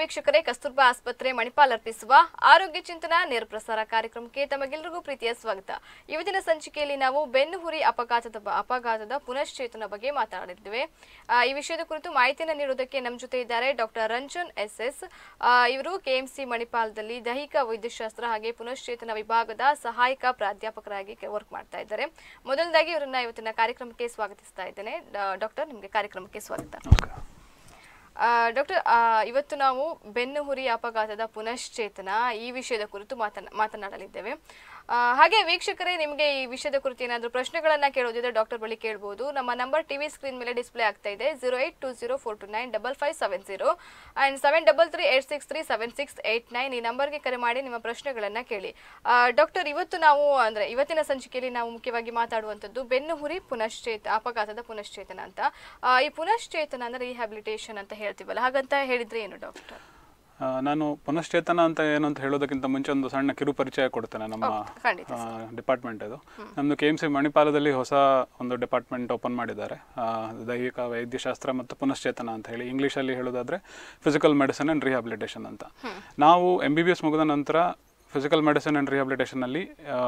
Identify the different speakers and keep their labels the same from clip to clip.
Speaker 1: ವೀಕ್ಷಕರೇ ಕಸ್ತೂರ್ಬಾ ಆಸ್ಪತ್ರೆ ಮಣಿಪಾಲ್ ಅರ್ಪಿಸುವ ಆರೋಗ್ಯ ಚಿಂತನ ನೇರ ಪ್ರಸಾರ ಕಾರ್ಯಕ್ರಮಕ್ಕೆ ತಮಗೆಲ್ಲರಿಗೂ ಪ್ರೀತಿಯ ಸ್ವಾಗತ ಇವತ್ತಿನ ಸಂಚಿಕೆಯಲ್ಲಿ ನಾವು ಬೆನ್ನುಹುರಿ ಅಪಘಾತದ ಬ- ಅಪಘಾತದ ಪುನಶ್ಚೇತನ ಬಗ್ಗೆ ಮಾತನಾಡಿದ್ದೇವೆ ಆ, ಈ ವಿಷಯದ ಕುರಿತು ಮಾಹಿತಿಯನ್ನು ನೀಡುವುದಕ್ಕೆ ನಮ್ಮ ಜೊತೆ ಇದ್ದಾರೆ ಡಾಕ್ಟರ್ ರಂಜನ್ ಎಸ್ ಎಸ್ ಇವರು ಕೆಎಂಸಿ ಮಣಿಪಾಲದಲ್ಲಿ ದೈಹಿಕ ವೈದ್ಯಶಾಸ್ತ್ರ ಹಾಗೆ ಪುನಶ್ಚೇತನ ವಿಭಾಗದ ಸಹಾಯಕ ಪ್ರಾಧ್ಯಾಪಕರಾಗಿ ವರ್ಕ್ ಮಾಡ್ತಾ ಇದ್ದಾರೆ ಮೊದಲದಾಗಿ ಇವರನ್ನ ಇವತ್ತಿನ ಕಾರ್ಯಕ್ರಮಕ್ಕೆ ಸ್ವಾಗತಿಸ್ತಾ ಇದ್ದೇನೆ ಡಾ- ಡಾಕ್ಟರ್ ನಿಮಗೆ ಕಾರ್ಯಕ್ರಮಕ್ಕೆ ಸ್ವಾಗತ
Speaker 2: ನಮಸ್ಕಾರ
Speaker 1: ಆ, ಡಾಕ್ಟರ್ ಆ, ಇವತ್ತು ನಾವು ಬೆನ್ನು ಹುರಿ ಅಪಘಾತದ ಪುನಶ್ಚೇತನ ಈ ವಿಷಯದ ಕುರಿತು ಮಾತನಾ ಮಾತನಾಡಲಿದ್ದೇವೆ ಆ, ಹಾಗೆ ವೀಕ್ಷಕರೇ ನಿಮಗೆ ಈ ವಿಷಯದ ಕುರಿತು ಏನಾದರೂ ಪ್ರಶ್ನೆಗಳನ್ನ ಕೇಳೋದಿದ್ರೆ ಡಾಕ್ಟರ್ ಬಳಿ ಕೇಳಬಹುದು ನಮ್ಮ ನಂಬರ್ ಟಿವಿ ಸ್ಕ್ರೀನ್ ಮೇಲೆ ಡಿಸ್ಪ್ಲೇ ಆಗ್ತಾ ಇದೆ zero eight two zero four two nine double five seven zero and seven double three eight six three seven six eight nine ಈ ನಂಬರ್ಗೆ ಕರೆ ಮಾಡಿ ನಿಮ್ಮ ಪ್ರಶ್ನೆಗಳನ್ನ ಕೇಳಿ ಆ, ಡಾಕ್ಟರ್ ಇವತ್ತು ನಾವು ಅಂದ್ರೆ ಇವತ್ತಿನ ಸಂಚಿಕೆಯಲ್ಲಿ ನಾವು ಮುಖ್ಯವಾಗಿ ಮಾತಾಡುವಂಥದ್ದು ಬೆನ್ನು ಹುರಿ ಪುನಶ್ಚೇತ ಅಪಘಾತದ ಪುನಶ್ಚೇತನ ಅಂತ ಆ, ಈ ಪುನಶ್ಚೇತನ ಅಂದ್ರೆ ರಿಹ್ಯಾಬಿಲಿಟೇಷನ್ ಅಂತ ಹೇಳ್ತೀವಲ್ಲ ಹಾಗಂತ ಹೇಳಿದ್ರೆ ಏನು ಡಾಕ್ಟರ್
Speaker 2: ಆ, ನಾನು ಪುನಶ್ಚೇತನ ಅಂತ ಏನು ಅಂತ ಹೇಳೋದಕ್ಕಿಂತ ಮುಂಚೆ ಒಂದು ಸಣ್ಣ ಕಿರು ಪರಿಚಯ ಕೊಡ್ತೇನೆ ನಮ್ಮ
Speaker 1: ಖಂಡಿತ
Speaker 2: ಡಿಪಾರ್ಟ್ಮೆಂಟ್ ಇದು ನಮ್ಮದು ಕೆ ಎಮ್ ಸಿ ಮಣಿಪಾಲದಲ್ಲಿ ಹೊಸ ಒಂದು ಡಿಪಾರ್ಟ್ಮೆಂಟ್ ಓಪನ್ ಮಾಡಿದ್ದಾರೆ ಆ, ದೈಹಿಕ ವೈದ್ಯಶಾಸ್ತ್ರ ಮತ್ತು ಪುನಶ್ಚೇತನ ಅಂತ ಹೇಳಿ ಇಂಗ್ಲೀಷಲ್ಲಿ ಹೇಳೋದಾದ್ರೆ ಫಿಸಿಕಲ್ ಮೆಡಿಸಿನ್ ಆ್ಯಂಡ್ ರಿಹ್ಯಾಬಿಲಿಟೇಷನ್ ಅಂತ ನಾವು ಎಂ ಬಿ ಬಿ ಎಸ್ ಮುಗಿದ ನಂತರ ಫಿಸಿಕಲ್ ಮೆಡಿಸಿನ್ ಆ್ಯಂಡ್ ರಿಹ್ಯಾಬಿಲಿಟೇಷನಲ್ಲಿ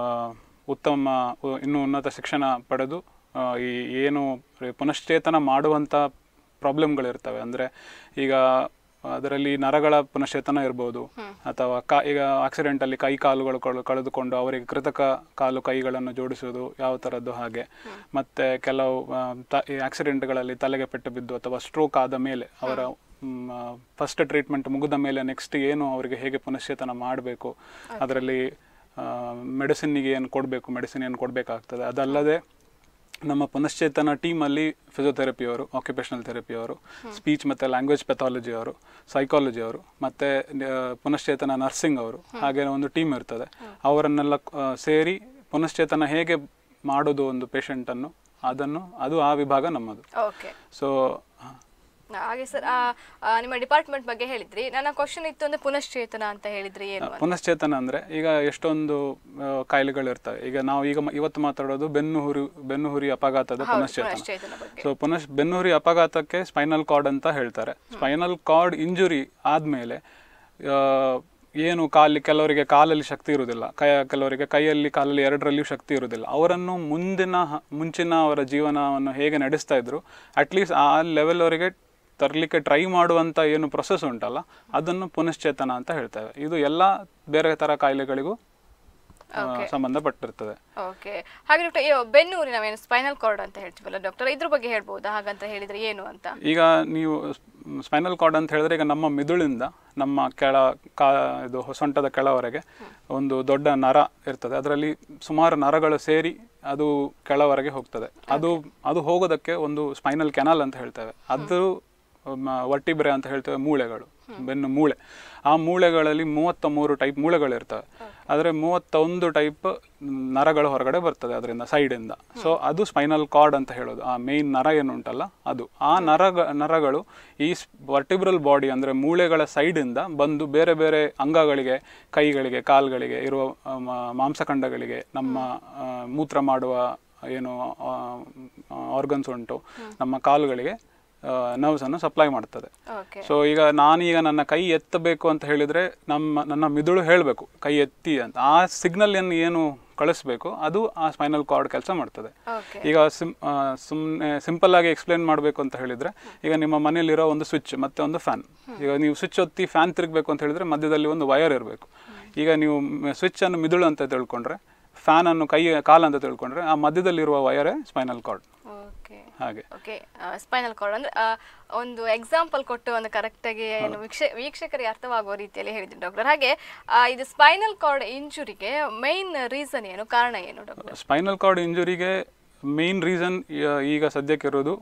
Speaker 2: ಉತ್ತಮ ಉ- ಇನ್ನೂ ಉನ್ನತ ಶಿಕ್ಷಣ ಪಡೆದು ಆ, ಈ ಏನು ಪುನಶ್ಚೇತನ ಮಾಡುವಂಥ ಪ್ರಾಬ್ಲಮ್ಗಳಿರ್ತವೆ ಅಂದರೆ ಈಗ ಅದರಲ್ಲಿ ನರಗಳ ಪುನಶ್ಚೇತನ ಇರ್ಬೋದು ಅಥವಾ ಕಾ ಈಗ ಆಕ್ಸಿಡೆಂಟಲ್ಲಿ ಕೈ ಕಾಲುಗಳು ಕಳೆ- ಕಳೆದುಕೊಂಡು ಅವರಿಗೆ ಕೃತಕ ಕಾಲು ಕೈಗಳನ್ನು ಜೋಡಿಸುವುದು ಯಾವ ಥರದ್ದು ಹಾಗೆ ಮತ್ತೆ ಕೆಲವು ಆ, ತ- ಈ ಆಕ್ಸಿಡೆಂಟ್ಗಳಲ್ಲಿ ತಲೆಗೆ ಪೆಟ್ಟು ಬಿದ್ದು ಅಥವಾ ಸ್ಟ್ರೋಕ್ ಆದ ಮೇಲೆ ಅವರ ಫಸ್ಟ್ ಟ್ರೀಟ್ಮೆಂಟ್ ಮುಗಿದ ಮೇಲೆ ನೆಕ್ಸ್ಟ್ ಏನು ಅವರಿಗೆ ಹೇಗೆ ಪುನಶ್ಚೇತನ ಮಾಡಬೇಕು ಅದರಲ್ಲಿ ಮೆಡಿಸಿನ್ನಿಗೆ ಏನು ಕೊಡಬೇಕು ಮೆಡಿಸಿನ್ ಏನು ಕೊಡಬೇಕಾಗ್ತದೆ ಅದಲ್ಲದೆ ನಮ್ಮ ಪುನಶ್ಚೇತನ ಟೀಮಲ್ಲಿ ಫಿಸಿಯೋಥೆರಪಿಯವರು ಆಕ್ಯುಪೇಷನಲ್ ಥೆರಪಿಯವರು ಸ್ಪೀಚ್ ಮತ್ತು ಲ್ಯಾಂಗ್ವೇಜ್ ಪೆಥಾಲಜಿ ಅವರು ಸೈಕಾಲಜಿ ಅವರು ಮತ್ತು ಪುನಶ್ಚೇತನ ನರ್ಸಿಂಗ್ ಅವರು ಹಾಗೆ ಒಂದು ಟೀಮ್ ಇರ್ತದೆ ಅವರನ್ನೆಲ್ಲ ಆ, ಸೇರಿ ಪುನಶ್ಚೇತನ ಹೇಗೆ ಮಾಡೋದು ಒಂದು ಪೇಷಂಟನ್ನು ಅದನ್ನು ಅದು ಆ ವಿಭಾಗ ನಮ್ಮದು
Speaker 1: ಓಕೆ
Speaker 2: ಸೊ
Speaker 1: ಹಾಗೆ ಸರ್ ನಿಮ್ಮ ಡಿಪಾರ್ಟ್ಮೆಂಟ್ ಬಗ್ಗೆ ಹೇಳಿದ್ರಿ ನನ್ನ ಕ್ವಶನ್ ಇತ್ತು ಅಂದ್ರೆ ಪುನಶ್ಚೇತನ ಅಂತ ಹೇಳಿದ್ರಿ ಏನು ಅಂತ
Speaker 2: ಪುನಶ್ಚೇತನ ಅಂದರೆ ಈಗ ಎಷ್ಟೊಂದು ಆ, ಕಾಯಿಲೆಗಳಿರ್ತವೆ ಈಗ ನಾವು ಈಗ ಮ- ಇವತ್ತು ಮಾತಾಡೋದು ಬೆನ್ನು ಹುರಿ ಬೆನ್ನು ಹುರಿ ಅಪಘಾತದ ಪುನಶ್ಚೇತನ
Speaker 1: ಪುನಶ್ಚೇತನ ಬಗ್ಗೆ
Speaker 2: ಸೊ ಪುನಃ ಬೆನ್ನುಹುರಿ ಅಪಘಾತಕ್ಕೆ ಸ್ಪೈನಲ್ ಕಾರ್ಡ್ ಅಂತ ಹೇಳ್ತಾರೆ ಸ್ಪೈನಲ್ ಕಾರ್ಡ್ ಇಂಜುರಿ ಆದಮೇಲೆ ಏನು ಕಾಲಿ ಕೆಲವರಿಗೆ ಕಾಲಲ್ಲಿ ಶಕ್ತಿ ಇರುವುದಿಲ್ಲ ಕೈ ಕೆಲವರಿಗೆ ಕೈಯಲ್ಲಿ ಕಾಲಲ್ಲಿ ಎರಡರಲ್ಲಿಯೂ ಶಕ್ತಿ ಇರುವುದಿಲ್ಲ ಅವರನ್ನು ಮುಂದಿನ ಹ- ಮುಂಚಿನ ಅವರ ಜೀವನವನ್ನು ಹೇಗೆ ನಡೆಸ್ತಾ ಇದ್ರು ಅಟ್ಲೀಸ್ಟ್ ಆ ಲೆವೆಲ್ ಅವರಿಗೆ ತರಲಿಕ್ಕೆ ಟ್ರೈ ಮಾಡುವಂಥ ಏನು ಪ್ರೊಸೆಸ್ ಉಂಟಲ್ಲ ಅದನ್ನು ಪುನಶ್ಚೇತನ ಅಂತ ಹೇಳ್ತೇವೆ ಇದು ಎಲ್ಲ ಬೇರೆ ಥರ ಕಾಯಿಲೆಗಳಿಗೂ ಆ, ಸಂಬಂಧಪಟ್ಟಿರ್ತದೆ
Speaker 1: ಓಕೆ ಹಾಗೆ ಡಾಕ್ಟರ್ ಬೆನ್ನು ಹುರಿ ನಾವೇನು ಸ್ಪೈನಲ್ ಕಾರ್ಡ್ ಅಂತ ಹೇಳ್ತೀವಲ್ಲ ಡಾಕ್ಟರ್ ಇದ್ರ ಬಗ್ಗೆ ಹೇಳ್ಬೋದಾ ಹಾಗಂತ ಹೇಳಿದ್ರೆ ಏನು ಅಂತ
Speaker 2: ಈಗ ನೀವು ಸ್ಪೈನಲ್ ಕಾರ್ಡ್ ಅಂತ ಹೇಳಿದ್ರೆ ಈಗ ನಮ್ಮ ಮಿದುಳಿಂದ ನಮ್ಮ ಕೆಳ ಕಾ ಇದು ಸೊಂಟದ ಕೆಳವರೆಗೆ ಒಂದು ದೊಡ್ಡ ನರ ಇರ್ತದೆ ಅದರಲ್ಲಿ ಸುಮಾರು ನರಗಳು ಸೇರಿ ಅದು ಕೆಳವರೆಗೆ ಹೋಗ್ತದೆ ಅದು ಅದು ಹೋಗೋದಕ್ಕೆ ಒಂದು ಸ್ಪೈನಲ್ ಕೆನಾಲ್ ಅಂತ ಹೇಳ್ತೇವೆ ಅದು ವರ್ಟಿಬ್ರೆ ಅಂತ ಹೇಳ್ತೇವೆ ಮೂಳೆಗಳು ಬೆನ್ನು ಮೂಳೆ ಆ ಮೂಳೆಗಳಲ್ಲಿ ಮೂವತ್ತ ಮೂರು ಟೈಪ್ ಮೂಳೆಗಳಿರ್ತವೆ ಆದರೆ ಮೂವತ್ತೊಂದು ಟೈಪ್ ನರಗಳು ಹೊರಗಡೆ ಬರ್ತದೆ ಅದರಿಂದ ಸೈಡಿಂದ ಸೊ ಅದು ಸ್ಪೈನಲ್ ಕಾರ್ಡ್ ಅಂತ ಹೇಳೋದು ಆ ಮೇನ್ ನರ ಏನು ಉಂಟಲ್ಲ ಅದು ಆ ನರಗ ನರಗಳು ಈ ವರ್ಟಿಬ್ರಲ್ ಬಾಡಿ ಅಂದರೆ ಮೂಳೆಗಳ ಸೈಡಿಂದ ಬಂದು ಬೇರೆ ಬೇರೆ ಅಂಗಗಳಿಗೆ ಕೈಗಳಿಗೆ ಕಾಲ್ಗಳಿಗೆ ಇರುವ ಆ, ಮ- ಮಾಂಸಖಂಡಗಳಿಗೆ ನಮ್ಮ ಆ, ಮೂತ್ರ ಮಾಡುವ ಏನು ಆರ್ಗನ್ಸ್ ಉಂಟು ನಮ್ಮ ಕಾಲುಗಳಿಗೆ ನರ್ವ್ಸ್ ಅನ್ನು ಸಪ್ಲೈ ಮಾಡ್ತದೆ
Speaker 1: ಓಕೆ
Speaker 2: ಸೊ ಈಗ ನಾನೀಗ ನನ್ನ ಕೈ ಎತ್ತಬೇಕು ಅಂತ ಹೇಳಿದ್ರೆ ನಮ್ಮ ನನ್ನ ಮಿದುಳು ಹೇಳಬೇಕು ಕೈ ಎತ್ತಿ ಅಂತ ಆ ಸಿಗ್ನಲ್ ಅನ್ನು ಏನು ಕಳಿಸ್ಬೇಕು ಅದು ಆ ಸ್ಪೈನಲ್ ಕಾರ್ಡ್ ಕೆಲಸ ಮಾಡ್ತದೆ
Speaker 1: ಓಕೆ
Speaker 2: ಈಗ ಸಿಮ್ ಸುಮ್ಮನೆ ಸಿಂಪಲ್ ಆಗಿ ಎಕ್ಸ್ಪ್ಲೇನ್ ಮಾಡಬೇಕು ಅಂತ ಹೇಳಿದ್ರೆ ಈಗ ನಿಮ್ಮ ಮನೆಯಲ್ಲಿರೋ ಒಂದು ಸ್ವಿಚ್ ಮತ್ತೆ ಒಂದು ಫ್ಯಾನ್ ಈಗ ನೀವು ಸ್ವಿಚ್ ಒತ್ತಿ ಫ್ಯಾನ್ ತಿರುಗಬೇಕು ಅಂತ ಹೇಳಿದ್ರೆ ಮಧ್ಯದಲ್ಲಿ ಒಂದು ವಯರ್ ಇರಬೇಕು ಈಗ ನೀವು ಸ್ವಿಚ್ ಅನ್ನು ಮಿದುಳು ಅಂತ ತಿಳ್ಕೊಂಡ್ರೆ ಫ್ಯಾನ್ ಅನ್ನು ಕೈ ಕಾಲು ಅಂತ ತಿಳ್ಕೊಂಡ್ರೆ ಆ ಮಧ್ಯದಲ್ಲಿರುವ ವಯರೇ ಸ್ಪೈನಲ್ ಕಾರ್ಡ್
Speaker 1: ಓಕೆ
Speaker 2: ಹಾಗೆ
Speaker 1: ಓಕೆ ಸ್ಪೈನಲ್ ಕಾರ್ಡ್ ಅಂದ್ರೆ ಆ, ಒಂದು ಎಕ್ಸಾಂಪಲ್ ಕೊಟ್ಟು ಒಂದು ಕರೆಕ್ಟಾಗಿ ಏನು ವೀಕ್ಷ ವೀಕ್ಷಕರಿಗೆ ಅರ್ಥವಾಗುವ ರೀತಿಯಲ್ಲಿ ಹೇಳಿದ್ರು ಡಾಕ್ಟರ್ ಹಾಗೆ ಆ, ಇದು ಸ್ಪೈನಲ್ ಕಾರ್ಡ್ ಇಂಜುರಿಗೆ ಮೈನ್ ರೀಸನ್ ಏನು ಕಾರಣ ಏನು ಡಾಕ್ಟರ್
Speaker 2: ಸ್ಪೈನಲ್ ಕಾರ್ಡ್ ಇಂಜುರಿಗೆ ಮೇನ್ ರೀಸನ್ ಈಗ ಸದ್ಯಕ್ಕಿರೋದು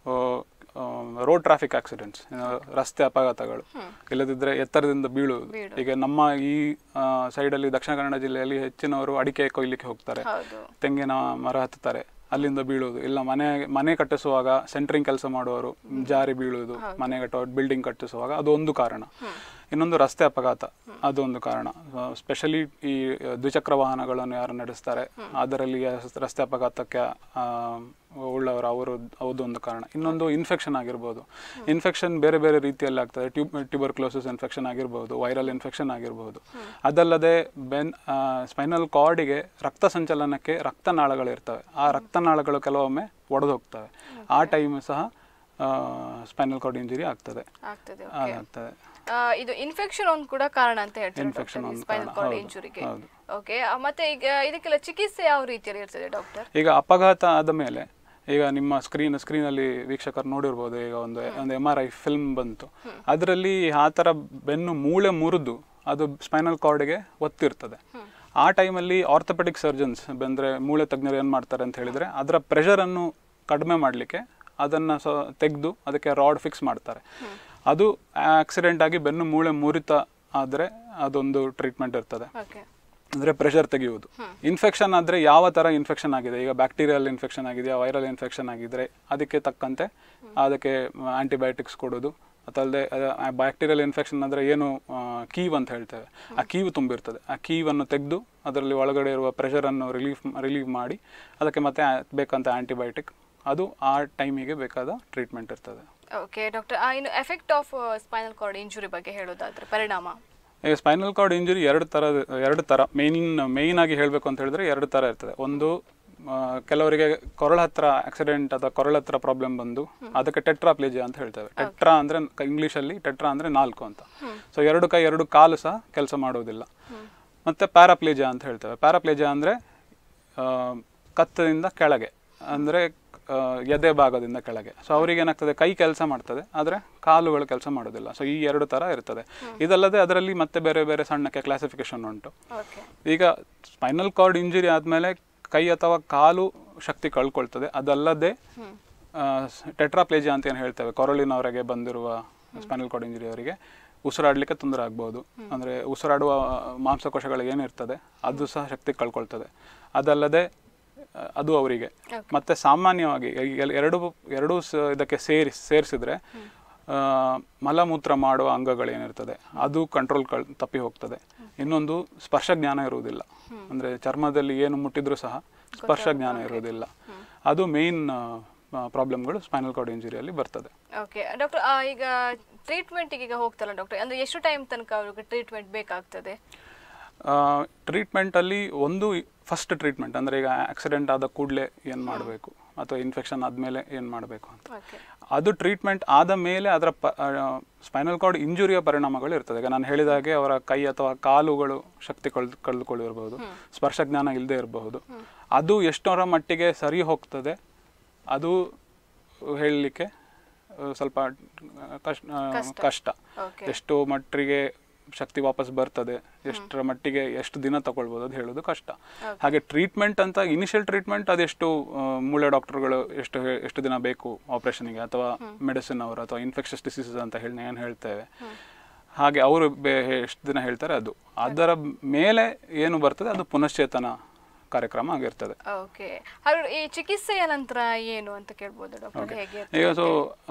Speaker 2: ರೋಡ್ ಟ್ರಾಫಿಕ್ ಆಕ್ಸಿಡೆಂಟ್ಸ್ ರಸ್ತೆ ಅಪಘಾತಗಳು ಇಲ್ಲದಿದ್ದರೆ ಎತ್ತರದಿಂದ ಬೀಳುವುದು ಈಗ ನಮ್ಮ ಈ ಸೈಡಲ್ಲಿ ದಕ್ಷಿಣ ಕನ್ನಡ ಜಿಲ್ಲೆಯಲ್ಲಿ ಹೆಚ್ಚಿನವರು ಅಡಿಕೆ ಕೊಯ್ಲಿಕ್ಕೆ ಹೋಗ್ತಾರೆ
Speaker 1: ಹೌದು
Speaker 2: ತೆಂಗಿನ ಮರ ಹತ್ತುತ್ತಾರೆ ಅಲ್ಲಿಂದ ಬೀಳುವುದು ಇಲ್ಲ ಮನೆ ಮನೆ ಕಟ್ಟಿಸುವಾಗ ಸೆಂಟ್ರಿಂಗ್ ಕೆಲಸ ಮಾಡುವವರು ಜಾರಿ ಬೀಳುವುದು ಮನೆ ಕಟ್ಟುವ ಬಿಲ್ಡಿಂಗ್ ಕಟ್ಟಿಸುವಾಗ ಅದು ಒಂದು ಕಾರಣ ಇನ್ನೊಂದು ರಸ್ತೆ ಅಪಘಾತ ಅದೊಂದು ಕಾರಣ ಸ್ಪೆಷಲಿ ಈ ದ್ವಿಚಕ್ರ ವಾಹನಗಳನ್ನು ಯಾರು ನಡೆಸ್ತಾರೆ ಅದರಲ್ಲಿ ಯ- ರಸ್ತೆ ಅಪಘಾತಕ್ಕೆ ಆ, ಉಳ್ಳವರು ಅವರು ಅದೊಂದು ಕಾರಣ ಇನ್ನೊಂದು ಇನ್ಫೆಕ್ಷನ್ ಆಗಿರ್ಬೋದು ಇನ್ಫೆಕ್ಷನ್ ಬೇರೆ ಬೇರೆ ರೀತಿಯಲ್ಲಿ ಆಗ್ತದೆ ಟ್ಯೂಬ್ ಟ್ಯೂಬರ್ಕ್ಲೋಸಿಸ್ ಇನ್ಫೆಕ್ಷನ್ ಆಗಿರ್ಬೋದು ವೈರಲ್ ಇನ್ಫೆಕ್ಷನ್ ಆಗಿರ್ಬೋದು ಅದಲ್ಲದೆ ಬೆನ್ ಸ್ಪೈನಲ್ ಕಾರ್ಡಿಗೆ ರಕ್ತ ಸಂಚಲನಕ್ಕೆ ರಕ್ತನಾಳಗಳಿರ್ತವೆ ಆ ರಕ್ತನಾಳಗಳು ಕೆಲವೊಮ್ಮೆ ಒಡೆದು ಹೋಗ್ತವೆ ಆ ಟೈಮ್ ಸಹ ಸ್ಪೈನಲ್ ಕಾರ್ಡ್ ಇಂಜುರಿ ಆಗ್ತದೆ
Speaker 1: ಆಗ್ತದೆ
Speaker 2: ಆಗ್ತದೆ
Speaker 1: ಆ, ಇದು ಇನ್ಫೆಕ್ಷನ್ ಒಂದು ಕೂಡ ಕಾರಣ ಅಂತ ಹೇಳ್ತಾರೆ
Speaker 2: Infection ಒಂದು
Speaker 1: ಸ್ಪೈನಲ್
Speaker 2: ಕಾರಣ,
Speaker 1: ಕಾರ್ಡ್
Speaker 2: ಹೌದು,
Speaker 1: ಇಂಜುರಿಗೆ
Speaker 2: ಹೌದು.
Speaker 1: ಓಕೆ ಮತ್ತೆ ಈಗ ಇದಕ್ಕೆಲ್ಲ ಚಿಕಿತ್ಸೆ ಯಾವ ರೀತಿಯಲ್ಲಿ ಇರ್ತದೆ ಡಾಕ್ಟರ್
Speaker 2: ಈಗ ಅಪಘಾತ ಆದ ಮೇಲೆ ಈಗ ನಿಮ್ಮ ಸ್ಕ್ರೀನ್ ಸ್ಕ್ರೀನಲ್ಲಿ ವೀಕ್ಷಕರು ನೋಡಿರ್ಬೋದು ಈಗ ಒಂದು ಒಂದು ಎಮ್ ಆರ್ ಐ ಫಿಲ್ಮ್ ಬಂತು ಅದರಲ್ಲಿ ಆ ಥರ ಬೆನ್ನು ಮೂಳೆ ಮುರಿದು ಅದು ಸ್ಪೈನಲ್ ಕಾರ್ಡ್ಗೆ ಒತ್ತಿರ್ತದೆ ಆ ಟೈಮಲ್ಲಿ ಆರ್ಥೋಪೆಡಿಕ್ ಸರ್ಜನ್ಸ್ ಬಂದರೆ ಮೂಳೆ ತಜ್ಞರು ಏನು ಮಾಡ್ತಾರೆ ಅಂತ ಹೇಳಿದರೆ ಅದರ ಪ್ರೆಷರನ್ನು ಕಡಿಮೆ ಮಾಡಲಿಕ್ಕೆ ಅದನ್ನು ಸ ತೆಗೆದು ಅದಕ್ಕೆ ರಾಡ್ ಫಿಕ್ಸ್ ಮಾಡ್ತಾರೆ ಅದು ಆಕ್ಸಿಡೆಂಟ್ ಆಗಿ ಬೆನ್ನು ಮೂಳೆ ಮುರಿತ ಆದರೆ ಅದೊಂದು ಟ್ರೀಟ್ಮೆಂಟ್ ಇರ್ತದೆ
Speaker 1: ಓಕೆ
Speaker 2: ಅಂದರೆ ಪ್ರೆಷರ್ ತೆಗೆಯುವುದು ಇನ್ಫೆಕ್ಷನ್ ಆದರೆ ಯಾವ ಥರ ಇನ್ಫೆಕ್ಷನ್ ಆಗಿದೆ ಈಗ ಬ್ಯಾಕ್ಟೀರಿಯಲ್ ಇನ್ಫೆಕ್ಷನ್ ಆಗಿದೆಯಾ ವೈರಲ್ ಇನ್ಫೆಕ್ಷನ್ ಆಗಿದ್ರೆ ಅದಕ್ಕೆ ತಕ್ಕಂತೆ ಅದಕ್ಕೆ ಆಂಟಿಬಯೋಟಿಕ್ಸ್ ಕೊಡೋದು ಅದಲ್ಲದೆ ಬ್ಯಾಕ್ಟೀರಿಯಲ್ ಇನ್ಫೆಕ್ಷನ್ ಅಂದರೆ ಏನು ಕೀವ್ ಅಂತ ಹೇಳ್ತೇವೆ ಆ ಕೀವ್ ತುಂಬಿರ್ತದೆ ಆ ಕೀವನ್ನು ತೆಗೆದು ಅದರಲ್ಲಿ ಒಳಗಡೆ ಇರುವ ಪ್ರೆಷರನ್ನು ರಿಲೀಫ್ ರಿಲೀವ್ ಮಾಡಿ ಅದಕ್ಕೆ ಮತ್ತೆ ಆ- ಬೇಕಂತ ಆಂಟಿಬಯೋಟಿಕ್ ಅದು ಆ ಟೈಮಿಗೆ ಬೇಕಾದ ಟ್ರೀಟ್ಮೆಂಟ್ ಇರ್ತದೆ
Speaker 1: ಓಕೆ ಡಾಕ್ಟರ್ ಇನ್ನು effect of spinal cord injury ಬಗ್ಗೆ ಹೇಳೋದಾದ್ರೆ ಪರಿಣಾಮ
Speaker 2: ಈಗ ಸ್ಪೈನಲ್ ಕಾರ್ಡ್ ಇಂಜುರಿ ಎರಡು ಥರ ಎರಡು ಥರ ಮೇನ್ ಮೇಯ್ನ್ ಆಗಿ ಹೇಳಬೇಕು ಅಂತ ಹೇಳಿದ್ರೆ ಎರಡು ಥರ ಇರ್ತದೆ ಒಂದು ಆ, ಕೆಲವರಿಗೆ ಕೊರಳ ಹತ್ರ ಆಕ್ಸಿಡೆಂಟ್ ಅಥವಾ ಕೊರಳ ಹತ್ರ ಪ್ರಾಬ್ಲಮ್ ಬಂದು ಅದಕ್ಕೆ ಟೆಟ್ರಾಪ್ಲೇಜಿಯಾ ಅಂತ ಹೇಳ್ತೇವೆ ಟೆಟ್ರಾ ಅಂದ್ರೆ ಕ- ಇಂಗ್ಲಿಷಲ್ಲಿ ಟೆಟ್ರಾ ಅಂದ್ರೆ ನಾಲ್ಕು ಅಂತ ಸೊ ಎರಡು ಕೈ ಎರಡು ಕಾಲು ಸಹ ಕೆಲಸ ಮಾಡೋದಿಲ್ಲ ಮತ್ತೆ ಪ್ಯಾರಾಪ್ಲೇಜಿಯಾ ಅಂತ ಹೇಳ್ತೇವೆ ಪ್ಯಾರಾಪ್ಲೇಜಿಯಾ ಅಂದ್ರೆ ಆ, ಕತ್ತದಿಂದ ಕೆಳಗೆ ಅಂದ್ರೆ ಆ, ಎದೆ ಭಾಗದಿಂದ ಕೆಳಗೆ ಸೊ ಅವ್ರಿಗೆ ಏನಾಗ್ತದೆ ಕೈ ಕೆಲಸ ಮಾಡ್ತದೆ ಆದರೆ ಕಾಲುಗಳು ಕೆಲಸ ಮಾಡೋದಿಲ್ಲ ಸೊ ಈ ಎರಡು ಥರ ಇರ್ತದೆ ಇದಲ್ಲದೆ ಅದರಲ್ಲಿ ಮತ್ತೆ ಬೇರೆ ಬೇರೆ ಸಣ್ಣಕ್ಕೆ ಕ್ಲಾಸಿಫಿಕೇಶನ್ ಉಂಟು
Speaker 1: ಓಕೆ
Speaker 2: ಈಗ ಸ್ಪೈನಲ್ ಕಾರ್ಡ್ ಇಂಜುರಿ ಆದಮೇಲೆ ಕೈ ಅಥವಾ ಕಾಲು ಶಕ್ತಿ ಕಳ್ಕೊಳ್ತದೆ ಅದಲ್ಲದೆ ಟೆಟ್ರಾಪ್ಲೇಜಿಯಾ ಅಂತ ಏನು ಹೇಳ್ತೇವೆ ಕೊರಳಿನವರೆಗೆ ಬಂದಿರುವ ಸ್ಪೈನಲ್ ಕಾರ್ಡ್ ಇಂಜುರಿ ಅವರಿಗೆ ಉಸಿರಾಡಲಿಕ್ಕೆ ತೊಂದರೆ ಆಗ್ಬೋದು ಅಂದರೆ ಉಸಿರಾಡುವ ಮಾಂಸಕೋಶಗಳು ಏನಿರ್ತದೆ ಅದು ಸಹ ಶಕ್ತಿ ಕಳ್ಕೊಳ್ತದೆ ಅದಲ್ಲದೆ ಆ, ಅದು ಅವರಿಗೆ ಮತ್ತೆ ಸಾಮಾನ್ಯವಾಗಿ ಈ ಎಲ್- ಎರಡು ಎರಡೂ ಸ ಇದಕ್ಕೆ ಸೇರಿ ಸೇರಿಸಿದ್ರೆ ಮಲಮೂತ್ರ ಮಾಡುವ ಅಂಗಗಳೇನಿರ್ತದೆ ಅದು ಕಂಟ್ರೋಲ್ ಕಳ್ ತಪ್ಪಿ ಹೋಗ್ತದೆ ಇನ್ನೊಂದು ಸ್ಪರ್ಶ ಜ್ಞಾನ ಇರುವುದಿಲ್ಲ ಅಂದರೆ ಚರ್ಮದಲ್ಲಿ ಏನು ಮುಟ್ಟಿದ್ರೂ ಸಹ ಸ್ಪರ್ಶ ಜ್ಞಾನ ಇರುವುದಿಲ್ಲ ಅದು ಮೇನ್ ಪ್ರಾಬ್ಲಮ್ಗಳು ಸ್ಪೈನಲ್ ಕಾರ್ಡ್ ಇಂಜುರಿಯಲ್ಲಿ ಬರ್ತದೆ
Speaker 1: ಓಕೆ ಡಾಕ್ಟರ್ ಈಗ ಟ್ರೀಟ್ಮೆಂಟಿಗೆ ಈಗ ಹೋಗ್ತಲ್ಲ ಡಾಕ್ಟರ್ ಅಂದ್ರೆ ಎಷ್ಟು ಟೈಮ್ ತನಕ ಅವ್ರಿಗೆ ಟ್ರೀಟ್ಮೆಂಟ್ ಬೇಕಾಗ್ತದೆ
Speaker 2: ಟ್ರೀಟ್ಮೆಂಟಲ್ಲಿ ಒಂದು ಫಸ್ಟ್ ಟ್ರೀಟ್ಮೆಂಟ್ ಅಂದರೆ ಈಗ ಆಕ್ಸಿಡೆಂಟ್ ಆದ ಕೂಡಲೇ ಏನು ಮಾಡಬೇಕು ಅಥವಾ ಇನ್ಫೆಕ್ಷನ್ ಆದಮೇಲೆ ಏನು ಮಾಡಬೇಕು ಅಂತ
Speaker 1: ಓಕೆ
Speaker 2: ಅದು ಟ್ರೀಟ್ಮೆಂಟ್ ಆದ ಮೇಲೆ ಅದರ ಪ ಸ್ಪೈನಲ್ ಕಾರ್ಡ್ ಇಂಜುರಿಯ ಪರಿಣಾಮಗಳು ಇರ್ತದೆ ಈಗ ನಾನು ಹೇಳಿದ ಹಾಗೆ ಅವರ ಕೈ ಅಥವಾ ಕಾಲುಗಳು ಶಕ್ತಿ ಕಳೆದು ಕಳೆದುಕೊಂಡಿರಬಹುದು ಸ್ಪರ್ಶ ಜ್ಞಾನ ಇಲ್ಲದೆ ಇರಬಹುದು ಅದು ಎಷ್ಟರ ಮಟ್ಟಿಗೆ ಸರಿ ಹೋಗ್ತದೆ ಅದು ಹೇಳಲಿಕ್ಕೆ ಸ್ವಲ್ಪ ಕಷ್ಟ ಕಷ್ಟ
Speaker 1: ಓಕೆ
Speaker 2: ಎಷ್ಟು ಮಟ್ಟಿಗೆ ಶಕ್ತಿ ವಾಪಸ್ ಬರ್ತದೆ ಎಷ್ಟರ ಮಟ್ಟಿಗೆ ಎಷ್ಟು ದಿನ ತಗೊಳ್ಬೋದು ಅದು ಹೇಳೋದು ಕಷ್ಟ ಹಾಗೆ ಟ್ರೀಟ್ಮೆಂಟ್ ಅಂತ ಇನಿಷಿಯಲ್ ಟ್ರೀಟ್ಮೆಂಟ್ ಅದೆಷ್ಟು ಆ, ಮೂಳೆ ಡಾಕ್ಟರ್ಗಳು ಎಷ್ಟು ಹೇ- ಎಷ್ಟು ದಿನ ಬೇಕು ಆಪರೇಷನ್ಗೆ ಅಥವಾ ಮೆಡಿಸಿನ್ ಅವರು ಅಥವಾ ಇನ್ಫೆಕ್ಷಸ್ ಡಿಸೀಸಸ್ ಅಂತ ಹೇಳಿ ಏನು ಹೇಳ್ತೇವೆ ಹಾಗೆ ಅವರು ಎಷ್ಟು ದಿನ ಹೇಳ್ತಾರೆ ಅದು ಅದರ ಮೇಲೆ ಏನು ಬರ್ತದೆ ಅದು ಪುನಶ್ಚೇತನ ಕಾರ್ಯಕ್ರಮ ಆಗಿರ್ತದೆ
Speaker 1: ಓಕೆ ಹಾಗಾದ್ರೆ ಈ ಚಿಕಿತ್ಸೆಯ ನಂತರ ಏನು ಅಂತ ಕೇಳ್ಬೋದು ಡಾಕ್ಟರ್ ಹೇಗೆ
Speaker 2: ಈಗ ಸೊ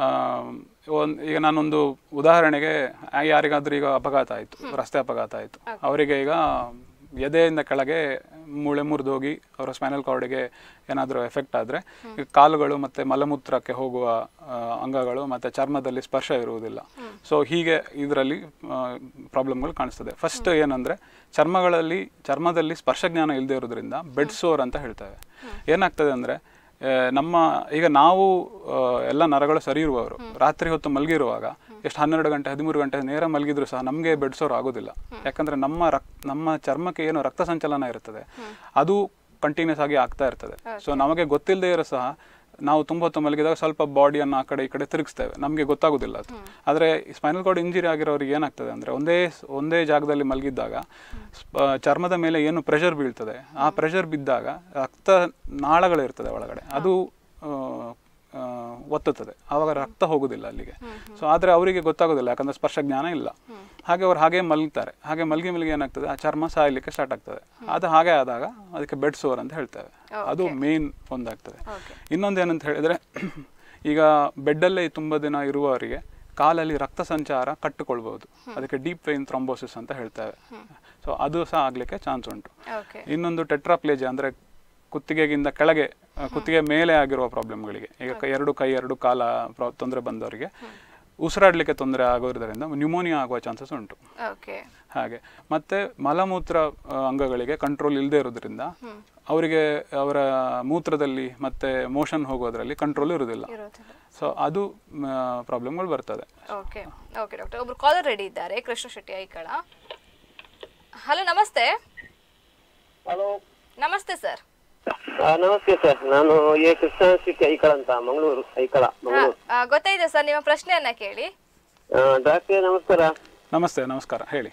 Speaker 2: ಒಂದು ಈಗ ನಾನೊಂದು ಉದಾಹರಣೆಗೆ ಆ ಯಾರಿಗಾದ್ರೂ ಈಗ ಅಪಘಾತ ಆಯಿತು ರಸ್ತೆ ಅಪಘಾತ ಆಯಿತು ಅವರಿಗೆ ಈಗ ಎದೆಯಿಂದ ಕೆಳಗೆ ಮೂಳೆ ಮುರಿದೋಗಿ ಅವರ ಸ್ಪೈನಲ್ ಕಾರ್ಡಿಗೆ ಏನಾದರೂ ಎಫೆಕ್ಟ್ ಆದರೆ ಕಾಲುಗಳು ಮತ್ತು ಮಲಮೂತ್ರಕ್ಕೆ ಹೋಗುವ ಆ, ಅಂಗಗಳು ಮತ್ತು ಚರ್ಮದಲ್ಲಿ ಸ್ಪರ್ಶ ಇರುವುದಿಲ್ಲ ಸೊ ಹೀಗೆ ಇದರಲ್ಲಿ ಪ್ರಾಬ್ಲಮ್ಗಳು ಕಾಣಿಸ್ತದೆ ಫಸ್ಟ್ ಏನಂದರೆ ಚರ್ಮಗಳಲ್ಲಿ ಚರ್ಮದಲ್ಲಿ ಸ್ಪರ್ಶ ಜ್ಞಾನ ಇಲ್ಲದೆ ಇರೋದ್ರಿಂದ ಬೆಡ್ ಸೋರ್ ಅಂತ ಹೇಳ್ತೇವೆ ಏನಾಗ್ತದೆ ಅಂದರೆ ಆ, ನಮ್ಮ ಈಗ ನಾವು ಆ, ಎಲ್ಲ ನರಗಳು ಸರಿ ಇರುವವರು ರಾತ್ರಿ ಹೊತ್ತು ಮಲಗಿರುವಾಗ ಎಷ್ಟು ಹನ್ನೆರಡು ಗಂಟೆ ಹದಿಮೂರು ಗಂಟೆ ನೇರ ಮಲಗಿದ್ರು ಸಹ ನಮಗೆ ಬೆಡ್ಸೋರು ಆಗೋದಿಲ್ಲ ಯಾಕಂದ್ರೆ ನಮ್ಮ ರಕ್ ನಮ್ಮ ಚರ್ಮಕ್ಕೆ ಏನು ರಕ್ತ ಸಂಚಲನ ಇರ್ತದೆ ಅದು ಕಂಟಿನ್ಯೂಸ್ ಆಗಿ ಆಗ್ತಾ ಇರ್ತದೆ ಸೊ ನಮಗೆ ಗೊತ್ತಿಲ್ಲದೆ ಇರೋ ಸಹ ನಾವು ತುಂಬ ಹೊತ್ತು ಮಲಗಿದಾಗ ಸ್ವಲ್ಪ ಬಾಡಿಯನ್ನು ಆ ಕಡೆ ಈ ಕಡೆ ತಿರುಗಿಸ್ತೇವೆ ನಮಗೆ ಗೊತ್ತಾಗೋದಿಲ್ಲ ಅದು ಆದರೆ ಸ್ಪೈನಲ್ ಕಾರ್ಡ್ ಇಂಜುರಿ ಆಗಿರೋರಿಗೆ ಏನಾಗ್ತದೆ ಅಂದರೆ ಒಂದೇ ಸ್- ಒಂದೇ ಜಾಗದಲ್ಲಿ ಮಲಗಿದ್ದಾಗ ಸ್ಪ- ಚರ್ಮದ ಮೇಲೆ ಏನು ಪ್ರೆಷರ್ ಬೀಳ್ತದೆ ಆ ಪ್ರೆಷರ್ ಬಿದ್ದಾಗ ರಕ್ತ ನಾಳಗಳಿರ್ತದೆ ಒಳಗಡೆ ಅದು ಆ, ಆ, ಒತ್ತುತ್ತದೆ ಆವಾಗ ರಕ್ತ ಹೋಗುದಿಲ್ಲ ಅಲ್ಲಿಗೆ ಸೊ ಆದರೆ ಅವರಿಗೆ ಗೊತ್ತಾಗೋದಿಲ್ಲ ಯಾಕಂದ್ರೆ ಸ್ಪರ್ಶ ಜ್ಞಾನ ಇಲ್ಲ ಹಾಗೆ ಅವ್ರು ಹಾಗೆ ಮಲಗ್ತಾರೆ ಹಾಗೆ ಮಲಗಿ ಮಲಗಿ ಏನಾಗ್ತದೆ ಆ ಚರ್ಮ ಸಾಯಲಿಕ್ಕೆ ಸ್ಟಾರ್ಟ್ ಆಗ್ತದೆ ಅದು ಹಾಗೆ ಆದಾಗ ಅದಕ್ಕೆ ಬೆಡ್ ಸೋರ್ ಅಂತ ಹೇಳ್ತೇವೆ ಅದು ಮೇನ್ ಒಂದಾಗ್ತದೆ
Speaker 1: ಓಕೆ
Speaker 2: ಇನ್ನೊಂದು ಏನಂತ ಹೇಳಿದ್ರೆ ಈಗ ಬೆಡ್ಡಲ್ಲೇ ತುಂಬ ದಿನ ಇರುವವರಿಗೆ ಕಾಲಲ್ಲಿ ರಕ್ತ ಸಂಚಾರ ಕಟ್ಟಿಕೊಳ್ಬಹುದು ಅದಕ್ಕೆ ಡೀಪ್ ವೇನ್ ಥ್ರಂಬೋಸಿಸ್ ಅಂತ ಹೇಳ್ತೇವೆ ಸೊ ಅದು ಸಹ ಆಗಲಿಕ್ಕೆ ಚಾನ್ಸ್ ಉಂಟು
Speaker 1: ಓಕೆ
Speaker 2: ಇನ್ನೊಂದು ಟೆಟ್ರಾಪ್ಲೇಜಿ ಅಂದರೆ ಕುತ್ತಿಗೆಗಿಂತ ಕೆಳಗೆ ಆ, ಕುತ್ತಿಗೆ ಮೇಲೆ ಆಗಿರುವ ಪ್ರಾಬ್ಲಮ್ಗಳಿಗೆ ಈಗ ಕೈ- ಎರಡು ಕೈ ಎರಡು ಕಾಲ ತೊಂದರೆ ಬಂದವರಿಗೆ ಉಸಿರಾಡಲಿಕ್ಕೆ ತೊಂದರೆ ಆಗೋದ್ರಿಂದ ನ್ಯೂಮೋನಿಯಾ ಆಗುವ ಚಾನ್ಸಸ್ ಉಂಟು
Speaker 1: ಓಕೆ
Speaker 2: ಹಾಗೆ ಮತ್ತೆ ಮಲಮೂತ್ರ ಆ, ಅಂಗಗಳಿಗೆ ಕಂಟ್ರೋಲ್ ಇಲ್ಲದೆ ಇರೋದ್ರಿಂದ ಅವರಿಗೆ ಅವರ ಮೂತ್ರದಲ್ಲಿ ಮತ್ತೆ ಮೋಷನ್ ಹೋಗೋದ್ರಲ್ಲಿ ಕಂಟ್ರೋಲ್ ಇರೋದಿಲ್ಲ
Speaker 1: ಇರೋದಿಲ್ಲ
Speaker 2: ಸೊ ಅದು ಪ್ರಾಬ್ಲಮ್ಗಳು ಬರ್ತದೆ
Speaker 1: ಓಕೆ ಓಕೆ ಡಾಕ್ಟರ್ ಒಬ್ರು ಕಾಲರ್ ರೆಡಿ ಇದ್ದಾರೆ ಕೃಷ್ಣ ಶೆಟ್ಟಿ ಐಕಳ ಹಲೋ ನಮಸ್ತೆ
Speaker 3: ಹಲೋ
Speaker 1: ನಮಸ್ತೆ ಸರ್
Speaker 3: ನಮಸ್ತೆ ಸರ್ ನಾನು ಎ ಕೃಷ್ಣ ಸಿಟಿ ಐಕಳ ಅಂತ ಮಂಗಳೂರು ಐಕಳ ಮಂಗಳೂರು
Speaker 1: ಗೊತ್ತಾಯಿದೆ ಸರ್ ನಿಮ್ಮ ಪ್ರಶ್ನೆಯನ್ನ ಕೇಳಿ
Speaker 3: ಡಾಕ್ಟ್ರೇ ನಮಸ್ಕಾರ
Speaker 2: ನಮಸ್ತೆ ನಮಸ್ಕಾರ ಹೇಳಿ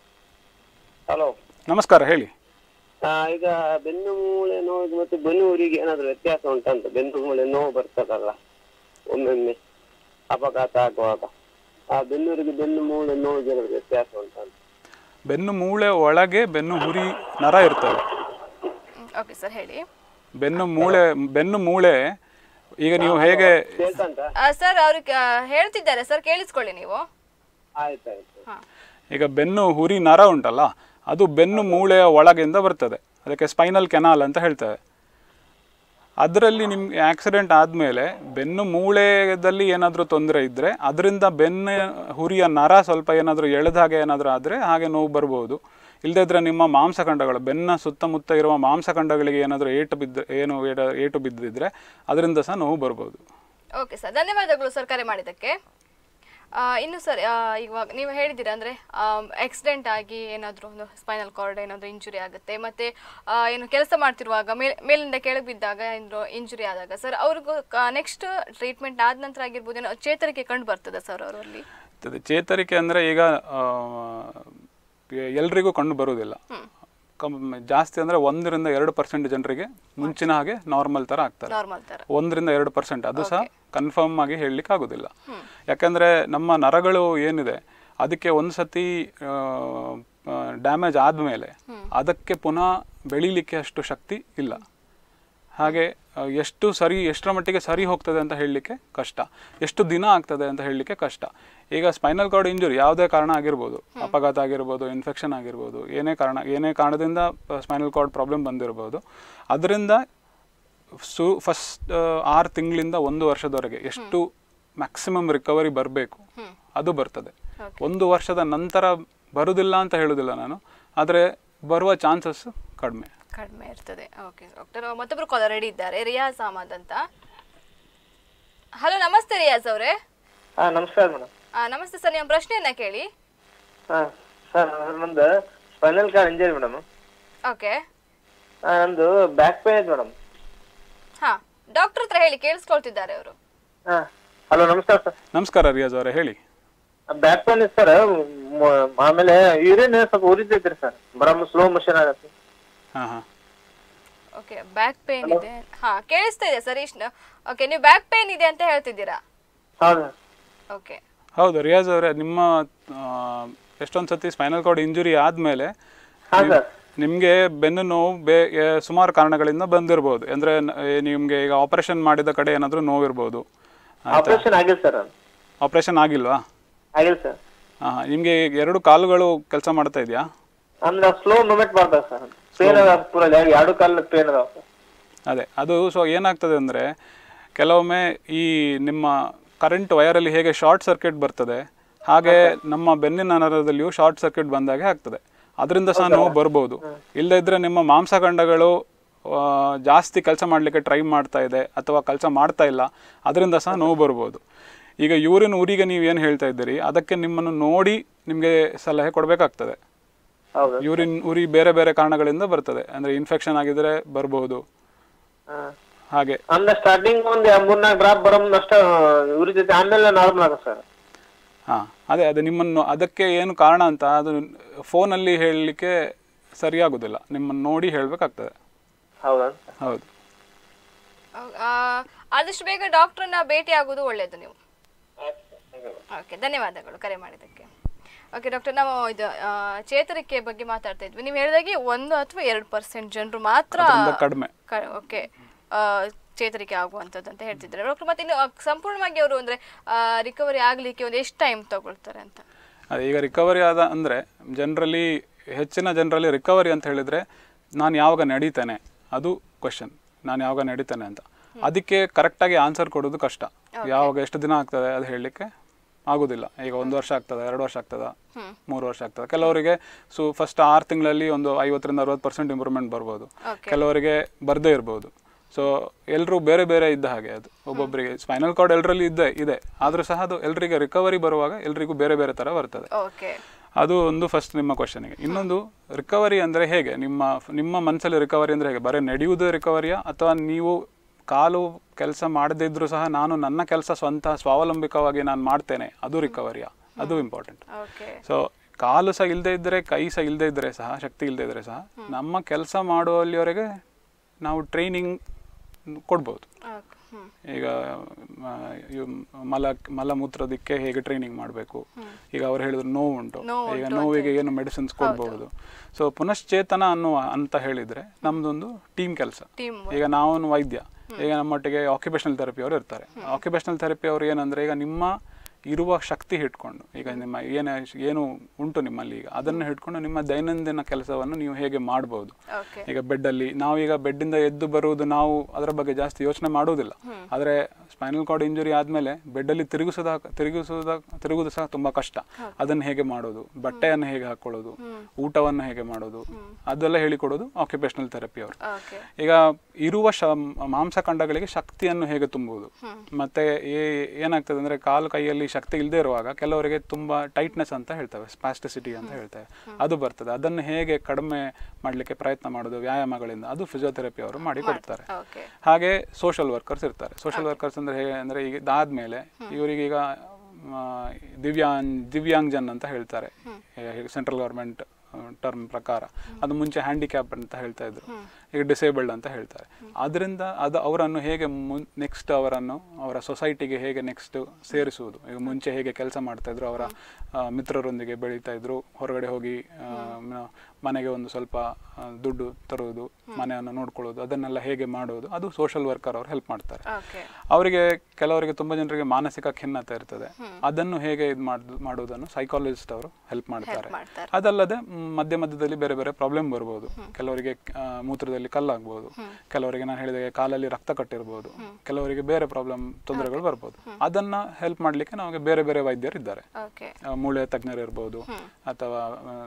Speaker 3: ಹಲೋ
Speaker 2: ನಮಸ್ಕಾರ ಹೇಳಿ
Speaker 3: ಈಗ ಬೆನ್ನು ಮೂಳೆ ನೋವು ಮತ್ತು ಬೆನ್ನು ಊರಿಗೆ ಏನಾದ್ರು ವ್ಯತ್ಯಾಸ ಉಂಟಂತ ಬೆನ್ನು ಮೂಳೆ ನೋವು ಬರ್ತದಲ್ಲ ಒಮ್ಮೊಮ್ಮೆ ಅಪಘಾತ ಆಗುವಾಗ ಆ ಬೆನ್ನೂರಿಗೆ ಬೆನ್ನು ಮೂಳೆ ನೋವಿಗೆ ಏನಾದ್ರು ವ್ಯತ್ಯಾಸ ಉಂಟಂತ
Speaker 2: ಬೆನ್ನು ಮೂಳೆ ಒಳಗೆ ಬೆನ್ನು ಹುರಿ ನರ ಇರ್ತದೆ
Speaker 1: ಓಕೆ ಸರ್ ಹೇಳಿ
Speaker 2: ಬೆನ್ನು ಮೂಳೆ ಬೆನ್ನು ಮೂಳೆ ಈಗ ನೀವು ಹೇಗೆ
Speaker 3: ಕೇಳ್ತಂತ
Speaker 1: ಸರ್ ಅವ್ರಿಗೆ ಆ, ಹೇಳ್ತಿದ್ದಾರೆ ಸರ್ ಕೇಳಿಸ್ಕೊಳ್ಳಿ ನೀವು
Speaker 3: ಆಯ್ತಾಯ್ತು
Speaker 1: ಹಾಂ
Speaker 2: ಈಗ ಬೆನ್ನು ಹುರಿ ನರ ಉಂಟಲ್ಲ ಅದು ಬೆನ್ನು ಮೂಳೆಯ ಒಳಗಿಂದ ಬರ್ತದೆ ಅದಕ್ಕೆ ಸ್ಪೈನಲ್ ಕೆನಾಲ್ ಅಂತ ಹೇಳ್ತೇವೆ ಅದರಲ್ಲಿ ನಿಮ್ಗೆ ಆಕ್ಸಿಡೆಂಟ್ ಆದಮೇಲೆ ಬೆನ್ನು ಮೂಳೆದಲ್ಲಿ ಏನಾದರೂ ತೊಂದರೆ ಇದ್ದರೆ ಅದರಿಂದ ಬೆನ್ನು ಹುರಿಯ ನರ ಸ್ವಲ್ಪ ಏನಾದರೂ ಎಳೆದ ಹಾಗೆ ಏನಾದರೂ ಆದರೆ ಹಾಗೆ ನೋವು ಬರ್ಬೋದು ಇಲ್ಲದೇ ಇದ್ರೆ ನಿಮ್ಮ ಮಾಂಸಖಂಡಗಳು ಬೆನ್ನ ಸುತ್ತಮುತ್ತ ಇರುವ ಮಾಂಸಖಂಡಗಳಿಗೆ ಏನಾದರೂ ಏಟು ಬಿದ್ದ ಏನು ಏಟ- ಏಟು ಬಿದ್ದಿದ್ರೆ ಅದರಿಂದ ಸಹ ನೋವು ಬರ್ಬೋದು
Speaker 1: ಓಕೆ ಸರ್ ಧನ್ಯವಾದಗಳು ಸರ್ ಕರೆ ಮಾಡಿದ್ದಕ್ಕೆ ಆ, ಇನ್ನು ಸರ್ ಆ, ಇವಾಗ ನೀವು ಹೇಳಿದ್ದೀರಾ ಅಂದರೆ ಆಕ್ಸಿಡೆಂಟ್ ಆಗಿ ಏನಾದರೂ ಒಂದು ಸ್ಪೈನಲ್ ಕಾರ್ಡ್ ಏನಾದರೂ ಇಂಜುರಿ ಆಗುತ್ತೆ ಮತ್ತು ಏನು ಕೆಲಸ ಮಾಡ್ತಿರುವಾಗ ಮೇಲ್ ಮೇಲಿಂದ ಕೆಳಗೆ ಬಿದ್ದಾಗ ಏನಾದರೂ ಇಂಜುರಿ ಆದಾಗ ಸರ್ ಅವ್ರಿಗೂ ನೆಕ್ಸ್ಟ್ ಟ್ರೀಟ್ಮೆಂಟ್ ಆದ ನಂತರ ಆಗಿರ್ಬೋದು ಏನೋ ಚೇತರಿಕೆ ಕಂಡು ಬರ್ತದೆ ಸರ್ ಅವರಲ್ಲಿ
Speaker 2: ಆಗ್ತದೆ ಚೇತರಿಕೆ ಅಂದರೆ ಈಗ ಆ, ಎಲ್ರಿಗೂ ಕಂಡು ಬರುವುದಿಲ್ಲ ಕಮ್ ಜಾಸ್ತಿ ಅಂದರೆ ಒಂದರಿಂದ ಎರಡು ಪರ್ಸೆಂಟ್ ಜನರಿಗೆ ಮುಂಚಿನ ಹಾಗೆ ನಾರ್ಮಲ್ ಥರ ಆಗ್ತಾರೆ
Speaker 1: ನಾರ್ಮಲ್ ಥರ
Speaker 2: ಒಂದರಿಂದ ಎರಡು ಪರ್ಸೆಂಟ್ ಅದು ಸಹ ಕನ್ಫರ್ಮ್ ಆಗಿ ಹೇಳಲಿಕ್ಕೆ ಆಗೋದಿಲ್ಲ ಯಾಕಂದರೆ ನಮ್ಮ ನರಗಳು ಏನಿದೆ ಅದಕ್ಕೆ ಒಂದು ಸತಿ ಡ್ಯಾಮೇಜ್ ಆದಮೇಲೆ ಅದಕ್ಕೆ ಪುನಃ ಬೆಳೀಲಿಕ್ಕೆ ಅಷ್ಟು ಶಕ್ತಿ ಇಲ್ಲ ಹಾಗೆ ಆ, ಎಷ್ಟು ಸರಿ ಎಷ್ಟರ ಮಟ್ಟಿಗೆ ಸರಿ ಹೋಗ್ತದೆ ಅಂತ ಹೇಳಲಿಕ್ಕೆ ಕಷ್ಟ ಎಷ್ಟು ದಿನ ಆಗ್ತದೆ ಅಂತ ಹೇಳಲಿಕ್ಕೆ ಕಷ್ಟ ಈಗ ಸ್ಪೈನಲ್ ಕಾರ್ಡ್ ಇಂಜುರಿ ಯಾವುದೇ ಕಾರಣ ಆಗಿರ್ಬೋದು ಅಪಘಾತ ಆಗಿರ್ಬೋದು ಇನ್ಫೆಕ್ಷನ್ ಆಗಿರ್ಬೋದು ಏನೇ ಕಾರಣ ಏನೇ ಕಾರಣದಿಂದ ಸ್ಪೈನಲ್ ಕಾರ್ಡ್ ಪ್ರಾಬ್ಲಮ್ ಬಂದಿರ್ಬೋದು ಅದರಿಂದ ಸು ಫಸ್ಟ್ ಆರು ತಿಂಗಳಿಂದ ಒಂದು ವರ್ಷದವರೆಗೆ ಎಷ್ಟು ಮ್ಯಾಕ್ಸಿಮಮ್ ರಿಕವರಿ ಬರಬೇಕು ಅದು ಬರ್ತದೆ ಒಂದು ವರ್ಷದ ನಂತರ ಬರುವುದಿಲ್ಲ ಅಂತ ಹೇಳುವುದಿಲ್ಲ ನಾನು ಆದರೆ ಬರುವ ಚಾನ್ಸಸ್ ಕಡಿಮೆ
Speaker 1: ಕಡಿಮೆ ಇರ್ತದೆ ಓಕೆ ಡಾಕ್ಟರ್ ಮತ್ತೊಬ್ರು ಕಾಲರ್ ರೆಡಿ ಇದ್ದಾರೆ ರಿಯಾಜ್ ಅಹಮದ್ ಅಂತ ಹಲೋ ನಮಸ್ತೆ ರಿಯಾಜ್ ಅವರೇ
Speaker 3: ಹಾ ನಮಸ್ಕಾರ ಮೇಡಮ್
Speaker 1: ನಮಸ್ತೆ ಸರ್ ನಿಮ್ಮ ಪ್ರಶ್ನೆಯನ್ನ ಕೇಳಿ
Speaker 3: ಹಾ ಸರ್ ನಂದು spinal cord injury madam
Speaker 1: okay
Speaker 3: ನಂದು ಬ್ಯಾಕ್ ಪೇನ್ ಇದೆ ಮೇಡಮ್
Speaker 1: ಹಾ ಡಾಕ್ಟರ್ ಹತ್ರ ಹೇಳಿ ಕೇಳಿಸ್ಕೊಳ್ತಿದ್ದಾರೆ ಅವರು
Speaker 3: ಹಾ ಹಲೋ ನಮಸ್ಕಾರ ಸರ್
Speaker 2: ನಮಸ್ಕಾರ ರಿಯಾಜ್ ಅವರೇ ಹೇಳಿ
Speaker 3: ಬ್ಯಾಕ್ ಪೇನ್ ಇದೆ ಸರ್ ಆಮೇಲೆ ಯೂರಿನ್ ಸ್ವಲ್ಪ ಉರಿತೈತ್ರಿ ಸರ್ ಬರಮ್ ಸ್ಲೋ ಮೋಷನ್ ಆಗತ್ತೆ
Speaker 2: ಹಾಂ ಹಾಂ
Speaker 1: ಓಕೆ ಬ್ಯಾಕ್ ಪೇನ್ ಇದೆ ಹಾ ಕೇಳಿಸ್ತಾ ಇದೆ ಸರ್ ಇಷ್ಟು ಓಕೆ ನೀವು ಬ್ಯಾಕ್ ಪೇನ್ ಇದೆ ಅಂತ ಹೇಳ್ತಿದ್ದೀರಾ
Speaker 3: ಹೌದು
Speaker 1: ಓಕೆ
Speaker 2: ಹೌದು ರಿಯಾಜ್ ಅವರೇ ನಿಮ್ಮ ಆ, ಎಷ್ಟೊಂದು ಸತಿ ಸ್ಪೈನಲ್ ಕಾರ್ಡ್ ಇಂಜುರಿ ಆದಮೇಲೆ
Speaker 3: ಹಾ ಸರ್
Speaker 2: ನಿಮಗೆ ಬೆನ್ನು ನೋವು ಬೇ ಎ- ಸುಮಾರು ಕಾರಣಗಳಿಂದ ಬಂದಿರ್ಬೋದು ಅಂದರೆ ನಿಮಗೆ ಈಗ ಆಪರೇಷನ್ ಮಾಡಿದ ಕಡೆ ಏನಾದರೂ ನೋವಿರ್ಬೋದು
Speaker 3: ಆಪರೇಷನ್ ಆಗಿಲ್ಲ ಸರ್
Speaker 2: ಆಪರೇಷನ್ ಆಗಿಲ್ವಾ
Speaker 3: ಆಗಿಲ್ಲ ಸರ್
Speaker 2: ಹಾಂ ನಿಮಗೆ ಎರಡು ಕಾಲುಗಳು ಕೆಲಸ ಮಾಡ್ತಾ ಇದೆಯಾ
Speaker 3: ಅಂದ್ರೆ ಸ್ಲೋ ಮೂಮೆಂಟ್ ಮಾಡ್ತಾರೆ ಸರ್ ಪೇನ್ ಅದ ಪೂರ ಎರಡು ಕಾಲ ಪೇನ್ ಅದಾವ ಸರ್
Speaker 2: ಅದೇ ಅದು ಸೊ ಏನಾಗ್ತದೆ ಅಂದರೆ ಕೆಲವೊಮ್ಮೆ ಈ ನಿಮ್ಮ ಕರೆಂಟ್ ವಯರಲ್ಲಿ ಹೇಗೆ ಶಾರ್ಟ್ ಸರ್ಕ್ಯೂಟ್ ಬರ್ತದೆ ಹಾಗೆ ನಮ್ಮ ಬೆನ್ನಿನ ನರದಲ್ಲಿಯೂ ಶಾರ್ಟ್ ಸರ್ಕ್ಯೂಟ್ ಬಂದಾಗೆ ಆಗ್ತದೆ ಅದರಿಂದ ಸಹ ನೋವು ಬರ್ಬೋದು ಇಲ್ಲದೇ ಇದ್ರೆ ನಿಮ್ಮ ಮಾಂಸಖಂಡಗಳು ಆ, ಜಾಸ್ತಿ ಕೆಲಸ ಮಾಡಲಿಕ್ಕೆ ಟ್ರೈ ಮಾಡ್ತಾ ಇದೆ ಅಥವಾ ಕೆಲಸ ಮಾಡ್ತಾ ಇಲ್ಲ ಅದರಿಂದ ಸಹ ನೋವು ಬರ್ಬೋದು ಈಗ ಯೂರಿನ್ ಊರಿಗೆ ನೀವು ಏನು ಹೇಳ್ತಾ ಇದ್ದೀರಿ ಅದಕ್ಕೆ ನಿಮ್ಮನ್ನು ನೋಡಿ ನಿಮಗೆ ಸಲಹೆ ಕೊಡಬೇಕಾಗ್ತದೆ
Speaker 3: ಹೌದು
Speaker 2: ಯೂರಿನ್ ಉರಿ ಬೇರೆ ಬೇರೆ ಕಾರಣಗಳಿಂದ ಬರ್ತದೆ ಅಂದರೆ ಇನ್ಫೆಕ್ಷನ್ ಆಗಿದ್ರೆ ಬರ್ಬೋದು
Speaker 3: ಹಾ.
Speaker 2: ಹಾಗೆ
Speaker 3: ಅಂದ್ರೆ ಸ್ಟಾರ್ಟಿಂಗ್ ಒಂದ್ ಮೂರ್ನಾಲ್ಕು ಡ್ರಾಪ್ ಬರೋಮ್ ಅಷ್ಟ ಉರಿತೈತಿ ಆಮೇಲೆ ನಾರ್ಮಲ್ ಆಗ ಸರ್
Speaker 2: ಹಾಂ ಅದೇ ಅದೇ ನಿಮ್ಮನ್ನು ಅದಕ್ಕೆ ಏನು ಕಾರಣ ಅಂತ ಅದು ಫೋನಲ್ಲಿ ಹೇಳಲಿಕ್ಕೆ ಸರಿಯಾಗೋದಿಲ್ಲ ನಿಮ್ಮನ್ನು ನೋಡಿ ಹೇಳಬೇಕಾಗ್ತದೆ
Speaker 3: ಹೌದಾ
Speaker 2: ಹೌದು
Speaker 1: ಆ, ಆದಷ್ಟು ಬೇಗ ಡಾಕ್ಟ್ರನ್ನ ಭೇಟಿ ಆಗೋದು ಒಳ್ಳೆಯದು ನೀವು ಓಕೆ ಧನ್ಯವಾದಗಳು ಕರೆ ಮಾಡಿದ್ದಕ್ಕೆ ಓಕೆ ಡಾಕ್ಟರ್ ನಾವು ಇದು ಆ, ಚೇತರಿಕೆ ಬಗ್ಗೆ ಮಾತಾಡ್ತಾ ಇದ್ವಿ ನೀವು ಹೇಳಿದಾಗೆ ಒಂದು ಅಥವಾ ಎರಡು ಪರ್ಸೆಂಟ್ ಜನರು ಮಾತ್ರ
Speaker 2: ಅದರಿಂದ ಕಡಿಮೆ
Speaker 1: ಓಕೆ ಆ, ಚೇತರಿಕೆ ಆಗುವಂಥದ್ದು ಅಂತ ಹೇಳ್ತಿದ್ದಾರೆ ಡಾಕ್ಟರ್ ಮತ್ತೆ ಇನ್ನು ಆ, ಸಂಪೂರ್ಣವಾಗಿ ಅವರು ಅಂದ್ರೆ ರಿಕವರಿ ಆಗ್ಲಿಕ್ಕೆ ಒಂದು ಎಷ್ಟು ಟೈಮ್ ತಗೊಳ್ತಾರೆ ಅಂತ
Speaker 2: ಅದೇ ಈಗ ರಿಕವರಿ ಆದ ಅಂದರೆ ಜನರಲಿ ಹೆಚ್ಚಿನ ಜನರಲ್ಲಿ ರಿಕವರಿ ಅಂತ ಹೇಳಿದರೆ ನಾನು ಯಾವಾಗ ನಡೀತೇನೆ ಅದು ಕ್ವೆಶನ್ ನಾನು ಯಾವಾಗ ನಡೀತೇನೆ ಅಂತ ಅದಕ್ಕೆ ಕರೆಕ್ಟಾಗಿ ಆನ್ಸರ್ ಕೊಡೋದು ಕಷ್ಟ ಯಾವಾಗ ಎಷ್ಟು ದಿನ ಆಗ್ತದೆ ಅದು ಹೇಳಲಿಕ್ಕೆ ಆಗೋದಿಲ್ಲ ಈಗ ಒಂದು ವರ್ಷ ಆಗ್ತದೆ ಎರಡು ವರ್ಷ ಆಗ್ತದ ಮೂರು ವರ್ಷ ಆಗ್ತದೆ ಕೆಲವರಿಗೆ ಸೊ ಫಸ್ಟ್ ಆರು ತಿಂಗಳಲ್ಲಿ ಒಂದು ಐವತ್ತರಿಂದ ಅರವತ್ತು ಪರ್ಸೆಂಟ್ ಇಂಪ್ರೂವ್ಮೆಂಟ್ ಬರ್ಬೋದು ಕೆಲವರಿಗೆ ಬರದೇ ಇರ್ಬೋದು ಸೊ ಎಲ್ಲರೂ ಬೇರೆ ಬೇರೆ ಇದ್ದ ಹಾಗೆ ಅದು ಒಬ್ಬೊಬ್ಬರಿಗೆ ಸ್ಪೈನಲ್ ಕಾರ್ಡ್ ಎಲ್ಲರಲ್ಲಿ ಇದ್ದೇ ಇದೆ ಆದರೂ ಸಹ ಅದು ಎಲ್ಲರಿಗೆ ರಿಕವರಿ ಬರುವಾಗ ಎಲ್ರಿಗೂ ಬೇರೆ ಬೇರೆ ಥರ ಬರ್ತದೆ
Speaker 1: ಓಕೆ
Speaker 2: ಅದು ಒಂದು ಫಸ್ಟ್ ನಿಮ್ಮ ಕ್ವಶನಿಗೆ ಇನ್ನೊಂದು ರಿಕವರಿ ಅಂದರೆ ಹೇಗೆ ನಿಮ್ಮ ನಿಮ್ಮ ಮನಸ್ಸಲ್ಲಿ ರಿಕವರಿ ಅಂದರೆ ಹೇಗೆ ಬರೀ ನಡೆಯುವುದು ರಿಕವರಿಯಾ ಅಥವಾ ನೀವು ಕಾಲು ಕೆಲಸ ಮಾಡದಿದ್ರೂ ಸಹ ನಾನು ನನ್ನ ಕೆಲಸ ಸ್ವಂತ ಸ್ವಾವಲಂಬಿಕವಾಗಿ ನಾನು ಮಾಡ್ತೇನೆ ಅದು ರಿಕವರಿಯಾ ಅದು ಇಂಪಾರ್ಟೆಂಟ್
Speaker 1: ಓಕೆ
Speaker 2: ಸೊ ಕಾಲು ಸಹ ಇಲ್ಲದೆ ಇದ್ದರೆ ಕೈ ಸಹ ಇಲ್ಲದೆ ಇದ್ದರೆ ಸಹ ಶಕ್ತಿ ಇಲ್ಲದೆ ಇದ್ದರೆ ಸಹ ನಮ್ಮ ಕೆಲಸ ಮಾಡುವಲ್ಲಿವರೆಗೆ ನಾವು ಟ್ರೈನಿಂಗ್ ಕೊಡ್ಬೋದು
Speaker 1: ಹ್ಮ್
Speaker 2: ಈಗ ಮ, ಇವ್ ಮಲ ಮಲಮೂತ್ರದಕ್ಕೆ ಹೇಗೆ ಟ್ರೈನಿಂಗ್ ಮಾಡಬೇಕು ಈಗ ಅವ್ರು ಹೇಳಿದ್ರು ನೋವು ಉಂಟು
Speaker 1: ನೋವು
Speaker 2: ಈಗ ನೋವಿಗೆ ಏನು ಮೆಡಿಸಿನ್ಸ್ ಕೊಡ್ಬಹುದು ಸೊ ಪುನಶ್ಚೇತನ ಅನ್ನುವ ಅಂತ ಹೇಳಿದ್ರೆ ನಮ್ದೊಂದು ಟೀಮ್ ಕೆಲಸ
Speaker 1: ಟೀಮ್
Speaker 2: ಈಗ ನಾವು ವೈದ್ಯ ಈಗ ನಮ್ಮೊಟ್ಟಿಗೆ ಆಕ್ಯುಪೇಷನಲ್ ಥೆರಪಿ ಅವರು ಇರ್ತಾರೆ ಆಕ್ಯುಪೇಷನಲ್ ಥೆರಪಿ ಅವರು ಏನಂದ್ರೆ ಈಗ ನಿಮ್ಮ ಇರುವ ಶಕ್ತಿ ಹಿಡ್ಕೊಂಡು ಈಗ ನಿಮ್ಮ ಏನು ಏನು ಉಂಟು ನಿಮ್ಮಲ್ಲಿ ಈಗ ಅದನ್ನು ಹಿಡ್ಕೊಂಡು ನಿಮ್ಮ ದೈನಂದಿನ ಕೆಲಸವನ್ನು ನೀವು ಹೇಗೆ ಮಾಡ್ಬೋದು
Speaker 1: ಓಕೆ
Speaker 2: ಈಗ ಬೆಡ್ಡಲ್ಲಿ ನಾವೀಗ ಬೆಡ್ಡಿಂದ ಎದ್ದು ಬರುವುದು ನಾವು ಅದರ ಬಗ್ಗೆ ಜಾಸ್ತಿ ಯೋಚನೆ ಮಾಡುವುದಿಲ್ಲ ಆದರೆ ಸ್ಪೈನಲ್ ಕಾರ್ಡ್ ಇಂಜುರಿ ಆದಮೇಲೆ ಬೆಡ್ಡಲ್ಲಿ ತಿರುಗಿಸೋದ ತಿರುಗಿಸೋದ ತಿರುಗುವುದು ಸಹ ತುಂಬ ಕಷ್ಟ ಅದನ್ನು ಹೇಗೆ ಮಾಡೋದು ಬಟ್ಟೆಯನ್ನು ಹೇಗೆ ಹಾಕೊಳ್ಳೋದು ಊಟವನ್ನು ಹೇಗೆ ಮಾಡೋದು ಅದೆಲ್ಲ ಹೇಳಿಕೊಡೋದು ಆಕ್ಯುಪೇಷನಲ್ ಥೆರಪಿ ಅವರು
Speaker 1: ಓಕೆ
Speaker 2: ಈಗ ಇರುವ ಶ ಮಾಂಸಖಂಡಗಳಿಗೆ ಶಕ್ತಿಯನ್ನು ಹೇಗೆ ತುಂಬುವುದು ಮತ್ತೆ ಏ- ಏನಾಗ್ತದೆ ಅಂದ್ರೆ ಕಾಲು ಕೈಯಲ್ಲಿ ಶಕ್ತಿ ಇಲ್ಲದೆ ಇರುವಾಗ ಕೆಲವರಿಗೆ ತುಂಬಾ ಟೈಟ್ನೆಸ್ ಅಂತ ಹೇಳ್ತೇವೆ ಸ್ಪಾಸ್ಟಿಸಿಟಿ ಅಂತ ಹೇಳ್ತೇವೆ ಅದು ಬರ್ತದೆ ಅದನ್ನು ಹೇಗೆ ಕಡಿಮೆ ಮಾಡಲಿಕ್ಕೆ ಪ್ರಯತ್ನ ಮಾಡೋದು ವ್ಯಾಯಾಮಗಳಿಂದ ಅದು ಫಿಸಿಯೋಥೆರಪಿ ಅವರು ಮಾಡಿ ಕೊಡ್ತಾರೆ
Speaker 1: ಓಕೆ
Speaker 2: ಹಾಗೆ ಸೋಷಲ್ ವರ್ಕರ್ಸ್ ಇರ್ತಾರೆ ಸೋಷಲ್ ವರ್ಕರ್ಸ್ ಅಂದ್ರೆ ಹೇಗೆ ಅಂದ್ರೆ ಈಗ ಇದಾದ್ಮೇಲೆ ಇವರಿಗೀಗ ಆ, ದಿವ್ಯಾಂಗ್ ದಿವ್ಯಾಂಗ್ಜನ್ ಅಂತ ಹೇಳ್ತಾರೆ ಸೆಂಟ್ರಲ್ ಗೌರ್ಮೆಂಟ್ ಟರ್ಮ್ ಪ್ರಕಾರ ಅದು ಮುಂಚೆ ಹ್ಯಾಂಡಿಕ್ಯಾಪ್ ಅಂತ ಹೇಳ್ತಾ ಇದ್ರು ಈಗ ಡಿಸೇಬಲ್ಡ್ ಅಂತ ಹೇಳ್ತಾರೆ ಅದರಿಂದ ಅದು ಅವರನ್ನು ಹೇಗೆ ನೆಕ್ಸ್ಟ್ ಅವರನ್ನು ಅವರ ಸೊಸೈಟಿಗೆ ಹೇಗೆ ನೆಕ್ಸ್ಟ್ ಸೇರಿಸುವುದು ಈಗ ಮುಂಚೆ ಹೇಗೆ ಕೆಲಸ ಮಾಡ್ತಾ ಇದ್ರು ಅವರ ಆ, ಮಿತ್ರರೊಂದಿಗೆ ಬೆಳೀತಾ ಇದ್ರು ಹೊರಗಡೆ ಹೋಗಿ ಆ, ಮ- ಮನೆಗೆ ಒಂದು ಸ್ವಲ್ಪ ಆ, ದುಡ್ಡು ತರುವುದು ಮನೆಯನ್ನು ನೋಡ್ಕೊಳ್ಳೋದು ಅದನ್ನೆಲ್ಲ ಹೇಗೆ ಮಾಡೋದು ಅದು ಸೋಷಲ್ ವರ್ಕರ್ ಅವರು ಹೆಲ್ಪ್ ಮಾಡ್ತಾರೆ
Speaker 1: ಓಕೆ
Speaker 2: ಅವರಿಗೆ ಕೆಲವರಿಗೆ ತುಂಬಾ ಜನರಿಗೆ ಮಾನಸಿಕ ಖಿನ್ನತೆ ಇರ್ತದೆ ಅದನ್ನು ಹೇಗೆ ಇದು ಮಾಡುವುದನ್ನು ಸೈಕಾಲಜಿಸ್ಟ್ ಅವರು ಹೆಲ್ಪ್ ಮಾಡ್ತಾರೆ
Speaker 1: ಮಾಡ್ತಾರೆ.
Speaker 2: ಅದಲ್ಲದೆ ಮ್, ಮಧ್ಯ ಮಧ್ಯದಲ್ಲಿ ಬೇರೆ ಬೇರೆ ಪ್ರಾಬ್ಲಮ್ ಬರ್ಬೋದು ಕೆಲವರಿಗೆ ಆ, ಮೂತ್ರದಲ್ಲಿ ಕಲ್ಲಾಗ್ಬೋದು ಕೆಲವರಿಗೆ ನಾನು ಹೇಳಿದ ಹಾಗೆ ಕಾಲಲ್ಲಿ ರಕ್ತ ಕಟ್ಟಿರ್ಬೋದು ಕೆಲವರಿಗೆ ಬೇರೆ ಪ್ರಾಬ್ಲಮ್ ತೊಂದರೆಗಳು ಬರ್ಬೋದು ಅದನ್ನ ಹೆಲ್ಪ್ ಮಾಡ್ಲಿಕ್ಕೆ ನಮಗೆ ಬೇರೆ ಬೇರೆ ವೈದ್ಯರು ಇದ್ದಾರೆ
Speaker 1: ಓಕೆ
Speaker 2: ಆ, ಮೂಳೆ ತಜ್ಞರು ಇರ್ಬೋದು ಅಥವಾ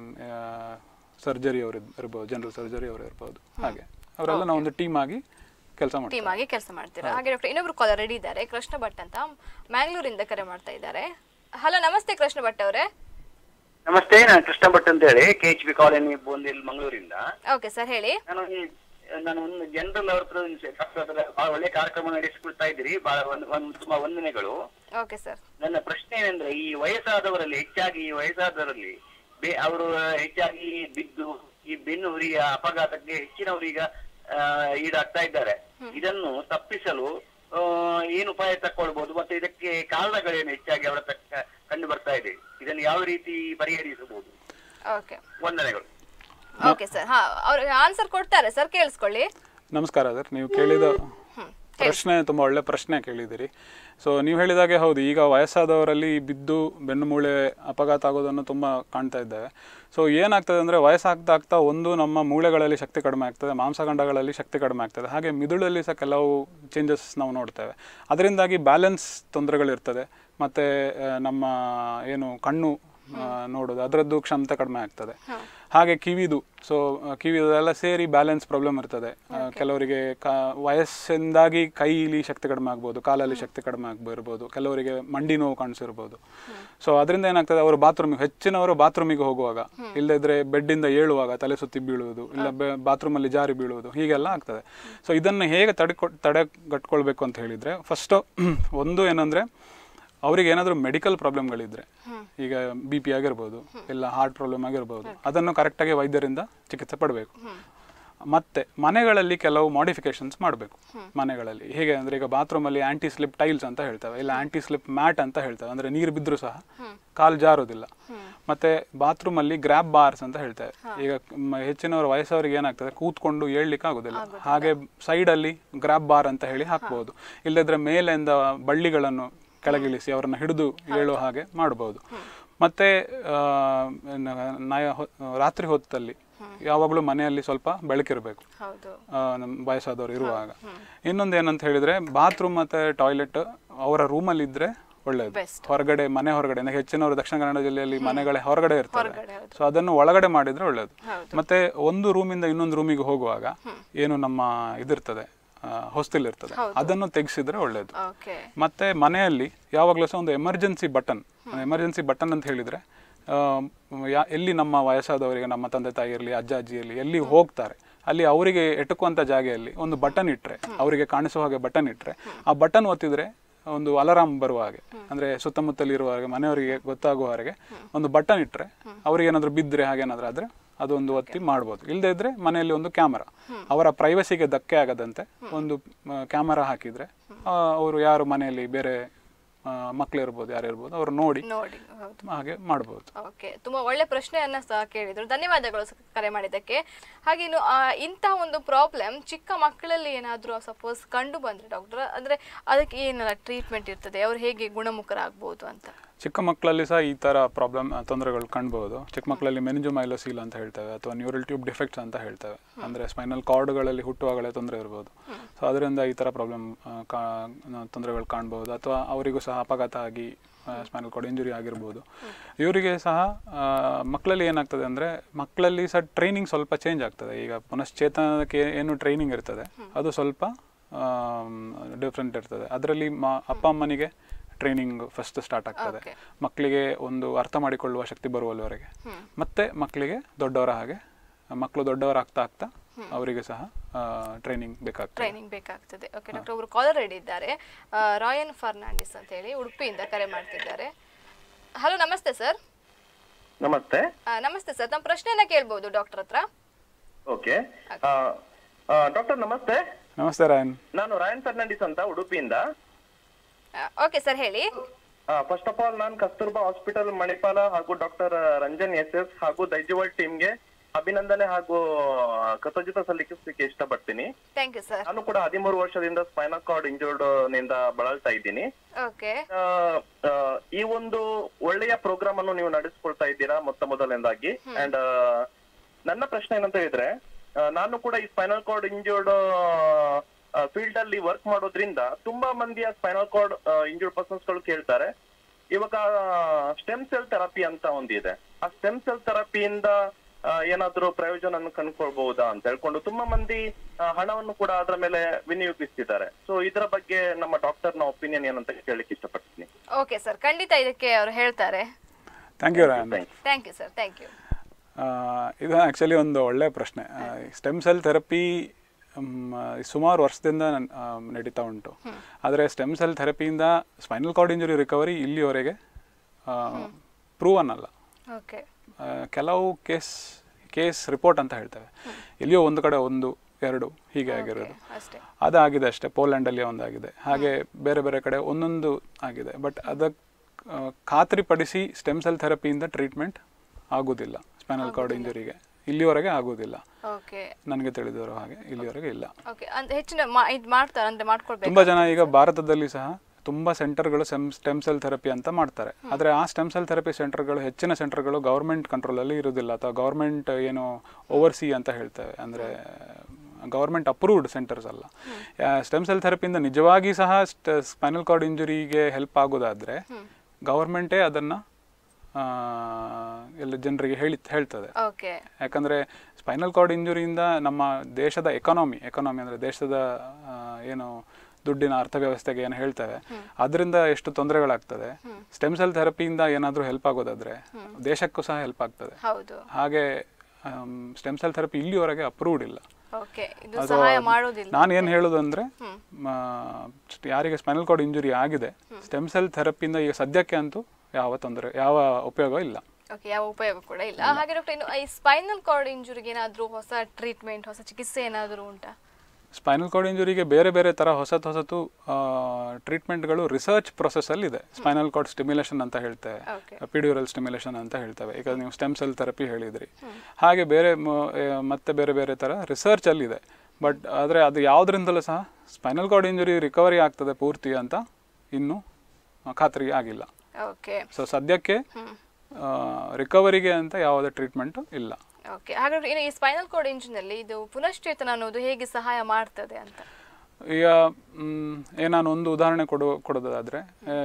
Speaker 2: ಸರ್ಜರಿ ಅವರು ಇರ್ಬೋದು ಜನರಲ್ ಸರ್ಜರಿ ಅವರು ಇರ್ಬೋದು ಹಾಗೆ ಅವರೆಲ್ಲ ನಾವು ಒಂದು ಟೀಮ್ ಆಗಿ ಕೆಲಸ ಮಾಡ್ತೀವಿ
Speaker 1: ಟೀಮ್ ಆಗಿ ಕೆಲಸ ಮಾಡ್ತೀರಾ ಹಾಗೆ ಡಾಕ್ಟರ್ ಇನ್ನೊಬ್ರು ಕಾಲರ್ ರೆಡಿ ಇದ್ದಾರೆ ಕೃಷ್ಣ ಭಟ್ ಅಂತ ಮ್ಯಾಂಗ್ಳೂರಿಂದ ಕರೆ ಮಾಡ್ತಾ ಇದ್ದಾರೆ ಹಲೋ ನಮಸ್ತೆ ಕೃಷ್ಣ ಭಟ್ ಅವರೇ
Speaker 4: ನಮಸ್ತೆ ನಾನು ಕೃಷ್ಣ ಭಟ್ ಅಂತ ಹೇಳಿ K H B colony Bondel ಮಂಗಳೂರಿಂದ
Speaker 1: ಓಕೆ ಸರ್ ಹೇಳಿ
Speaker 4: ನಾನು ಈ ನಾನು ಒಂದು ಜನರಲ್ ಅವ್ರ ಹತ್ರ ಒಂದು ಶಾಸ್ತ್ರದ ಬಹಳ ಒಳ್ಳೆ ಕಾರ್ಯಕ್ರಮ ನಡೆಸಿಕೊಳ್ತಾ ಇದ್ದೀರಿ ಬಹಳ ಒಂದು ಒಂದು ತುಂಬಾ ವಂದನೆಗಳು
Speaker 1: ಓಕೆ ಸರ್
Speaker 4: ನನ್ನ ಪ್ರಶ್ನೆ ಏನಂದ್ರೆ ಈ ವಯಸ್ಸಾದವರಲ್ಲಿ ಹೆಚ್ಚಾಗಿ ಈ ವಯಸ್ಸಾದವರಲ್ಲಿ ಬೇ ಅವರು ಹೆಚ್ಚಾಗಿ ಬಿದ್ದು ಈ ಬೆನ್ನು ಹುರಿಯ ಅಪಘಾತಕ್ಕೆ ಹೆಚ್ಚಿನವರು ಈಗ ಆ, ಈಡಾಗ್ತಾ ಇದ್ದಾರೆ ಇದನ್ನು ತಪ್ಪಿಸಲು ಆ, ಏನು ಉಪಾಯ ತಕ್ಕೊಳ್ಬಹುದು ಮತ್ತೆ ಇದಕ್ಕೆ ಕಾರಣಗಳೇನು ಹೆಚ್ಚಾಗಿ ಅವರ ತಕ್ಕ ಕಂಡು ಬರ್ತಾ ಇದೆ ಇದನ್ನು ಯಾವ ರೀತಿ ಪರಿಹರಿಸಬಹುದು
Speaker 1: ಓಕೆ
Speaker 4: ವಂದನೆಗಳು
Speaker 1: ಓಕೆ ಸರ್ ಹಾ ಅವ್ರು ಆನ್ಸರ್ ಕೊಡ್ತಾರೆ ಸರ್ ಕೇಳಿಸ್ಕೊಳ್ಳಿ
Speaker 2: ನಮಸ್ಕಾರ ಸರ್ ನೀವು ಕೇಳಿದ ಪ್ರಶ್ನೆ ತುಂಬ ಒಳ್ಳೆ ಪ್ರಶ್ನೆ ಕೇಳಿದಿರಿ ಸೊ ನೀವು ಹೇಳಿದಾಗೆ ಹೌದು ಈಗ ವಯಸ್ಸಾದವರಲ್ಲಿ ಬಿದ್ದು ಬೆನ್ನು ಮೂಳೆ ಅಪಘಾತ ಆಗೋದನ್ನು ತುಂಬ ಕಾಣ್ತಾ ಇದ್ದೇವೆ ಸೊ ಏನಾಗ್ತದೆ ಅಂದರೆ ವಯಸ್ಸಾಗ್ತಾ ಆಗ್ತಾ ಒಂದು ನಮ್ಮ ಮೂಳೆಗಳಲ್ಲಿ ಶಕ್ತಿ ಕಡಿಮೆ ಆಗ್ತದೆ ಮಾಂಸಖಂಡಗಳಲ್ಲಿ ಶಕ್ತಿ ಕಡಿಮೆ ಆಗ್ತದೆ ಹಾಗೆ ಮಿದುಳಲ್ಲಿ ಸಹ ಕೆಲವು ಚೇಂಜಸ್ ನಾವು ನೋಡ್ತೇವೆ ಅದರಿಂದಾಗಿ ಬ್ಯಾಲೆನ್ಸ್ ತೊಂದರೆಗಳಿರ್ತದೆ ಮತ್ತು ನಮ್ಮ ಏನು ಕಣ್ಣು ಆ, ನೋಡೋದು ಅದರದ್ದು ಕ್ಷಮತೆ ಕಡಿಮೆ ಆಗ್ತದೆ ಹಾಗೆ ಕಿವಿದು ಸೊ ಕಿವಿದೆಲ್ಲ ಸೇರಿ ಬ್ಯಾಲೆನ್ಸ್ ಪ್ರಾಬ್ಲಮ್ ಇರ್ತದೆ ಆ, ಕೆಲವರಿಗೆ ಕಾ ವಯಸ್ಸಿಂದಾಗಿ ಕೈಲಿ ಶಕ್ತಿ ಕಡಿಮೆ ಆಗ್ಬೋದು ಕಾಲಲ್ಲಿ ಶಕ್ತಿ ಕಡಿಮೆ ಆಗ್ಬಿರ್ಬೋದು ಕೆಲವರಿಗೆ ಮಂಡಿ ನೋವು ಕಾಣಿಸಿರ್ಬೋದು ಸೊ ಅದರಿಂದ ಏನಾಗ್ತದೆ ಅವರು ಬಾತ್ರೂಮಿಗೆ ಹೆಚ್ಚಿನವರು ಬಾತ್ರೂಮಿಗೆ ಹೋಗುವಾಗ ಇಲ್ಲದಿದ್ರೆ ಬೆಡ್ಡಿಂದ ಏಳುವಾಗ ತಲೆ ಸುತ್ತಿ ಬೀಳುವುದು ಇಲ್ಲ ಬಾತ್ರೂಮಲ್ಲಿ ಜಾರಿ ಬೀಳುವುದು ಹೀಗೆಲ್ಲ ಆಗ್ತದೆ ಸೊ ಇದನ್ನು ಹೇಗೆ ತಡೆಕೊ ತಡೆಗಟ್ಕೊಳ್ಬೇಕು ಅಂತ ಹೇಳಿದ್ರೆ ಫಸ್ಟ್ ಒಂದು ಏನಂದ್ರೆ ಅವ್ರಿಗೆ ಏನಾದರೂ ಮೆಡಿಕಲ್ ಪ್ರಾಬ್ಲಮ್ಗಳಿದ್ರೆ ಈಗ ಬಿ ಪಿ ಆಗಿರ್ಬೋದು ಇಲ್ಲ ಹಾರ್ಟ್ ಪ್ರಾಬ್ಲಮ್ ಆಗಿರ್ಬೋದು ಅದನ್ನು ಕರೆಕ್ಟಾಗಿ ವೈದ್ಯರಿಂದ ಚಿಕಿತ್ಸೆ ಪಡಬೇಕು ಮತ್ತೆ ಮನೆಗಳಲ್ಲಿ ಕೆಲವು ಮಾಡಿಫಿಕೇಶನ್ಸ್ ಮಾಡಬೇಕು ಮನೆಗಳಲ್ಲಿ ಹೇಗೆ ಅಂದ್ರೆ ಈಗ ಬಾತ್ರೂಮಲ್ಲಿ ಆಂಟಿ ಸ್ಲಿಪ್ ಟೈಲ್ಸ್ ಅಂತ ಹೇಳ್ತೇವೆ ಇಲ್ಲ ಆಂಟಿ ಸ್ಲಿಪ್ ಮ್ಯಾಟ್ ಅಂತ ಹೇಳ್ತೇವೆ ಅಂದ್ರೆ ನೀರು ಬಿದ್ದರೂ ಸಹ ಕಾಲು ಜಾರೋದಿಲ್ಲ ಮತ್ತೆ ಬಾತ್ರೂಮಲ್ಲಿ ಗ್ರ್ಯಾಬ್ ಬಾರ್ಸ್ ಅಂತ ಹೇಳ್ತೇವೆ ಈಗ ಮ- ಹೆಚ್ಚಿನವರು ವಯಸ್ಸವರಿಗೆ ಏನಾಗ್ತದೆ ಕೂತ್ಕೊಂಡು ಏಳ್ಲಿಕ್ಕೆ ಆಗೋದಿಲ್ಲ ಹಾಗೆ ಸೈಡಲ್ಲಿ ಗ್ರ್ಯಾಬ್ ಬಾರ್ ಅಂತ ಹೇಳಿ ಹಾಕ್ಬೋದು ಇಲ್ಲದ್ರೆ ಮೇಲಿಂದ ಬಳ್ಳಿಗಳನ್ನು ಕೆಳಗಿಳಿಸಿ ಅವರನ್ನ ಹಿಡಿದು ಏಳುವ ಹಾಗೆ ಮಾಡಬಹುದು ಮತ್ತೆ ಆ, ನ- ನಯ ಹೊ- ರಾತ್ರಿ ಹೊತ್ತಲ್ಲಿ ಯಾವಾಗಲೂ ಮನೆಯಲ್ಲಿ ಸ್ವಲ್ಪ ಬೆಳಕಿರಬೇಕು
Speaker 1: ಹೌದು
Speaker 2: ನಮ್ಮ ವಯಸ್ಸಾದವರು ಇರುವಾಗ ಇನ್ನೊಂದು ಏನಂತ ಹೇಳಿದ್ರೆ ಬಾತ್ರೂಮ್ ಮತ್ತೆ ಟಾಯ್ಲೆಟ್ ಅವರ ರೂಮಲ್ಲಿ ಇದ್ರೆ ಒಳ್ಳೇದು
Speaker 1: Best.
Speaker 2: ಹೊರಗಡೆ ಮನೆ ಹೊರಗಡೆ ಅಂದ್ರೆ ಹೆಚ್ಚಿನವರು ದಕ್ಷಿಣ ಕನ್ನಡ ಜಿಲ್ಲೆಯಲ್ಲಿ ಮನೆಗಳೇ ಹೊರಗಡೆ ಇರ್ತವೆ
Speaker 1: ಹೊರಗಡೆ, ಹೌದು.
Speaker 2: ಸೊ ಅದನ್ನು ಒಳಗಡೆ ಮಾಡಿದ್ರೆ ಒಳ್ಳೇದು
Speaker 1: ಹೌದು.
Speaker 2: ಮತ್ತೆ ಒಂದು ರೂಮಿಂದ ಇನ್ನೊಂದು ರೂಮಿಗೆ ಹೋಗುವಾಗ ಏನು ನಮ್ಮ ಇದಿರ್ತದೆ ಹೊಸ್ತಿಲ್ ಇರ್ತದೆ ಅದನ್ನು ತೆಗೆಸಿದ್ರೆ ಒಳ್ಳೇದು
Speaker 1: ಓಕೆ
Speaker 2: ಮತ್ತೆ ಮನೆಯಲ್ಲಿ ಯಾವಾಗಲೂ ಸಹ ಒಂದು ಎಮರ್ಜೆನ್ಸಿ ಬಟನ್ ಎಮರ್ಜೆನ್ಸಿ ಬಟನ್ ಅಂತ ಹೇಳಿದ್ರೆ ಆ, ಯಾ- ಎಲ್ಲಿ ನಮ್ಮ ವಯಸ್ಸಾದವರಿಗೆ ನಮ್ಮ ತಂದೆ ತಾಯಿ ಇರಲಿ ಅಜ್ಜ ಅಜ್ಜಿ ಇರಲಿ ಎಲ್ಲಿ ಹೋಗ್ತಾರೆ ಅಲ್ಲಿ ಅವರಿಗೆ ಎಟುಕುವಂತ ಜಾಗೆಯಲ್ಲಿ ಒಂದು ಬಟನ್ ಇಟ್ರೆ ಅವರಿಗೆ ಕಾಣಿಸುವ ಹಾಗೆ ಬಟನ್ ಇಟ್ರೆ ಆ ಬಟನ್ ಒತ್ತಿದ್ರೆ ಒಂದು ಅಲಾರಾಮ್ ಬರುವ ಹಾಗೆ ಅಂದ್ರೆ ಸುತ್ತಮುತ್ತಲು ಇರುವವರೆಗೆ ಮನೆಯವರಿಗೆ ಗೊತ್ತಾಗುವವರೆಗೆ ಒಂದು ಬಟನ್ ಇಟ್ರೆ ಅವ್ರಿಗೆ ಏನಾದ್ರು ಬಿದ್ದರೆ ಹಾಗೇನಾದ್ರೂ ಆದ್ರೆ ಅದೊಂದು ಒತ್ತಿ ಮಾಡ್ಬೋದು ಇಲ್ಲದೆ ಇದ್ರೆ ಮನೆಯಲ್ಲಿ ಒಂದು ಕ್ಯಾಮರಾ ಅವರ ಪ್ರೈವಸಿಗೆ ಧಕ್ಕೆ ಆಗದಂತೆ ಒಂದು ಕ್ಯಾಮರಾ ಹಾಕಿದ್ರೆ ಆ, ಅವರು ಯಾರು ಮನೆಯಲ್ಲಿ ಬೇರೆ ಮಕ್ಕಳು ಇರ್ಬೋದು ಯಾರು ಇರ್ಬೋದು ಅವ್ರು ನೋಡಿ
Speaker 1: ನೋಡಿ ಹೌದು
Speaker 2: ಹಾಗೆ ಮಾಡ್ಬೋದು
Speaker 1: ಓಕೆ ತುಂಬಾ ಒಳ್ಳೆ ಪ್ರಶ್ನೆಯನ್ನ ಸಹ ಕೇಳಿದ್ರು ಧನ್ಯವಾದಗಳು ಸ- ಕರೆ ಮಾಡಿದ್ದಕ್ಕೆ ಹಾಗೆ ಇನ್ನು ಆ, ಇಂತಹ ಒಂದು ಪ್ರಾಬ್ಲಮ್ ಚಿಕ್ಕ ಮಕ್ಕಳಲ್ಲಿ ಏನಾದರೂ ಸಪೋಸ್ ಕಂಡು ಬಂದ್ರೆ ಡಾಕ್ಟರ್ ಅಂದ್ರೆ ಅದಕ್ಕೆ ಏನೆಲ್ಲ ಟ್ರೀಟ್ಮೆಂಟ್ ಇರ್ತದೆ ಅವ್ರು ಹೇಗೆ ಗುಣಮುಖರಾಗ್ಬೋದು ಅಂತ
Speaker 2: ಚಿಕ್ಕ ಮಕ್ಕಳಲ್ಲಿ ಸಹ ಈ ಥರ ಪ್ರಾಬ್ಲಮ್ ತೊಂದರೆಗಳು ಕಾಣ್ಬೋದು ಚಿಕ್ಕ ಮಕ್ಕಳಲ್ಲಿ ಮೆನಿಜುಮೈಲೋಸೀಲ್ ಅಂತ ಹೇಳ್ತೇವೆ ಅಥವಾ ನ್ಯೂರಲ್ ಟ್ಯೂಬ್ ಡಿಫೆಕ್ಟ್ಸ್ ಅಂತ ಹೇಳ್ತೇವೆ ಅಂದರೆ ಸ್ಪೈನಲ್ ಕಾರ್ಡ್ಗಳಲ್ಲಿ ಹುಟ್ಟುವಾಗಲೇ ತೊಂದರೆ ಇರ್ಬೋದು ಸೊ ಅದರಿಂದ ಈ ಥರ ಪ್ರಾಬ್ಲಮ್ ತೊಂದರೆಗಳು ಕಾಣ್ಬೋದು ಅಥವಾ ಅವರಿಗೂ ಸಹ ಅಪಘಾತ ಆಗಿ ಸ್ಪೈನಲ್ ಕಾರ್ಡ್ ಇಂಜುರಿ ಆಗಿರ್ಬೋದು ಇವರಿಗೆ ಸಹ ಆ, ಮಕ್ಕಳಲ್ಲಿ ಏನಾಗ್ತದೆ ಅಂದರೆ ಮಕ್ಕಳಲ್ಲಿ ಸಹ ಟ್ರೈನಿಂಗ್ ಸ್ವಲ್ಪ ಚೇಂಜ್ ಆಗ್ತದೆ ಈಗ ಪುನಶ್ಚೇತನಕ್ಕೆ ಏನು ಟ್ರೈನಿಂಗ್ ಇರ್ತದೆ ಅದು ಸ್ವಲ್ಪ ಡಿಫ್ರೆಂಟ್ ಇರ್ತದೆ ಅದರಲ್ಲಿ ಮ ಅಪ್ಪ ಅಮ್ಮನಿಗೆ ಟ್ರೈನಿಂಗ್ ಫಸ್ಟ್ ಸ್ಟಾರ್ಟ್ ಆಗ್ತದೆ
Speaker 1: Okay.
Speaker 2: ಮಕ್ಕಳಿಗೆ ಒಂದು ಅರ್ಥ ಮಾಡಿಕೊಳ್ಳುವ ಶಕ್ತಿ ಬರುವಲ್ಲಿವರೆಗೆ ಮತ್ತೆ ಮಕ್ಕಳಿಗೆ ದೊಡ್ಡವರ ಹಾಗೆ ಮಕ್ಕಳು ದೊಡ್ಡವರಾಗ್ತಾ ಆಗ್ತಾ ಅವರಿಗೆ ಸಹ ಟ್ರೈನಿಂಗ್ ಬೇಕಾಗ್ತದೆ
Speaker 1: ಟ್ರೈನಿಂಗ್ ಬೇಕಾಗ್ತದೆ ಓಕೆ ಡಾಕ್ಟರ್ ಒಬ್ರು ಕಾಲರ್ ರೆಡಿ ಇದ್ದಾರೆ ಆ, ರಾಯನ್ ಫರ್ನಾಂಡಿಸ್ ಅಂತ ಹೇಳಿ ಉಡುಪಿಯಿಂದ ಕರೆ ಮಾಡ್ತಿದ್ದಾರೆ ಹಲೋ ನಮಸ್ತೆ ಸರ್
Speaker 5: ನಮಸ್ತೆ
Speaker 1: ನಮಸ್ತೆ ಸರ್ ನಮ್ಮ ಪ್ರಶ್ನೆಯನ್ನ ಕೇಳ್ಬೋದು ಡಾಕ್ಟರ್ ಹತ್ರ
Speaker 5: ಓಕೆ ಡಾಕ್ಟರ್ ನಮಸ್ತೆ
Speaker 2: ನಮಸ್ತೆ ರಾಯನ್
Speaker 5: ನಾನು ರಾಯನ್ ಫರ್ನಾಂಡಿಸ್ ಅಂತ ಉಡುಪಿಯಿಂದ
Speaker 1: ಓಕೆ ಸರ್ ಹೇಳಿ
Speaker 5: ಫಸ್ಟ್ ಆಫ್ ಆಲ್ ನಾನು ಕಸ್ತೂರ್ಬಾ ಹಾಸ್ಪಿಟಲ್ ಮಣಿಪಾಲ ಹಾಗೂ ಡಾಕ್ಟರ್ ರಂಜನ್ ಎಸ್ ಎಸ್ ಹಾಗೂ ದೈಜವಾಳ್ ಟೀಮ್ಗೆ ಅಭಿನಂದನೆ ಹಾಗೂ ಕೃತಜ್ಞತೆ ಸಲ್ಲಿಸಲಿಕ್ಕೆ ಇಷ್ಟಪಡ್ತೀನಿ
Speaker 1: ಥ್ಯಾಂಕ್ ಯು ಸರ್
Speaker 5: ನಾನು ಕೂಡ ಹದಿಮೂರು ವರ್ಷದಿಂದ ಸ್ಪೈನಲ್ ಕಾರ್ಡ್ ಇಂಜೂರ್ಡ್ ನಿಂದ ಬಳಲ್ತಾ ಇದ್ದೀನಿ
Speaker 1: ಓಕೆ
Speaker 5: ಆ, ಆ, ಈ ಒಂದು ಒಳ್ಳೆಯ ಪ್ರೋಗ್ರಾಮ್ ಅನ್ನು ನೀವು ನಡೆಸ್ಕೊಳ್ತಾ ಇದ್ದೀರಾ ಮೊತ್ತ ಮೊದಲನೇದಾಗಿ ಅಂಡ್ ನನ್ನ ಪ್ರಶ್ನೆ ಏನಂತ ಹೇಳಿದ್ರೆ ಆ, ನಾನು ಕೂಡ ಈ ಸ್ಪೈನಲ್ ಕಾರ್ಡ್ ಇಂಜೂರ್ಡ್ ಫೀಲ್ಡ್ ಅಲ್ಲಿ ವರ್ಕ್ ಮಾಡೋದ್ರಿಂದ ತುಂಬಾ ಮಂದಿಯ ಸ್ಪೈನಲ್ ಕಾರ್ಡ್ ಇಂಜೂರ್ಡ್ ಪರ್ಸನ್ಸ್ ಗಳು ಕೇಳ್ತಾರೆ ಇವಾಗ ಸ್ಟೆಮ್ ಸೆಲ್ ಥೆರಪಿ ಅಂತ ಒಂದಿದೆ ಆ ಸ್ಟೆಮ್ ಸೆಲ್ ಥೆರಪಿಯಿಂದ ಏನಾದ್ರೂ ಪ್ರಯೋಜನ ಕಂಡುಕೊಳ್ಬಹುದಾ ಅಂತ ಹೇಳ್ಕೊಂಡು ತುಂಬಾ ಮಂದಿ ಆ, ಹಣವನ್ನು ಕೂಡ ಅದರ ಮೇಲೆ ವಿನಿಯೋಗಿಸ್ತಿದ್ದಾರೆ ಸೊ ಇದರ ಬಗ್ಗೆ ನಮ್ಮ ಡಾಕ್ಟರ್ ನ ಒಪಿನಿಯನ್ ಏನಂತ ಕೇಳಲಿಕ್ಕೆ ಇಷ್ಟಪಡ್ತೀನಿ
Speaker 1: ಓಕೆ ಸರ್ ಖಂಡಿತ ಇದಕ್ಕೆ ಅವರು ಹೇಳ್ತಾರೆ
Speaker 2: thank you Ryan
Speaker 1: thank you sir thank you
Speaker 2: ಆ, ಇದು ಆ್ಯಕ್ಚುಲಿ ಒಂದು ಒಳ್ಳೆ ಪ್ರಶ್ನೆ ಸ್ಟೆಮ್ ಸೆಲ್ ಥೆರಪಿ ಸುಮಾರು ವರ್ಷದಿಂದ ನನ್- ಆ, ನಡೀತಾ ಉಂಟು ಆದರೆ ಸ್ಟೆಮ್ ಸೆಲ್ ಥೆರಪಿಯಿಂದ ಸ್ಪೈನಲ್ ಕಾರ್ಡ್ ಇಂಜುರಿ ರಿಕವರಿ ಇಲ್ಲಿವರೆಗೆ ಪ್ರೂವನ್ ಅಲ್ಲ
Speaker 1: ಓಕೆ
Speaker 2: ಆ, ಕೆಲವು ಕೇಸ್ ಕೇಸ್ ರಿಪೋರ್ಟ್ ಅಂತ ಹೇಳ್ತೇವೆ ಎಲ್ಲಿಯೋ ಒಂದು ಕಡೆ ಒಂದು ಎರಡು ಹೀಗೆ ಆಗಿರೋದು
Speaker 1: ಅಷ್ಟೇ
Speaker 2: ಅದಾಗಿದೆ ಅಷ್ಟೇ ಪೋಲ್ಯಾಂಡಲ್ಲಿ ಒಂದಾಗಿದೆ ಹಾಗೆ ಬೇರೆ ಬೇರೆ ಕಡೆ ಒಂದೊಂದು ಆಗಿದೆ ಬಟ್ ಅದಕ್ಕೆ ಖಾತ್ರಿಪಡಿಸಿ ಸ್ಟೆಮ್ ಸೆಲ್ ಥೆರಪಿಯಿಂದ ಟ್ರೀಟ್ಮೆಂಟ್ ಆಗುವುದಿಲ್ಲ ಸ್ಪೈನಲ್ ಕಾರ್ಡ್ ಇಂಜುರಿಗೆ ಇಲ್ಲಿವರೆಗೆ ಆಗುವುದಿಲ್ಲ
Speaker 1: ಓಕೆ
Speaker 2: ನನಗೆ ತಿಳಿದಿರೋ ಹಾಗೆ ಇಲ್ಲಿವರೆಗೆ ಇಲ್ಲ
Speaker 1: ಓಕೆ ಅಂದ್ರೆ ಹೆಚ್ಚಿನ ಮಾ- ಇದ್ ಮಾಡ್ತಾರೆ ಅಂದ್ರೆ ಮಾಡ್ಕೊಳ್ಬೇಕು
Speaker 2: ತುಂಬಾ ಜನ ಈಗ ಭಾರತದಲ್ಲಿ ಸಹ ತುಂಬಾ ಸೆಂಟರ್ಗಳು ಸೆಮ್ ಸ್ಟೆಮ್ ಸೆಲ್ ಥೆರಪಿ ಅಂತ ಮಾಡ್ತಾರೆ ಆದರೆ ಆ ಸ್ಟೆಮ್ ಸೆಲ್ ಥೆರಪಿ ಸೆಂಟರ್ಗಳು ಹೆಚ್ಚಿನ ಸೆಂಟರ್ಗಳು ಗೌರ್ಮೆಂಟ್ ಕಂಟ್ರೋಲಲ್ಲಿ ಇರೋದಿಲ್ಲ ಅಥವಾ ಗೌರ್ಮೆಂಟ್ ಏನು ಓವರ್ಸಿ ಅಂತ ಹೇಳ್ತೇವೆ ಅಂದರೆ ಗೌರ್ಮೆಂಟ್ ಅಪ್ರೂವ್ಡ್ ಸೆಂಟರ್ಸ್ ಅಲ್ಲ ಸ್ಟೆಮ್ ಸೆಲ್ ಥೆರಪಿಯಿಂದ ನಿಜವಾಗಿ ಸಹ ಸ್ಪೈನಲ್ ಕಾರ್ಡ್ ಇಂಜುರಿಗೆ ಹೆಲ್ಪ್ ಆಗೋದಾದ್ರೆ ಗೌರ್ಮೆಂಟೇ ಅದನ್ನ ಆ, ಎಲ್ಲ ಜನರಿಗೆ ಹೇಳಿ ಹೇಳ್ತದೆ
Speaker 1: ಓಕೆ
Speaker 2: ಯಾಕಂದ್ರೆ ಸ್ಪೈನಲ್ ಕಾರ್ಡ್ ಇಂಜುರಿಯಿಂದ ನಮ್ಮ ದೇಶದ ಎಕಾನಮಿ ಎಕಾನಮಿ ಅಂದ್ರೆ ದೇಶದ ಆ, ಏನು ದುಡ್ಡಿನ ಅರ್ಥವ್ಯವಸ್ಥೆಗೆ ಏನು ಹೇಳ್ತೇವೆ ಅದರಿಂದ ಎಷ್ಟು ತೊಂದರೆಗಳಾಗ್ತದೆ ಸ್ಟೆಮ್ ಸೆಲ್ ಥೆರಪಿಯಿಂದ ಏನಾದರೂ ಹೆಲ್ಪ್ ಆಗೋದಾದ್ರೆ ದೇಶಕ್ಕೂ ಸಹ ಹೆಲ್ಪ್ ಆಗ್ತದೆ
Speaker 1: ಹೌದು
Speaker 2: ಹಾಗೆ ಸ್ಟೆಮ್ ಸೆಲ್ ಥೆರಪಿ ಇಲ್ಲಿವರೆಗೆ ಅಪ್ರೂವ್ಡ್ ಇಲ್ಲ
Speaker 1: ಓಕೆ ಇದು
Speaker 2: ಅದು
Speaker 1: ಸಹಾಯ ಮಾಡೋದಿಲ್ಲ
Speaker 2: ನಾನು ಏನು ಹೇಳೋದು ಅಂದ್ರೆ ಮ, ಯಾರಿಗೆ ಸ್ಪೈನಲ್ ಕಾರ್ಡ್ ಇಂಜುರಿ ಆಗಿದೆ ಸ್ಟೆಮ್ ಸೆಲ್ ಥೆರಪಿಯಿಂದ ಈಗ ಸದ್ಯಕ್ಕೆ ಅಂತೂ ಯಾವ ತೊಂದರೆ ಯಾವ ಉಪಯೋಗ ಇಲ್ಲ
Speaker 1: ಓಕೆ ಯಾವ ಉಪಯೋಗ ಕೂಡ ಇಲ್ಲ ಹಾಗೆ ಡಾಕ್ಟರ್ ಇನ್ನು ಈ ಸ್ಪೈನಲ್ ಕಾರ್ಡ್ ಇಂಜುರಿಗೆ ಏನಾದರೂ ಹೊಸ ಟ್ರೀಟ್ಮೆಂಟ್ ಹೊಸ ಚಿಕಿತ್ಸೆ ಏನಾದರೂ ಉಂಟಾ
Speaker 2: ಸ್ಪೈನಲ್ ಕಾರ್ಡ್ ಇಂಜುರಿಗೆ ಬೇರೆ ಬೇರೆ ಥರ ಹೊಸತು ಹೊಸತು ಟ್ರೀಟ್ಮೆಂಟ್ಗಳು ರಿಸರ್ಚ್ ಪ್ರೊಸೆಸ್ಸಲ್ಲಿ ಇದೆ ಸ್ಪೈನಲ್ ಕಾರ್ಡ್ ಸ್ಟಿಮ್ಯುಲೇಷನ್ ಅಂತ ಹೇಳ್ತೇವೆ
Speaker 1: Okay.
Speaker 2: ಪಿಡ್ಯೂರಲ್ ಸ್ಟಿಮ್ಯುಲೇಷನ್ ಅಂತ ಹೇಳ್ತೇವೆ ಈಗ ನೀವು ಸ್ಟೆಮ್ ಸೆಲ್ ಥೆರಪಿ ಹೇಳಿದ್ರಿ ಹಾಗೆ ಬೇರೆ ಮ- ಆ, ಮತ್ತೆ ಬೇರೆ ಬೇರೆ ಥರ ರಿಸರ್ಚಲ್ಲಿ ಇದೆ ಬಟ್ ಆದರೆ ಅದು ಯಾವುದರಿಂದಲೂ ಸಹ ಸ್ಪೈನಲ್ ಕಾರ್ಡ್ ಇಂಜುರಿ ರಿಕವರಿ ಆಗ್ತದೆ ಪೂರ್ತಿ ಅಂತ ಇನ್ನೂ ಆ, ಖಾತ್ರಿ ಆಗಿಲ್ಲ
Speaker 1: ಓಕೆ
Speaker 2: ಸೊ ಸದ್ಯಕ್ಕೆ ರಿಕವರಿಗೆ ಅಂತ ಯಾವುದೇ ಟ್ರೀಟ್ಮೆಂಟು ಇಲ್ಲ
Speaker 1: ಓಕೆ ಹಾಗಾದ್ರೆ ಇನ್ನು ಈ ಸ್ಪೈನಲ್ ಕಾರ್ಡ್ ಇಂಜಿನಲ್ಲಿ ಇದು ಪುನಶ್ಚೇತನ ಅನ್ನೋದು ಹೇಗೆ ಸಹಾಯ ಮಾಡ್ತದೆ ಅಂತ
Speaker 2: ಈಗ ಮ್, ಏ ನಾನು ಒಂದು ಉದಾಹರಣೆ ಕೊಡು ಕೊಡೋದಾದರೆ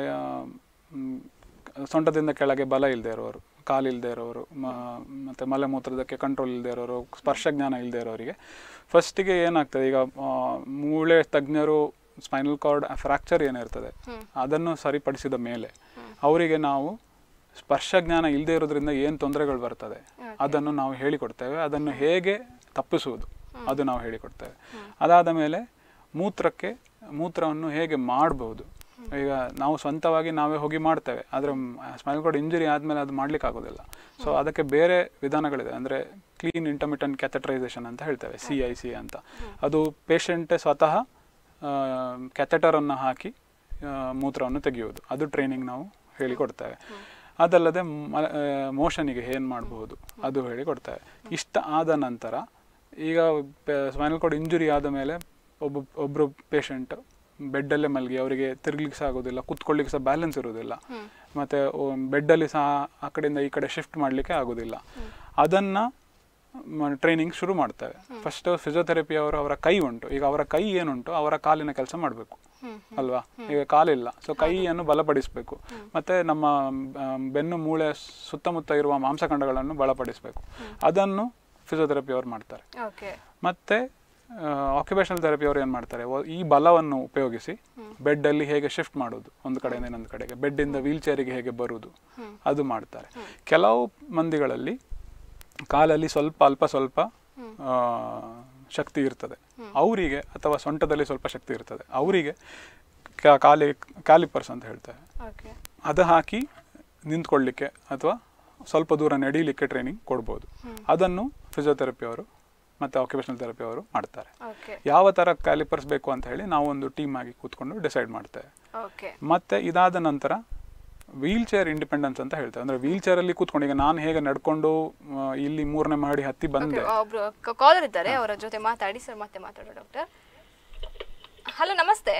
Speaker 2: ಸೊಂಟದಿಂದ ಕೆಳಗೆ ಬಲ ಇಲ್ಲದೆ ಇರೋರು ಕಾಲು ಇಲ್ಲದೆ ಇರೋರು ಮ- ಮತ್ತೆ ಮಲಮೂತ್ರದಕ್ಕೆ ಕಂಟ್ರೋಲ್ ಇಲ್ಲದೆ ಇರೋರು ಸ್ಪರ್ಶ ಜ್ಞಾನ ಇಲ್ಲದೆ ಇರೋರಿಗೆ ಫಸ್ಟಿಗೆ ಏನಾಗ್ತದೆ ಈಗ ಆ, ಮೂಳೆ ತಜ್ಞರು ಸ್ಪೈನಲ್ ಕಾರ್ಡ್ ಫ್ರ್ಯಾಕ್ಚರ್ ಏನಿರ್ತದೆ ಅದನ್ನು ಸರಿಪಡಿಸಿದ ಮೇಲೆ ಅವರಿಗೆ ನಾವು ಸ್ಪರ್ಶ ಜ್ಞಾನ ಇಲ್ಲದೆ ಇರೋದ್ರಿಂದ ಏನು ತೊಂದರೆಗಳು ಬರ್ತದೆ ಅದನ್ನು ನಾವು ಹೇಳಿಕೊಡ್ತೇವೆ ಅದನ್ನು ಹೇಗೆ ತಪ್ಪಿಸುವುದು ಅದು ನಾವು ಹೇಳಿಕೊಡ್ತೇವೆ ಅದಾದ ಮೇಲೆ ಮೂತ್ರಕ್ಕೆ ಮೂತ್ರವನ್ನು ಹೇಗೆ ಮಾಡಬಹುದು ಈಗ ನಾವು ಸ್ವಂತವಾಗಿ ನಾವೇ ಹೋಗಿ ಮಾಡ್ತೇವೆ ಆದರೆ ಸ್ಪೈನಲ್ ಕಾರ್ಡ್ ಇಂಜುರಿ ಆದಮೇಲೆ ಅದು ಮಾಡ್ಲಿಕ್ಕೆ ಆಗೋದಿಲ್ಲ ಸೊ ಅದಕ್ಕೆ ಬೇರೆ ವಿಧಾನಗಳಿದೆ ಅಂದರೆ ಕ್ಲೀನ್ ಇಂಟರ್ಮಿಟೆಂಟ್ ಕ್ಯಾಥೆಟ್ರೈಸೇಷನ್ ಅಂತ ಹೇಳ್ತೇವೆ ಸಿ ಐ ಸಿ ಅಂತ ಅದು ಪೇಷಂಟೇ ಸ್ವತಃ ಕ್ಯಾಥೆಟರನ್ನು ಹಾಕಿ ಆ, ಮೂತ್ರವನ್ನು ತೆಗೆಯುವುದು ಅದು ಟ್ರೈನಿಂಗ್ ನಾವು ಹೇಳಿಕೊಡ್ತೇವೆ ಅದಲ್ಲದೆ ಮೋಷನಿಗೆ ಏನು ಮಾಡಬಹುದು ಅದು ಹೇಳಿಕೊಡ್ತೇವೆ ಇಷ್ಟ ಆದ ನಂತರ ಈಗ ಸ್ಪೈನಲ್ ಕಾರ್ಡ್ ಇಂಜುರಿ ಆದ ಮೇಲೆ ಒಬ್ಬ ಒಬ್ಬರು ಪೇಷಂಟ್ ಬೆಡ್ಡಲ್ಲೇ ಮಲಗಿ ಅವರಿಗೆ ತಿರ್ಗ್ಲಿಕ್ಕೆ ಸಹ ಆಗೋದಿಲ್ಲ ಕುತ್ಕೊಳ್ಳಿಕ್ಕೆ ಸಹ ಬ್ಯಾಲೆನ್ಸ್ ಇರೋದಿಲ್ಲ ಮತ್ತು ಬೆಡ್ಡಲ್ಲಿ ಸಹ ಆ ಕಡೆಯಿಂದ ಈ ಕಡೆ ಶಿಫ್ಟ್ ಮಾಡಲಿಕ್ಕೆ ಆಗೋದಿಲ್ಲ ಅದನ್ನು ಟ್ರೈನಿಂಗ್ ಶುರು ಮಾಡ್ತೇವೆ ಫಸ್ಟ್ ಫಿಸಿಯೋಥೆರಪಿ ಅವರು ಅವರ ಕೈ ಉಂಟು ಈಗ ಅವರ ಕೈ ಏನುಂಟು ಅವರ ಕಾಲಿನ ಕೆಲಸ ಮಾಡಬೇಕು ಅಲ್ವಾ ಈಗ ಕಾಲಿಲ್ಲ ಸೊ ಕೈಯನ್ನು ಬಲಪಡಿಸಬೇಕು ಮತ್ತೆ ನಮ್ಮ ಆ, ಬೆನ್ನು ಮೂಳೆ ಸುತ್ತಮುತ್ತ ಇರುವ ಮಾಂಸಖಂಡಗಳನ್ನು ಬಲಪಡಿಸಬೇಕು ಅದನ್ನು ಫಿಸಿಯೋಥೆರಪಿ ಅವರು ಮಾಡ್ತಾರೆ
Speaker 1: ಓಕೆ
Speaker 2: ಮತ್ತೆ ಆಕ್ಯುಪೇಷನಲ್ ಥೆರಪಿ ಅವರು ಏನು ಮಾಡ್ತಾರೆ ಒ- ಈ ಬಲವನ್ನು ಉಪಯೋಗಿಸಿ ಬೆಡ್ಡಲ್ಲಿ ಹೇಗೆ ಶಿಫ್ಟ್ ಮಾಡೋದು ಒಂದು ಕಡೆಯಿಂದ ಇನ್ನೊಂದು ಕಡೆಗೆ ಬೆಡ್ಡಿಂದ ವೀಲ್ ಚೇರಿಗೆ ಹೇಗೆ ಬರುವುದು ಅದು ಮಾಡ್ತಾರೆ ಕೆಲವು ಮಂದಿಗಳಲ್ಲಿ ಕಾಲಲ್ಲಿ ಸ್ವಲ್ಪ ಅಲ್ಪ ಸ್ವಲ್ಪ ಆ, ಶಕ್ತಿ ಇರ್ತದೆ ಅವರಿಗೆ ಅಥವಾ ಸೊಂಟದಲ್ಲಿ ಸ್ವಲ್ಪ ಶಕ್ತಿ ಇರ್ತದೆ ಅವರಿಗೆ ಕಾಲಿ ಕ್ಯಾಲಿಪರ್ಸ್ ಅಂತ ಹೇಳ್ತಾರೆ
Speaker 1: ಓಕೆ
Speaker 2: ಅದು ಹಾಕಿ ನಿಂತ್ಕೊಳ್ಳಿಕ್ಕೆ ಅಥವಾ ಸ್ವಲ್ಪ ದೂರ ನಡೀಲಿಕ್ಕೆ ಟ್ರೈನಿಂಗ್ ಕೊಡ್ಬೋದು ಅದನ್ನು ಫಿಸಿಯೋಥೆರಪಿ ಅವರು ಮತ್ತು ಆಕ್ಯುಪೇಷನಲ್ ಥೆರಪಿ ಅವರು ಮಾಡ್ತಾರೆ
Speaker 1: ಓಕೆ
Speaker 2: ಯಾವ ಥರ ಕ್ಯಾಲಿಪರ್ಸ್ ಬೇಕು ಅಂತ ಹೇಳಿ ನಾವು ಒಂದು ಟೀಮ್ ಆಗಿ ಕೂತ್ಕೊಂಡು ಡಿಸೈಡ್ ಮಾಡ್ತೇವೆ
Speaker 1: ಓಕೆ
Speaker 2: ಮತ್ತೆ ಇದಾದ ನಂತರ ವೀಲ್ ಚೇರ್ ಇಂಡಿಪೆಂಡೆನ್ಸ್ ಅಂತ ಹೇಳ್ತೇವೆ ಅಂದರೆ ವೀಲ್ ಚೇರಲ್ಲಿ ಕೂತ್ಕೊಂಡು ಈಗ ನಾನು ಹೇಗೆ ನಡ್ಕೊಂಡು ಆ, ಇಲ್ಲಿ ಮೂರನೇ ಮಾಡಿ ಹತ್ತಿ ಬಂದೆ
Speaker 1: ಒಬ್ರು ಕಾಲರ್ ಇದ್ದಾರೆ ಅವರ ಜೊತೆ ಮಾತಾಡಿ ಸರ್ ಮತ್ತೆ ಮಾತಾಡೋ ಡಾಕ್ಟರ್ ಹಲೋ ನಮಸ್ತೆ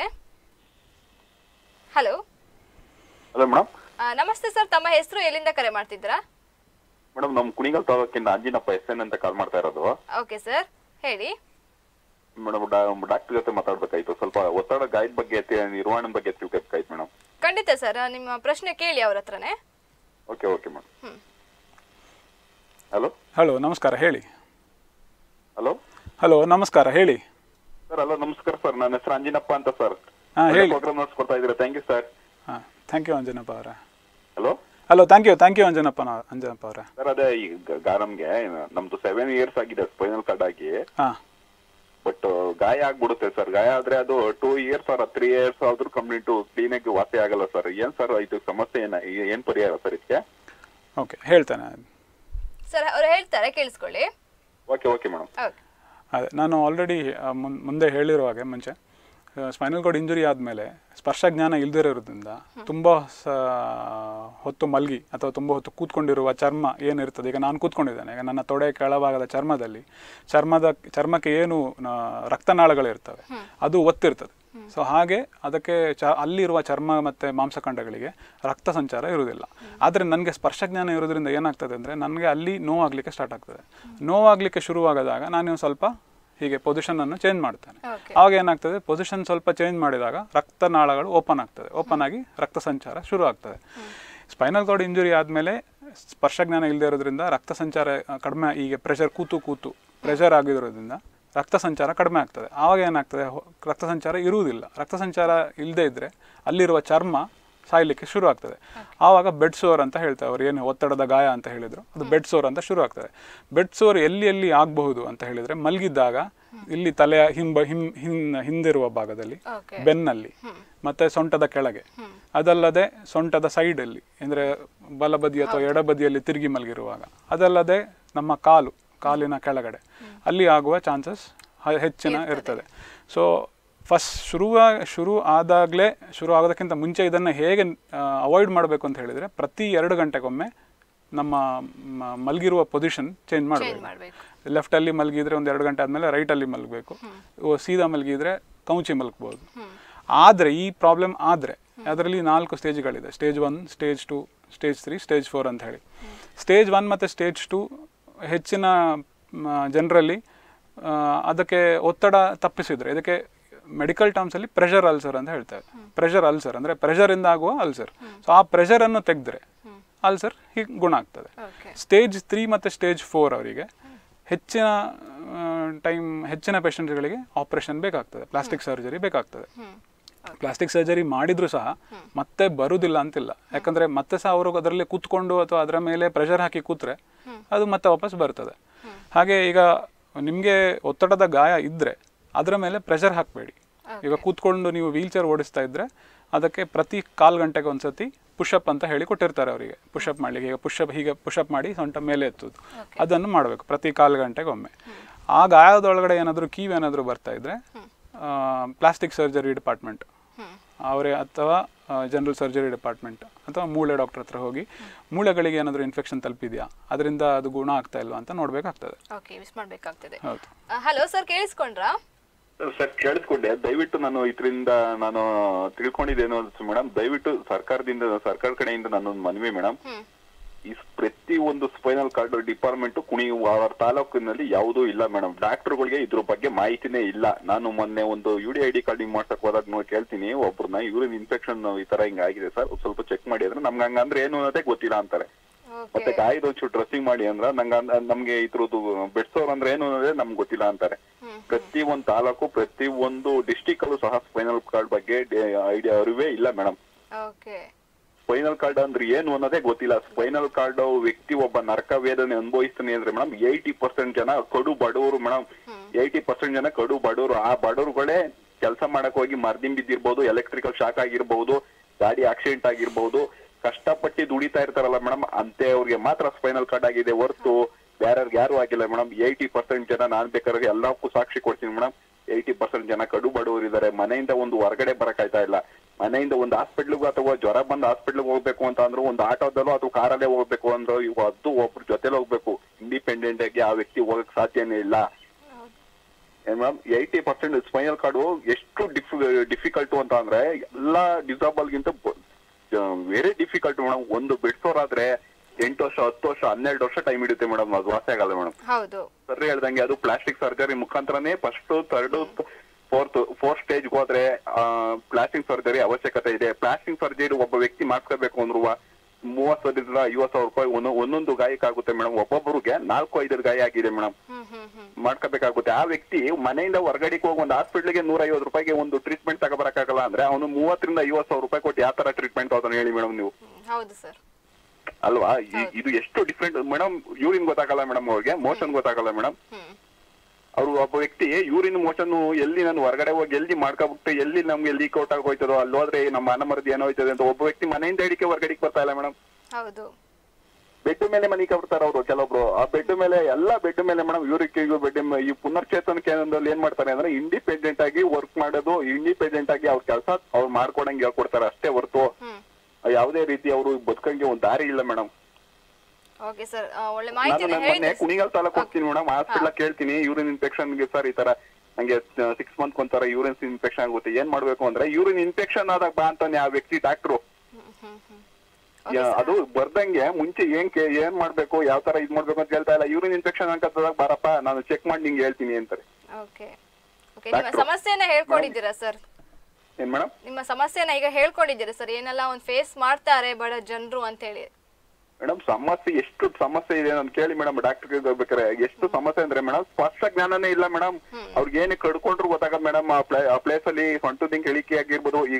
Speaker 1: ಹಲೋ
Speaker 6: ಹಲೋ ಮೇಡಮ್
Speaker 1: ನಮಸ್ತೆ ಸರ್ ತಮ್ಮ ಹೆಸರು ಎಲ್ಲಿಂದ ಕರೆ ಮಾಡ್ತಿದ್ರಾ
Speaker 6: ಮೇಡಮ್ ನಮ್ ಕುಣಿಗಲ್ ತಾಲೂಕಿಂದ ಅಂಜಿನಪ್ಪ ಎಸ್ ಎನ್ ಅಂತ ಕಾಲ್ ಮಾಡ್ತಾ ಇರೋದು
Speaker 1: ಓಕೆ ಸರ್ ಹೇಳಿ
Speaker 6: ಮೇಡಮ್ ಡಾಕ್ಟರ್ ಜೊತೆ ಮಾತಾಡ್ಬೇಕಾಯ್ತು ಸ್ವಲ್ಪ ಒತ್ತಡ ಗಾಯದ ಬಗ್ಗೆ ತಿ- ನಿರ್ವಹಣೆ ಬಗ್ಗೆ ತಿಳ್ಕೊಬೇಕಾಯ್ತು ಮೇಡಮ್
Speaker 1: ಖಂಡಿತ ಸರ್ ನಿಮ್ಮ ಪ್ರಶ್ನೆ ಕೇಳಿ ಅವ್ರ ಹತ್ರನೇ
Speaker 6: okay okay madam hello
Speaker 2: hello ನಮಸ್ಕಾರ ಹೇಳಿ
Speaker 6: ಹಲೋ
Speaker 2: ಹಲೋ ನಮಸ್ಕಾರ ಹೇಳಿ
Speaker 6: ಸರ್ ಹಲೋ ನಮಸ್ಕಾರ ಸರ್ ನನ್ನ ಹೆಸರು ಅಂಜಿನಪ್ಪ ಅಂತ ಸರ್
Speaker 2: ಹಾ, ಹೇಳಿ.
Speaker 6: ಪ್ರೋಗ್ರಾಮ್ ನಡೆಸ್ಕೊಡ್ತಾ ಇದ್ದೀರಾ ಥ್ಯಾಂಕ್ ಯು ಸರ್
Speaker 2: ಹಾಂ ಥ್ಯಾಂಕ್ ಯು ಅಂಜನಪ್ಪ ಅವರೇ
Speaker 6: hello
Speaker 2: hello thank you thank you Anjanappa Anjanappa ಅವರೇ
Speaker 6: ಸರ್ ಅದೇ ಈ ಗ- ಗಾ- ನಮ್ಗೆ ನಮ್ದು ಸೆವೆನ್ ಇಯರ್ಸ್ ಆಗಿದೆ ಸ್ಪೈನಲ್ ಕಾರ್ಡ್ ಆಗಿ
Speaker 2: ಹಾಂ
Speaker 6: ಬಟ್ ಗಾಯ ಆಗ್ಬಿಡುತ್ತೆ ಸರ್ ಗಾಯ ಆದ್ರೆ ಅದು two years or three years ಆದ್ರೂ ಕಂಪ್ಲೀಟ್ ಕ್ಲೀನ್ ಆಗಿ ವಾಸಿ ಆಗಲ್ಲ ಸರ್ ಏನ್ ಸರ್ ಇದು ಸಮಸ್ಯೆ ಏನ ಏನ್ ಪರಿಹಾರ ಸರ್ ಇದಕ್ಕೆ
Speaker 2: ಓಕೆ ಹೇಳ್ತೇನೆ
Speaker 1: ಸರ್ ಅವ್ರು ಹೇಳ್ತಾರೆ ಕೇಳಿಸ್ಕೊಳ್ಳಿ
Speaker 6: ಓಕೆ ಓಕೆ ಮೇಡಮ್
Speaker 1: ಓಕೆ
Speaker 2: ಅದೇ ನಾನು ಆಲ್ರೆಡಿ ಮುಂದೆ ಹೇಳಿರೋ ಹಾಗೆ ಮುಂಚೆ ಸ್ಪೈನಲ್ ಕಾರ್ಡ್ ಇಂಜುರಿ ಆದಮೇಲೆ ಸ್ಪರ್ಶ ಜ್ಞಾನ ಇಲ್ದಿರೋದ್ರಿಂದ ತುಂಬ ಸ ಹೊತ್ತು ಮಲಗಿ ಅಥವಾ ತುಂಬ ಹೊತ್ತು ಕೂತ್ಕೊಂಡಿರುವ ಚರ್ಮ ಏನಿರ್ತದೆ ಈಗ ನಾನು ಕೂತ್ಕೊಂಡಿದ್ದೇನೆ ಈಗ ನನ್ನ ತೊಡೆ ಕೆಳಭಾಗದ ಚರ್ಮದಲ್ಲಿ ಚರ್ಮದ ಚರ್ಮಕ್ಕೆ ಏನು ಆ, ರಕ್ತನಾಳಗಳಿರ್ತವೆ ಅದು ಒತ್ತಿರ್ತದೆ ಸೊ ಹಾಗೆ ಅದಕ್ಕೆ ಚ ಅಲ್ಲಿರುವ ಚರ್ಮ ಮತ್ತು ಮಾಂಸಖಂಡಗಳಿಗೆ ರಕ್ತ ಸಂಚಾರ ಇರುವುದಿಲ್ಲ ಆದರೆ ನನಗೆ ಸ್ಪರ್ಶ ಜ್ಞಾನ ಇರೋದ್ರಿಂದ ಏನಾಗ್ತದೆ ಅಂದರೆ ನನಗೆ ಅಲ್ಲಿ ನೋವಾಗಲಿಕ್ಕೆ ಸ್ಟಾರ್ಟ್ ಆಗ್ತದೆ ನೋವಾಗಲಿಕ್ಕೆ ಶುರುವಾಗದಾಗ ನಾನು ಸ್ವಲ್ಪ ಹೀಗೆ ಪೊಸಿಷನನ್ನು ಚೇಂಜ್ ಮಾಡ್ತೇನೆ
Speaker 1: ಓಕೆ
Speaker 2: ಆವಾಗ ಏನಾಗ್ತದೆ ಪೊಸಿಷನ್ ಸ್ವಲ್ಪ ಚೇಂಜ್ ಮಾಡಿದಾಗ ರಕ್ತನಾಳಗಳು ಓಪನ್ ಆಗ್ತದೆ ಓಪನ್ ಆಗಿ ರಕ್ತ ಸಂಚಾರ ಶುರು ಆಗ್ತದೆ ಸ್ಪೈನಲ್ ಕಾರ್ಡ್ ಇಂಜುರಿ ಆದಮೇಲೆ ಸ್ಪರ್ಶಜ್ಞಾನ ಇಲ್ಲದೆ ಇರೋದ್ರಿಂದ ರಕ್ತ ಸಂಚಾರ ಆ, ಕಡಿಮೆ ಈಗ ಪ್ರೆಷರ್ ಕೂತು ಕೂತು ಪ್ರೆಷರ್ ಆಗಿರೋದ್ರಿಂದ ರಕ್ತ ಸಂಚಾರ ಕಡಿಮೆ ಆಗ್ತದೆ ಆವಾಗ ಏನಾಗ್ತದೆ ಹೊ- ರಕ್ತ ಸಂಚಾರ ಇರುವುದಿಲ್ಲ ರಕ್ತ ಸಂಚಾರ ಇಲ್ಲದೆ ಇದ್ದರೆ ಅಲ್ಲಿರುವ ಚರ್ಮ ಸಾಯ್ಲಿಕ್ಕೆ ಶುರು ಆಗ್ತದೆ ಆವಾಗ ಬೆಡ್ ಸೋರ್ ಅಂತ ಹೇಳ್ತಾರೆ ಅವ್ರು ಏನು ಒತ್ತಡದ ಗಾಯ ಅಂತ ಹೇಳಿದ್ರು ಅದು ಬೆಡ್ ಸೋರ್ ಅಂತ ಶುರು ಆಗ್ತದೆ ಬೆಡ್ ಸೋರ್ ಎಲ್ಲಿ ಎಲ್ಲಿ ಆಗಬಹುದು ಅಂತ ಹೇಳಿದ್ರೆ ಮಲಗಿದ್ದಾಗ ಇಲ್ಲಿ ತಲೆಯ ಹಿಂಬ ಹಿಂ ಹಿನ್ ಹಿಂದಿರುವ ಭಾಗದಲ್ಲಿ
Speaker 1: ಓಕೆ
Speaker 2: ಬೆನ್ನಲ್ಲಿ ಮತ್ತೆ ಸೊಂಟದ ಕೆಳಗೆ ಅದಲ್ಲದೆ ಸೊಂಟದ ಸೈಡ್ ಅಲ್ಲಿ ಅಂದ್ರೆ ಬಲಬದಿ ಅಥವಾ ಎಡಬದಿಯಲ್ಲಿ ತಿರುಗಿ ಮಲಗಿರುವಾಗ ಅದಲ್ಲದೆ ನಮ್ಮ ಕಾಲು ಕಾಲಿನ ಕೆಳಗಡೆ ಅಲ್ಲಿ ಆಗುವ ಚಾನ್ಸಸ್ ಹೆಚ್ಚಿನ ಇರ್ತದೆ ಸೊ ಫಸ್ಟ್ ಶುರುವ ಶುರು ಆದಾಗಲೇ ಶುರು ಆಗೋದಕ್ಕಿಂತ ಮುಂಚೆ ಇದನ್ನು ಹೇಗೆ ಅವಾಯ್ಡ್ ಮಾಡಬೇಕು ಅಂತ ಹೇಳಿದ್ರೆ ಪ್ರತಿ ಎರಡು ಗಂಟೆಗೊಮ್ಮೆ ನಮ್ಮ ಮ- ಮಲಗಿರುವ ಪೊಸಿಷನ್ ಚೇಂಜ್ ಮಾಡಬೇಕು
Speaker 1: ಮಾಡ್ಬೇಕು
Speaker 2: ಲೆಫ್ಟ್ ಅಲ್ಲಿ ಮಲಗಿದ್ರೆ ಒಂದು ಎರಡು ಗಂಟೆ ಆದ್ಮೇಲೆ ರೈಟ್ ಅಲ್ಲಿ ಮಲಗಬೇಕು ಸೀದಾ ಮಲಗಿದ್ರೆ ಕೌಚಿ ಮಲಗಬಹುದು ಆದ್ರೆ ಈ ಪ್ರಾಬ್ಲಮ್ ಆದ್ರೆ ಅದರಲ್ಲಿ ನಾಲ್ಕು ಸ್ಟೇಜ್ಗಳಿದೆ stage one stage two stage three stage four ಅಂತ ಹೇಳಿ ಸ್ಟೇಜ್ ಒನ್ ಮತ್ತು ಸ್ಟೇಜ್ ಟು ಹೆಚ್ಚಿನ ಜನರಲ್ಲಿ ಅದಕ್ಕೆ ಒತ್ತಡ ತಪ್ಪಿಸಿದ್ರೆ ಇದಕ್ಕೆ ಮೆಡಿಕಲ್ ಟರ್ಮ್ಸ್ ಅಲ್ಲಿ ಪ್ರೆಷರ್ ಅಲ್ಸರ್ ಅಂತ ಹೇಳ್ತಾರೆ ಪ್ರೆಷರ್ ಅಲ್ಸರ್ ಅಂದ್ರೆ ಪ್ರೆಷರ್ ಇಂದ ಆಗುವ ಅಲ್ಸರ್ ಸೊ ಆ ಪ್ರೆಷರ್ ಅನ್ನು ತೆಗೆದ್ರೆ ಅಲ್ಸರ್ ಹೀಗೆ ಗುಣ ಆಗ್ತದೆ
Speaker 1: ಓಕೆ
Speaker 2: ಸ್ಟೇಜ್ ತ್ರೀ ಮತ್ತು ಸ್ಟೇಜ್ ಫೋರ್ ಅವರಿಗೆ ಹೆಚ್ಚಿನ ಟೈಮ್ ಹೆಚ್ಚಿನ ಪೇಷಂಟ್ಗಳಿಗೆ ಆಪರೇಷನ್ ಬೇಕಾಗ್ತದೆ ಪ್ಲಾಸ್ಟಿಕ್ ಸರ್ಜರಿ ಬೇಕಾಗ್ತದೆ ಪ್ಲಾಸ್ಟಿಕ್ ಸರ್ಜರಿ ಮಾಡಿದ್ರು ಸಹ ಮತ್ತೆ ಬರುವುದಿಲ್ಲ ಅಂತಿಲ್ಲ ಯಾಕಂದ್ರೆ ಮತ್ತೆ ಸಹ ಅವರು ಅದರಲ್ಲಿ ಕೂತ್ಕೊಂಡು ಅಥವಾ ಅದರ ಮೇಲೆ ಪ್ರೆಷರ್ ಹಾಕಿ ಕೂತ್ರೆ ಅದು ಮತ್ತೆ ವಾಪಸ್ ಬರ್ತದೆ ಹಾಗೆ ಈಗ ನಿಮಗೆ ಒತ್ತಡದ ಗಾಯ ಇದ್ರೆ ಅದರ ಮೇಲೆ ಪ್ರೆಷರ್ ಹಾಕಬೇಡಿ ಈಗ ಕೂತ್ಕೊಂಡು ನೀವು ವೀಲ್ ಚೇರ್ ಓಡಿಸ್ತಾ ಇದ್ರೆ ಅದಕ್ಕೆ ಪ್ರತಿ ಕಾಲ್ ಗಂಟೆಗೆ ಒಂದ್ಸತಿ ಪುಷಪ್ ಅಂತ ಹೇಳಿ ಕೊಟ್ಟಿರ್ತಾರೆ ಅವರಿಗೆ ಪುಷಪ್ ಮಾಡ್ಲಿಕ್ಕೆ ಈಗ ಪುಷಪ್ ಹೀಗೆ ಪುಷಪ್ ಮಾಡಿ ಸೊಂಟ ಮೇಲೆ ಎತ್ತುದು ಅದನ್ನು ಮಾಡಬೇಕು ಪ್ರತಿ ಕಾಲು ಗಂಟೆಗೆ ಒಮ್ಮೆ ಆ ಗಾಯದೊಳಗಡೆ ಏನಾದರೂ ಕೀವ್ ಏನಾದರೂ ಬರ್ತಾ ಇದ್ರೆ ಪ್ಲಾಸ್ಟಿಕ್ ಸರ್ಜರಿ ಡಿಪಾರ್ಟ್ಮೆಂಟ್ ಅವರೇ ಅಥವಾ ಜನರಲ್ ಸರ್ಜರಿ ಡಿಪಾರ್ಟ್ಮೆಂಟ್ ಅಥವಾ ಮೂಳೆ ಡಾಕ್ಟರ್ ಹತ್ರ ಹೋಗಿ ಮೂಳೆಗಳಿಗೆ ಏನಾದರೂ ಇನ್ಫೆಕ್ಷನ್ ತಲುಪಿದೆಯಾ ಅದರಿಂದ ಅದು ಗುಣ ಆಗ್ತಾ ಇಲ್ವಾ ಅಂತ ನೋಡ್ಬೇಕಾಗ್ತದೆ
Speaker 1: ಓಕೆ ಮಿಸ್ ಮಾಡ್ಬೇಕಾಗ್ತದೆ
Speaker 2: ಹೌದು
Speaker 1: ಹಲೋ ಸರ್ ಕೇಳಿಸ್ಕೊಂಡ್ರಾ
Speaker 6: ಸರ್ ಕೇಳಿಸ್ಕೊಂಡೆ ದಯವಿಟ್ಟು ನಾನು ಇದರಿಂದ ನಾನು ತಿಳ್ಕೊಂಡಿದ್ದೇನು ಮೇಡಮ್ ದಯವಿಟ್ಟು ಸರ್ಕಾರದಿಂದ ಸರ್ಕಾರ ಕಡೆಯಿಂದ ನನ್ನೊಂದು ಮನವಿ ಮೇಡಮ್ ಈ ಪ್ರತಿ ಒಂದು ಸ್ಪೈನಲ್ ಕಾರ್ಡ್ ಡಿಪಾರ್ಟ್ಮೆಂಟ್ ಕುಣಿ ಅವರ ತಾಲೂಕಿನಲ್ಲಿ ಯಾವುದೂ ಇಲ್ಲ ಮೇಡಮ್ ಡಾಕ್ಟರ್ಗಳಿಗೆ ಇದ್ರ ಬಗ್ಗೆ ಮಾಹಿತಿನೇ ಇಲ್ಲ ನಾನು ಮೊನ್ನೆ ಒಂದು ಯು ಡಿ ಐ ಡಿ ಕಾರ್ಡಿಂಗ್ ಮಾಡ್ಸಕ್ ಹೋದಾಗ ನೋಡಿ ಕೇಳ್ತೀನಿ ಒಬ್ರನ್ನ ಯೂರಿನ್ ಇನ್ಫೆಕ್ಷನ್ ಈ ತರ ಹಿಂಗ್ ಆಗಿದೆ ಸರ್ ಸ್ವಲ್ಪ ಚೆಕ್ ಮಾಡಿ ಅಂದ್ರೆ ನಮ್ಗೆ ಹಂಗಂದ್ರೆ ಏನು ಅನ್ನೋದೇ ಗೊತ್ತಿಲ್ಲ ಅಂತಾರೆ ಮತ್ತೆ
Speaker 1: ಓಕೆ
Speaker 6: ಗಾಯದ ಒಂಚೂರು ಡ್ರೆಸ್ಸಿಂಗ್ ಮಾಡಿ ಅಂದ್ರ ನಂಗೆ ಅಂದ್- ನಮ್ಗೆ ಇದ್ರದ್ದು ಬೆಡ್ಸೋರ್ ಅಂದ್ರೆ ಏನು ಅನ್ನೋದೇ ನಮ್ಗೆ ಗೊತ್ತಿಲ್ಲ ಅಂತಾರೆ ಪ್ರತಿ ಒಂದು ತಾಲೂಕು ಪ್ರತಿ ಒಂದು ಡಿಸ್ಟಿಕ್ ಅಲ್ಲೂ ಸಹ ಸ್ಪೈನಲ್ ಕಾರ್ಡ್ ಬಗ್ಗೆ ಐಡಿಯಾ ಅರಿವೇ ಇಲ್ಲ ಮೇಡಮ್
Speaker 1: ಓಕೆ
Speaker 6: ಸ್ಪೈನಲ್ ಕಾರ್ಡ್ ಅಂದ್ರೆ ಏನು ಅನ್ನೋದೇ ಗೊತ್ತಿಲ್ಲ ಸ್ಪೈನಲ್ ಕಾರ್ಡ್ ವ್ಯಕ್ತಿ ಒಬ್ಬ ನರಕ ವೇದನೆ ಅನುಭವಿಸ್ತಾನೆ ಅಂದ್ರೆ ಮೇಡಮ್ ಏಯ್ಟಿ ಪರ್ಸೆಂಟ್ ಜನ ಕಡು ಬಡವರು ಮೇಡಮ್ ಏಯ್ಟಿ ಪರ್ಸೆಂಟ್ ಜನ ಕಡು ಬಡವರು ಆ ಬಡವರುಗಳೇ ಕೆಲಸ ಮಾಡಕ್ ಹೋಗಿ ಮರ್ದಿಂ ಬಿದ್ದಿರ್ಬೋದು ಎಲೆಕ್ಟ್ರಿಕಲ್ ಶಾಕ್ ಆಗಿರ್ಬಹುದು ಗಾಡಿ ಆಕ್ಸಿಡೆಂಟ್ ಆಗಿರ್ಬಹುದು ಕಷ್ಟಪಟ್ಟು ದುಡಿತಾ ಇರ್ತಾರಲ್ಲ ಮೇಡಮ್ ಅಂತೆ ಅವ್ರಿಗೆ ಮಾತ್ರ ಸ್ಪೈನಲ್ ಕಾರ್ಡ್ ಆಗಿದೆ ಹೊರತು ಬೇರೆಯವ್ರಿಗೆ ಯಾರು ಆಗಿಲ್ಲ ಮೇಡಮ್ ಏಯ್ಟಿ ಪರ್ಸೆಂಟ್ ಜನ ನಾನ್ ಬೇಕಾದ್ರೆ ಎಲ್ಲಕ್ಕೂ ಸಾಕ್ಷಿ ಕೊಡ್ತೀನಿ ಮೇಡಮ್ ಏಯ್ಟಿ ಪರ್ಸೆಂಟ್ ಜನ ಕಡು ಬಡವರು ಇದಾರೆ ಮನೆಯಿಂದ ಒಂದು ಹೊರಗಡೆ ಬರಕಾಯ್ತಾ ಇಲ್ಲ ಮನೆಯಿಂದ ಒಂದು ಹಾಸ್ಪಿಟ್ಲಿಗೂ ಅಥವಾ ಜ್ವರ ಬಂದು ಹಾಸ್ಪಿಟ್ಲಿಗೆ ಹೋಗ್ಬೇಕು ಅಂತ ಅಂದ್ರು ಒಂದು ಆಟೋದಲ್ಲೋ ಅಥವಾ ಕಾರಲ್ಲೇ ಹೋಗ್ಬೇಕು ಅಂದ್ರೆ ಇವು ಅದು ಒಬ್ರು ಜೊತೆಲಿ ಹೋಗ್ಬೇಕು ಇಂಡಿಪೆಂಡೆಂಟ್ ಆಗಿ ಆ ವ್ಯಕ್ತಿ ಹೋಗಕ್ ಸಾಧ್ಯನೇ ಇಲ್ಲ madam eighty percent spinal cord ಎಷ್ಟು ಡಿಫಿಕಲ್ಟ್ ಅಂತ ಅಂದ್ರೆ ಎಲ್ಲಾ ಡಿಸೇಬಲ್ ಗಿಂತ ವೆರಿ ಡಿಫಿಕಲ್ಟ್ ಮೇಡಮ್ ಒಂದು ಬೆಡ್ಸೋರ್ ಆದ್ರೆ ಎಂಟು ವರ್ಷ ಹತ್ತು ವರ್ಷ ಹನ್ನೆರಡು ವರ್ಷ ಟೈಮ್ ಹಿಡಿಯುತ್ತೆ ಮೇಡಮ್ ಅದು ವಾಸಿ ಆಗಲ್ಲ ಮೇಡಮ್
Speaker 1: ಹೌದು
Speaker 6: ಸರ್ ಹೇಳ್ದಂಗೆ ಅದು ಪ್ಲಾಸ್ಟಿಕ್ ಸರ್ಜರಿ ಮುಖಾಂತರನೇ first third fourth fourth stage ಹೋದ್ರೆ ಪ್ಲಾಸ್ಟಿಕ್ ಸರ್ಜರಿ ಅವಶ್ಯಕತೆ ಇದೆ ಪ್ಲಾಸ್ಟಿಕ್ ಸರ್ಜರಿ ಒಬ್ಬ ವ್ಯಕ್ತಿ ಮಾಡ್ಕೋಬೇಕು ಅಂದ್ರು ಮೂವತ್ತರಿಂದ ಐವತ್ತು ಸಾವಿರ ರೂಪಾಯಿ ಒಂದೊ- ಒಂದೊಂದು ಗಾಯಕ್ಕಾಗುತ್ತೆ ಮೇಡಮ್ ಒಬ್ಬೊಬ್ಬರಿಗೆ ನಾಲ್ಕು ಐದು ಗಾಯ ಆಗಿದೆ ಮೇಡಮ್
Speaker 1: ಹ್ಮ್ ಹ್ಮ್ ಹ್ಮ್
Speaker 6: ಮಾಡ್ಕೋಬೇಕಾಗುತ್ತೆ ಆ ವ್ಯಕ್ತಿ ಮನೆಯಿಂದ ಹೊರಗಡೆಗೆ ಹೋಗಿ ಒಂದು ಹಾಸ್ಪಿಟ್ಲಿಗೆ ನೂರ ಐವತ್ತು ರೂಪಾಯಿಗೆ ಒಂದು ಟ್ರೀಟ್ಮೆಂಟ್ ತಗೋಬರಕ್ಕಾಗಲ್ಲ ಅಂದ್ರೆ ಅವನು ಮೂವತ್ತರಿಂದ ಐವತ್ತು ಸಾವಿರ ರೂಪಾಯಿ ಕೊಟ್ಟು ಯಾವ ತರ ಟ್ರೀಟ್ಮೆಂಟ್ ಅದನ್ನ ಹೇಳಿ ಮೇಡಮ್ ನೀವು
Speaker 1: ಹ್ಮ್. ಹೌದು ಸರ್
Speaker 6: ಅಲ್ವಾ ಇ- ಇದು ಎಷ್ಟು ಡಿಫ್ರೆಂಟ್ ಮೇಡಮ್ ಯೂರಿನ್ ಗೊತ್ತಾಗಲ್ಲ ಮೇಡಮ್ ಅವ್ರಿಗೆ ಮೋಷನ್ ಗೊತ್ತಾಗಲ್ಲ ಮೇಡಮ್
Speaker 1: ಹ್ಮ್
Speaker 6: ಅವ್ರು ಒಬ್ಬ ವ್ಯಕ್ತಿ ಯೂರಿನ್ ಮೋಷನ್ ಎಲ್ಲಿ ನಾನು ಹೊರಗಡೆ ಹೋಗಿ ಎಲ್ಲಿ ಮಾಡ್ಕೊಬಿಟ್ಟು ಎಲ್ಲಿ ನಮ್ಗೆ ಲೀಕ್ ಔಟ್ ಆಗೋಯ್ತದೋ ಅಲ್ಲಿ ಹೋದ್ರೆ ನಮ್ಮ ಅನಮರದಿ ಏನೋ ಹೋಯ್ತದೆ ಅಂತ ಒಬ್ಬ ವ್ಯಕ್ತಿ ಮನೆಯಿಂದ ಹಿಡಿಕೆ ಹೊರಗಡೆಗೆ ಬರ್ತಾ ಇಲ್ಲ ಮೇಡಮ್
Speaker 1: ಹೌದು
Speaker 6: ಬೆಡ್ ಮೇಲೆ ಮನೆ ಕಬಿಡ್ತಾರ ಅವರು ಕೆಲವೊಬ್ರು ಆ ಬೆಡ್ ಮೇಲೆ ಎಲ್ಲ ಬೆಡ್ ಮೇಲೆ ಮೇಡಮ್ ಯೂರಿಕ್ ಬೆಡ್ ಈ ಪುನರ್ಚೇತನ ಕೇಂದ್ರದಲ್ಲಿ ಏನ್ ಮಾಡ್ತಾರೆ ಅಂದ್ರೆ ಇಂಡಿಪೆಂಡೆಂಟ್ ಆಗಿ ವರ್ಕ್ ಮಾಡೋದು ಇಂಡಿಪೆಂಡೆಂಟ್ ಆಗಿ ಅವ್ರ ಕೆಲಸ ಅವ್ರು ಮಾಡ್ಕೊಡಂಗೆ ಹೇಳ್ಕೊಡ್ತಾರೆ ಅಷ್ಟೇ ಹೊರತು
Speaker 1: ಹ್ಮ್
Speaker 6: ಯಾವುದೇ ರೀತಿ ಅವರು ಬದುಕಂಗೆ ಒಂದ್ ದಾರಿ ಇಲ್ಲ ಮೇಡಮ್
Speaker 1: ಓಕೆ ಸರ್ ಒಳ್ಳೆ
Speaker 6: ನಾನು
Speaker 1: ಮಾಹಿತಿನ
Speaker 6: ನನ್ನ ಮೊನ್ನೆ
Speaker 1: ಹೇಳಿದ್ರಿ
Speaker 6: ಕುಣಿಗಲ್ ತಾಲೂಕ್ ಹೋಗ್ತೀನಿ ಮೇಡಮ್ ಹಾಸ್ಪಿಟಲ್ ಕೇಳ್ತೀನಿ ಯೂರಿನ್ ಇನ್ಫೆಕ್ಷನ್ ಗೆ ಸರ್ ಈ ತರ ನಂಗೆ ಸಿಕ್ಸ್ ಮಂತ್ ಒಂಥರ ಯೂರಿನ್ ಇನ್ಫೆಕ್ಷನ್ ಆಗುತ್ತೆ ಏನ್ ಮಾಡ್ಬೇಕು ಅಂದ್ರೆ ಯೂರಿನ್ ಇನ್ಫೆಕ್ಷನ್ ಆದಾಗ ಬಾ ಅಂತಾನೆ ಆ ವ್ಯಕ್ತಿ ಡಾಕ್ಟ್ರು
Speaker 1: ಹ್ಮ್ ಹ್ಮ್ ಹ್ಮ್
Speaker 6: ಅದು ಬರ್ದಂಗೆ ಮುಂಚೆ ಏನ್ ಕೇ- ಏನ್ ಮಾಡ್ಬೇಕು ಯಾವ ತರ ಇದ್ ಮಾಡ್ಬೇಕು ಅಂತ ಹೇಳ್ತಾ ಇಲ್ಲ ಯೂರಿನ್ ಇನ್ಫೆಕ್ಷನ್ ಅನ್ಕತ್ತದಾಗ ಬಾರಪ್ಪ ನಾನು ಚೆಕ್ ಮಾಡಿ ನಿಂಗೆ ಹೇಳ್ತೀನಿ ಅಂತಾರೆ
Speaker 1: ಓಕೆ ಓಕೆ ನಿಮ್ಮ ಸಮಸ್ಯೆನ ಹೇಳ್ಕೊಂಡಿದ್ದೀರಾ ಸರ್
Speaker 6: ಏನ್ ಮೇಡಮ್
Speaker 1: ನಿಮ್ಮ ಸಮಸ್ಯೆನ ಈಗ ಹೇಳ್ಕೊಂಡಿದ್ದೀರಾ ಸರ್ ಏನೆಲ್ಲ ಒಂದು ಫೇಸ್ ಮಾಡ್ತಾರೆ ಬಡ ಜನರು ಅಂತ ಹೇಳಿ
Speaker 6: ಮೇಡಮ್ ಸಮಸ್ಯೆ ಎಷ್ಟು ಸಮಸ್ಯೆ ಇದೆ ನಾನು ಕೇಳಿ ಮೇಡಮ್ ಡಾಕ್ಟರ್ ಹೋಗ್ಬೇಕಾರೆ ಎಷ್ಟು ಸಮಸ್ಯೆ ಅಂದ್ರೆ ಮೇಡಮ್ ಸ್ಪಷ್ಟ ಜ್ಞಾನನೇ ಇಲ್ಲ ಮೇಡಮ್ ಅವ್ರಿಗೆ ಏನು ಕಡ್ಕೊಂಡ್ರು ಗೊತ್ತಾಗದ್ ಮೇಡಮ್ ಆ ಪ್ಲೇಸ್ ಅಲ್ಲಿ ಸೊಂಟದಿಂಗ್ ಇಳಿಕೆ ಆಗಿರ್ಬೋದು ಈಗ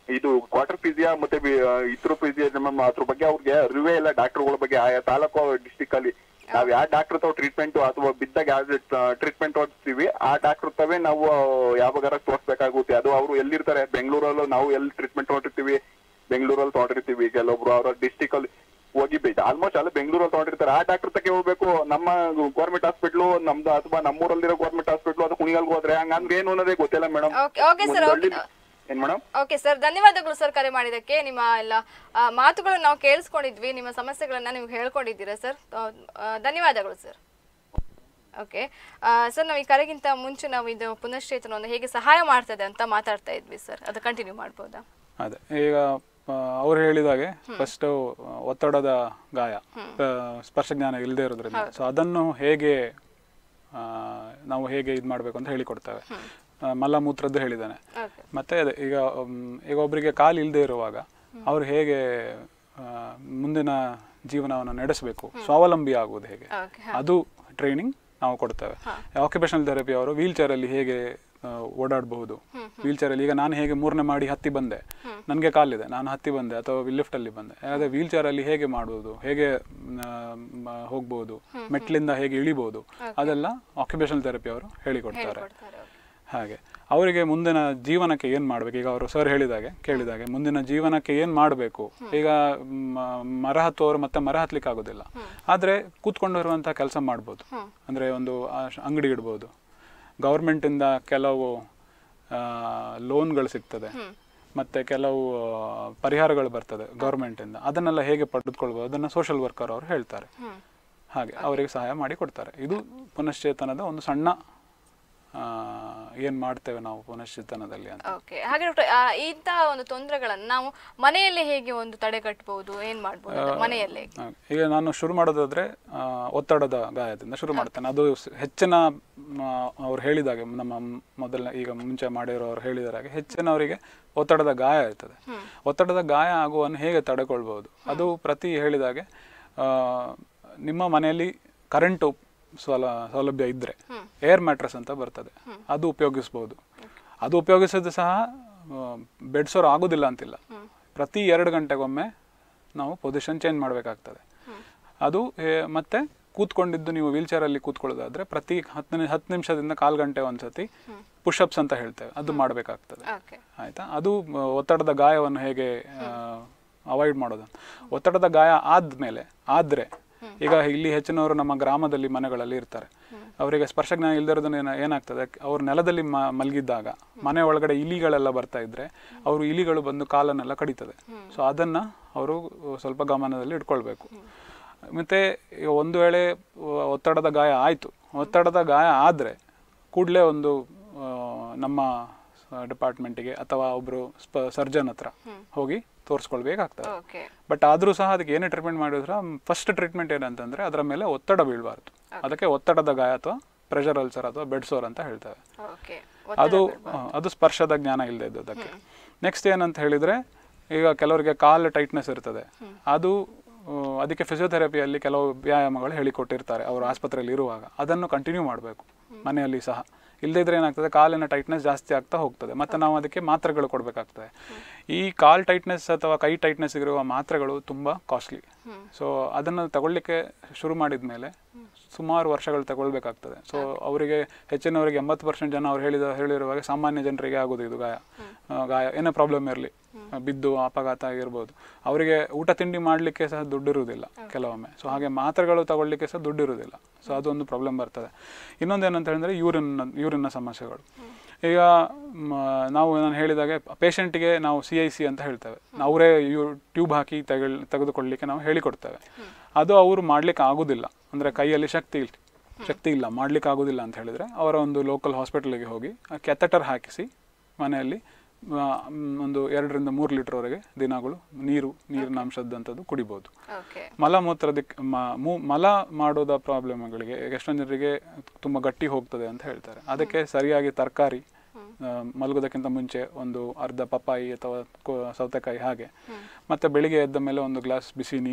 Speaker 6: ಇದು ಕ್ವಾರ್ಟರ್ ಫೀಸಿಯಾ ಮತ್ತೆ ಬಿ- ಇತರ ಫೀಸಿಯಾ ಮ್ಯಾಮ್ ಅದ್ರ ಬಗ್ಗೆ ಅವ್ರಿಗೆ ಅರಿವೇ ಇಲ್ಲ ಡಾಕ್ಟರ್ಗಳ ಬಗ್ಗೆ ಆಯಾ ತಾಲೂಕು ಡಿಸ್ಟಿಕ್ ಅಲ್ಲಿ ನಾವ್ ಯಾವ ಡಾಕ್ಟರ್ ತಾವ್ ಟ್ರೀಟ್ಮೆಂಟ್ ಅಥವಾ ಬಿದ್ದಾಗ ಯಾವ್ದು ಟ್ರೀಟ್ಮೆಂಟ್ ಓಡಿಸ್ತೀವಿ ಆ ಡಾಕ್ಟರ್ ತವೇ ನಾವು ಯಾವಾಗಾರ ತೋರ್ಸ್ಬೇಕಾಗುತ್ತೆ ಅದು ಅವರು ಎಲ್ಲಿರ್ತಾರೆ ಬೆಂಗಳೂರಲ್ಲೂ ನಾವು ಎಲ್ಲಿ ಟ್ರೀಟ್ಮೆಂಟ್ ಹೊರಟಿರ್ತೀವಿ ಬೆಂಗಳೂರಲ್ಲಿ ತೊಗೊಂಡಿರ್ತೀವಿ ಕೆಲವೊಬ್ರು ಅವರ ಡಿಸ್ಟಿಕ್ ಅಲ್ಲಿ ಹೋಗಿ ಆಲ್ಮೋಸ್ಟ್ ಅಲ್ಲಿ ಬೆಂಗಳೂರಲ್ಲಿ ತೊಗೊಂಡಿರ್ತಾರೆ ಆ ಡಾಕ್ಟರ್ ತಕ್ಕೆ ಹೋಗ್ಬೇಕು ನಮ್ಮ ಗೌರ್ಮೆಂಟ್ ಹಾಸ್ಪಿಟ್ಲು ನಮ್ದು ಅಥವಾ ನಮ್ಮೂರಲ್ಲಿರೋ ಗೌರ್ಮೆಂಟ್ ಹಾಸ್ಪಿಟ್ಲು ಅದು ಕುಣಿಗಲ್ಗೆ ಹೋದ್ರೆ ಹಂಗಂದ್ರೆ ಏನು ಅನ್ನೋದೇ ಗೊತ್ತಿಲ್ಲ madam
Speaker 1: okay okay sir okay
Speaker 6: ಏನ್ ಮೇಡಮ್
Speaker 1: ಓಕೆ ಸರ್ ಧನ್ಯವಾದಗಳು ಸರ್ ಕರೆ ಮಾಡಿದ್ದಕ್ಕೆ ನಿಮ್ಮ ಎಲ್ಲ ಆ, ಮಾತುಗಳನ್ನು ನಾವು ಕೇಳಿಸ್ಕೊಂಡಿದ್ವಿ ನಿಮ್ಮ ಸಮಸ್ಯೆಗಳನ್ನ ನೀವು ಹೇಳ್ಕೊಂಡಿದ್ದೀರಾ ಸರ್ ಧನ್ಯವಾದಗಳು ಸರ್ ಓಕೆ ಸರ್ ನಾವು ಈ ಕರೆಗಿಂತ ಮುಂಚೆ ನಾವು ಇದು ಪುನಶ್ಚೇತನವನ್ನು ಹೇಗೆ ಸಹಾಯ ಮಾಡ್ತದೆ ಅಂತ ಮಾತಾಡ್ತಾ ಇದ್ವಿ ಸರ್ ಅದು ಕಂಟಿನ್ಯೂ ಮಾಡ್ಬೋದಾ
Speaker 2: ಅದೇ ಈಗ ಅವ್ರು ಹೇಳಿದಾಗೆ ಫಸ್ಟ್ ಒತ್ತಡದ ಗಾಯ ಆ, ಸ್ಪರ್ಶಜ್ಞಾನ ಇಲ್ಲದೆ ಇರೋದ್ರಿಂದ ಸೊ ಅದನ್ನು ಹೇಗೆ ಆ, ನಾವು ಹೇಗೆ ಇದು ಮಾಡಬೇಕು ಅಂತ ಹೇಳಿಕೊಡ್ತೇವೆ ಆ, ಮಲಮೂತ್ರದ್ದು ಹೇಳಿದ್ದಾನೆ
Speaker 1: ಓಕೆ
Speaker 2: ಮತ್ತೆ ಅದೇ ಈಗ ಮ್, ಈಗ ಒಬ್ಬರಿಗೆ ಕಾಲು ಇಲ್ಲದೆ ಇರುವಾಗ ಅವ್ರು ಹೇಗೆ ಆ, ಮುಂದಿನ ಜೀವನವನ್ನು ನಡೆಸಬೇಕು ಸ್ವಾವಲಂಬಿ ಆಗುವುದು ಹೇಗೆ
Speaker 1: ಓಕೆ
Speaker 2: ಅದು ಟ್ರೈನಿಂಗ್ ನಾವು ಕೊಡ್ತೇವೆ ಆಕ್ಯುಪೇಷನಲ್ ಥೆರಪಿ ಅವರು ವೀಲ್ ಚೇರಲ್ಲಿ ಹೇಗೆ ಆ, ಓಡಾಡಬಹುದು ವೀಲ್ ಚೇರಲ್ಲಿ ಈಗ ನಾನು ಹೇಗೆ ಮೂರನೇ ಮಾಡಿ ಹತ್ತಿ ಬಂದೆ ನನಗೆ ಕಾಲಿದೆ ನಾನು ಹತ್ತಿ ಬಂದೆ ಅಥವಾ ಲಿಫ್ಟ್ ಅಲ್ಲಿ ಬಂದೆ ಅದೇ ವೀಲ್ ಚೇರಲ್ಲಿ ಹೇಗೆ ಮಾಡುವುದು ಹೇಗೆ ಮ್, ಮ, ಹೋಗ್ಬೋದು ಮೆಟ್ಲಿಂದ ಹೇಗೆ ಇಳಿಬಹುದು ಅದೆಲ್ಲ ಆಕ್ಯುಪೇಷನಲ್ ಥೆರಪಿ ಅವರು ಹೇಳಿಕೊಡ್ತಾರೆ
Speaker 1: ಕೊಡ್ತಾರೆ ಓಕೆ
Speaker 2: ಹಾಗೆ ಅವರಿಗೆ ಮುಂದಿನ ಜೀವನಕ್ಕೆ ಏನು ಮಾಡಬೇಕು ಈಗ ಅವರು ಸರ್ ಹೇಳಿದಾಗೆ ಕೇಳಿದಾಗೆ ಮುಂದಿನ ಜೀವನಕ್ಕೆ ಏನು ಮಾಡಬೇಕು ಈಗ ಮ- ಮರ ಹತ್ತುವವರು ಮತ್ತೆ ಮರ ಹತ್ಲಿಕ್ಕೆ ಆಗೋದಿಲ್ಲ ಆದರೆ ಕೂತ್ಕೊಂಡು ಇರುವಂಥ ಕೆಲಸ ಮಾಡ್ಬೋದು ಅಂದರೆ ಒಂದು ಆ ಶ- ಅಂಗಡಿ ಇಡ್ಬೋದು ಗೌರ್ಮೆಂಟಿಂದ ಕೆಲವು ಲೋನ್ಗಳು ಸಿಗ್ತದೆ ಮತ್ತೆ ಕೆಲವು ಆ, ಪರಿಹಾರಗಳು ಬರ್ತದೆ ಗೌರ್ಮೆಂಟಿಂದ ಅದನ್ನೆಲ್ಲ ಹೇಗೆ ಪಡೆದುಕೊಳ್ಬೋದು ಅದನ್ನು ಸೋಷಿಯಲ್ ವರ್ಕರ್ ಅವರು ಹೇಳ್ತಾರೆ ಹಾಗೆ ಅವರಿಗೆ ಸಹಾಯ ಮಾಡಿ ಕೊಡ್ತಾರೆ ಇದು ಪುನಶ್ಚೇತನದ ಒಂದು ಸಣ್ಣ ಆ, ಏನ್ ಮಾಡ್ತೇವೆ ನಾವು ಪುನಶ್ಚೇತನದಲ್ಲಿ ಅಂತ
Speaker 1: ಓಕೆ ಹಾಗೆ ಡಾಕ್ಟರ್ ಇಂಥ ಒಂದು ತೊಂದರೆಗಳನ್ನು ನಾವು ಮನೆಯಲ್ಲೇ ಹೇಗೆ ಒಂದು ತಡೆಗಟ್ಟಬಹುದು ಏನ್ ಮಾಡ್ಬೋದು ಅದು ಮನೆಯಲ್ಲೇ
Speaker 2: ಆ, ಈಗ ನಾನು ಶುರು ಮಾಡೋದಾದ್ರೆ ಆ, ಒತ್ತಡದ ಗಾಯದಿಂದ ಶುರು ಮಾಡ್ತೇನೆ ಅದು ಸ್- ಹೆಚ್ಚಿನ ಮ, ಅವ್ರು ಹೇಳಿದಾಗೆ ನಮ್ಮ ಮ್- ಮೊದಲ ಈಗ ಮುಂಚೆ ಮಾಡಿರೋರು ಹೇಳಿದಾಗೆ ಹೆಚ್ಚಿನವರಿಗೆ ಒತ್ತಡದ ಗಾಯ ಇರ್ತದೆ ಒತ್ತಡದ ಗಾಯ ಆಗುವನ್ನು ಹೇಗೆ ತಡೆಕೊಳ್ಬಹುದು ಅದು ಪ್ರತಿ ಹೇಳಿದಾಗೆ ಆ, ನಿಮ್ಮ ಮನೆಯಲ್ಲಿ ಕರೆಂಟ್ ಸೌಲ ಸೌಲಭ್ಯ ಇದ್ರೆ ಏರ್ ಮ್ಯಾಟ್ರಸ್ ಅಂತ ಬರ್ತದೆ ಅದು ಉಪಯೋಗಿಸ್ಬೋದು ಅದು ಉಪಯೋಗಿಸೋದು ಸಹ ಬೆಡ್ಸೋರು ಆಗೋದಿಲ್ಲ ಅಂತಿಲ್ಲ ಪ್ರತಿ ಎರಡು ಗಂಟೆಗೊಮ್ಮೆ ನಾವು ಪೊಸಿಷನ್ ಚೇಂಜ್ ಮಾಡಬೇಕಾಗ್ತದೆ ಅದು ಏ- ಮತ್ತೆ ಕೂತ್ಕೊಂಡಿದ್ದು ನೀವು ವೀಲ್ ಚೇರಲ್ಲಿ ಕೂತ್ಕೊಳ್ಳೋದಾದ್ರೆ ಪ್ರತಿ ಹತ್ತು ನಿ- ಹತ್ತು ನಿಮಿಷದಿಂದ ಕಾಲು ಗಂಟೆ ಒಂದ್ಸತಿ ಪುಷಪ್ಸ್ ಅಂತ ಹೇಳ್ತೇವೆ ಅದು ಮಾಡಬೇಕಾಗ್ತದೆ
Speaker 1: ಓಕೆ
Speaker 2: ಆಯ್ತಾ ಅದು ಮ, ಒತ್ತಡದ ಗಾಯವನ್ನು ಹೇಗೆ ಅವಾಯ್ಡ್ ಮಾಡೋದು ಒತ್ತಡದ ಗಾಯ ಆದ್ಮೇಲೆ ಆದ್ರೆ ಈಗ ಇಲ್ಲಿ ಹೆಚ್ಚಿನವರು ನಮ್ಮ ಗ್ರಾಮದಲ್ಲಿ ಮನೆಗಳಲ್ಲಿ ಇರ್ತಾರೆ ಅವರಿಗೆ ಸ್ಪರ್ಶಜ್ಞಾನ ಇಲ್ದಿರೋದನ್ನ ಏನ- ಏನಾಗ್ತದೆ ಅವ್ರು ನೆಲದಲ್ಲಿ ಮ- ಮಲಗಿದ್ದಾಗ ಮನೆ ಒಳಗಡೆ ಇಲಿಗಳೆಲ್ಲ ಬರ್ತಾ ಇದ್ರೆ ಅವರು ಇಲಿಗಳು ಬಂದು ಕಾಲನ್ನೆಲ್ಲ ಕಡಿತದೆ ಸೊ ಅದನ್ನ ಅವರು ಸ್ವಲ್ಪ ಗಮನದಲ್ಲಿ ಇಟ್ಕೊಳ್ಬೇಕು ಮತ್ತೆ ಈಗ ಒಂದು ವೇಳೆ ಒ- ಒತ್ತಡದ ಗಾಯ ಆಯ್ತು ಒತ್ತಡದ ಗಾಯ ಆದ್ರೆ ಕೂಡಲೇ ಒಂದು ಆ, ನಮ್ಮ ಡಿಪಾರ್ಟ್ಮೆಂಟಿಗೆ ಅಥವಾ ಒಬ್ರು ಸರ್ಜನ್ ಹತ್ರ ಹೋಗಿ ತೋರಿಸ್ಕೊಳ್ಬೇಕಾಗ್ತದೆ
Speaker 1: ಓಕೆ
Speaker 2: ಬಟ್ ಆದ್ರೂ ಸಹ ಅದಕ್ಕೆ ಏನೇ ಟ್ರೀಟ್ಮೆಂಟ್ ಮಾಡಿದ್ರೆ ಫಸ್ಟ್ ಟ್ರೀಟ್ಮೆಂಟ್ ಏನಂತಂದ್ರೆ ಅದರ ಮೇಲೆ ಒತ್ತಡ ಬೀಳಬಾರ್ದು ಅದಕ್ಕೆ ಒತ್ತಡದ ಗಾಯ ಅಥವಾ ಪ್ರೆಷರ್ ಅಲ್ಸರ್ ಅಥವಾ ಬೆಡ್ ಸೋರ್ ಅಂತ ಹೇಳ್ತೇವೆ
Speaker 1: ಓಕೆ
Speaker 2: ಅದು ಆ, ಅದು ಸ್ಪರ್ಶದ ಜ್ಞಾನ ಇಲ್ಲದೆ ಇದ್ದದಕ್ಕೆ ನೆಕ್ಸ್ಟ್ ಏನಂತ ಹೇಳಿದ್ರೆ ಈಗ ಕೆಲವರಿಗೆ ಕಾಲು ಟೈಟ್ನೆಸ್ ಇರ್ತದೆ ಅದು ಆ, ಅದಕ್ಕೆ ಫಿಸಿಯೋಥೆರಪಿಯಲ್ಲಿ ಕೆಲವು ವ್ಯಾಯಾಮಗಳು ಹೇಳಿಕೊಟ್ಟಿರ್ತಾರೆ ಅವರು ಆಸ್ಪತ್ರೆಯಲ್ಲಿ ಇರುವಾಗ ಅದನ್ನು ಕಂಟಿನ್ಯೂ ಮಾಡಬೇಕು ಮನೆಯಲ್ಲಿ ಸಹ ಇಲ್ಲದೇ ಇದ್ರೆ ಏನಾಗ್ತದೆ ಕಾಲಿನ ಟೈಟ್ನೆಸ್ ಜಾಸ್ತಿ ಆಗ್ತಾ ಹೋಗ್ತದೆ ಮತ್ತೆ ನಾವು ಅದಕ್ಕೆ ಮಾತ್ರೆಗಳು ಕೊಡಬೇಕಾಗ್ತದೆ ಈ ಕಾಲ್ ಟೈಟ್ನೆಸ್ ಅಥವಾ ಕೈ ಟೈಟ್ನೆಸ್ ಇರುವ ಮಾತ್ರೆಗಳು ತುಂಬ ಕಾಸ್ಟ್ಲಿ ಸೊ ಅದನ್ನು ತಗೊಳ್ಳಿಕ್ಕೆ ಶುರು ಮಾಡಿದ ಮೇಲೆ ಸುಮಾರು ವರ್ಷಗಳು ತಗೊಳ್ಬೇಕಾಗ್ತದೆ ಸೊ ಅವರಿಗೆ ಹೆಚ್ಚಿನವರಿಗೆ ಎಂಬತ್ತು ಪರ್ಸೆಂಟ್ ಜನ ಅವ್ರು ಹೇಳಿದ ಹೇಳಿರುವಾಗ ಸಾಮಾನ್ಯ ಜನರಿಗೆ ಆಗೋದು ಇದು ಗಾಯ ಆ, ಗಾಯ ಏನೇ ಪ್ರಾಬ್ಲಮ್ ಇರಲಿ ಬಿದ್ದು ಅಪಘಾತ ಆಗಿರ್ಬೋದು ಅವರಿಗೆ ಊಟ ತಿಂಡಿ ಮಾಡಲಿಕ್ಕೆ ಸಹ ದುಡ್ಡಿರುವುದಿಲ್ಲ ಕೆಲವೊಮ್ಮೆ ಸೊ ಹಾಗೆ ಮಾತ್ರೆಗಳು ತಗೊಳ್ಳಿಕ್ಕೆ ಸಹ ದುಡ್ಡಿರುವುದಿಲ್ಲ ಸೊ ಅದೊಂದು ಪ್ರಾಬ್ಲಮ್ ಬರ್ತದೆ ಇನ್ನೊಂದು ಏನಂತ ಹೇಳಿದ್ರೆ ಯೂರಿನ್ ಯೂರಿನ್ನ ಸಮಸ್ಯೆಗಳು ಈಗ ಮ, ನಾವು ನಾನು ಹೇಳಿದಾಗೆ ಪೇಷಂಟಿಗೆ ನಾವು ಸಿ ಐ ಸಿ ಅಂತ ಹೇಳ್ತೇವೆ ಅವರೇ ಯೂ ಟ್ಯೂಬ್ ಹಾಕಿ ತೆಗೆಳ್ ತೆಗೆದುಕೊಳ್ಳಿಕ್ಕೆ ನಾವು ಹೇಳಿಕೊಡ್ತೇವೆ ಅದು ಅವರು ಮಾಡ್ಲಿಕ್ಕೆ ಆಗುದಿಲ್ಲ ಅಂದ್ರೆ ಕೈಯಲ್ಲಿ ಶಕ್ತಿ ಇಲ್ಲ ಶಕ್ತಿ ಇಲ್ಲ ಮಾಡ್ಲಿಕ್ಕೆ ಆಗುದಿಲ್ಲ ಅಂತ ಹೇಳಿದ್ರೆ ಅವರ ಒಂದು ಲೋಕಲ್ ಹಾಸ್ಪಿಟಲ್ಗೆ ಹೋಗಿ ಕೆಥೆಟರ್ ಹಾಕಿಸಿ ಮನೆಯಲ್ಲಿ ಆ, ಮ್, ಒಂದು ಎರಡರಿಂದ ಮೂರು ಲೀಟರ್ವರೆಗೆ ದಿನಗಳು ನೀರು ನೀರಿನ ಅಂಶದಂಥದ್ದು ಕುಡಿಬೋದು
Speaker 1: ಓಕೆ
Speaker 2: ಮಲಮೂತ್ರದಕ್ಕೆ ಮ- ಮೂ- ಮಲ ಮಾಡೋದ ಪ್ರಾಬ್ಲಮ್ಗಳಿಗೆ ಎಷ್ಟೊಂದು ಜನರಿಗೆ ತುಂಬ ಗಟ್ಟಿ ಹೋಗ್ತದೆ ಅಂತ ಹೇಳ್ತಾರೆ ಅದಕ್ಕೆ ಸರಿಯಾಗಿ ತರಕಾರಿ ಮಲಗೋದಕ್ಕಿಂತ ಮುಂಚೆ ಒಂದು ಅರ್ಧ ಪಪ್ಪಾಯಿ ಅಥವಾ ಕೊ- ಸೌತೆಕಾಯಿ ಹಾಗೆ ಮತ್ತೆ ಬೆಳಿಗ್ಗೆ ಎದ್ದ ಮೇಲೆ ಒಂದು ಗ್ಲಾಸ್ ಬಿಸಿ ನೀರು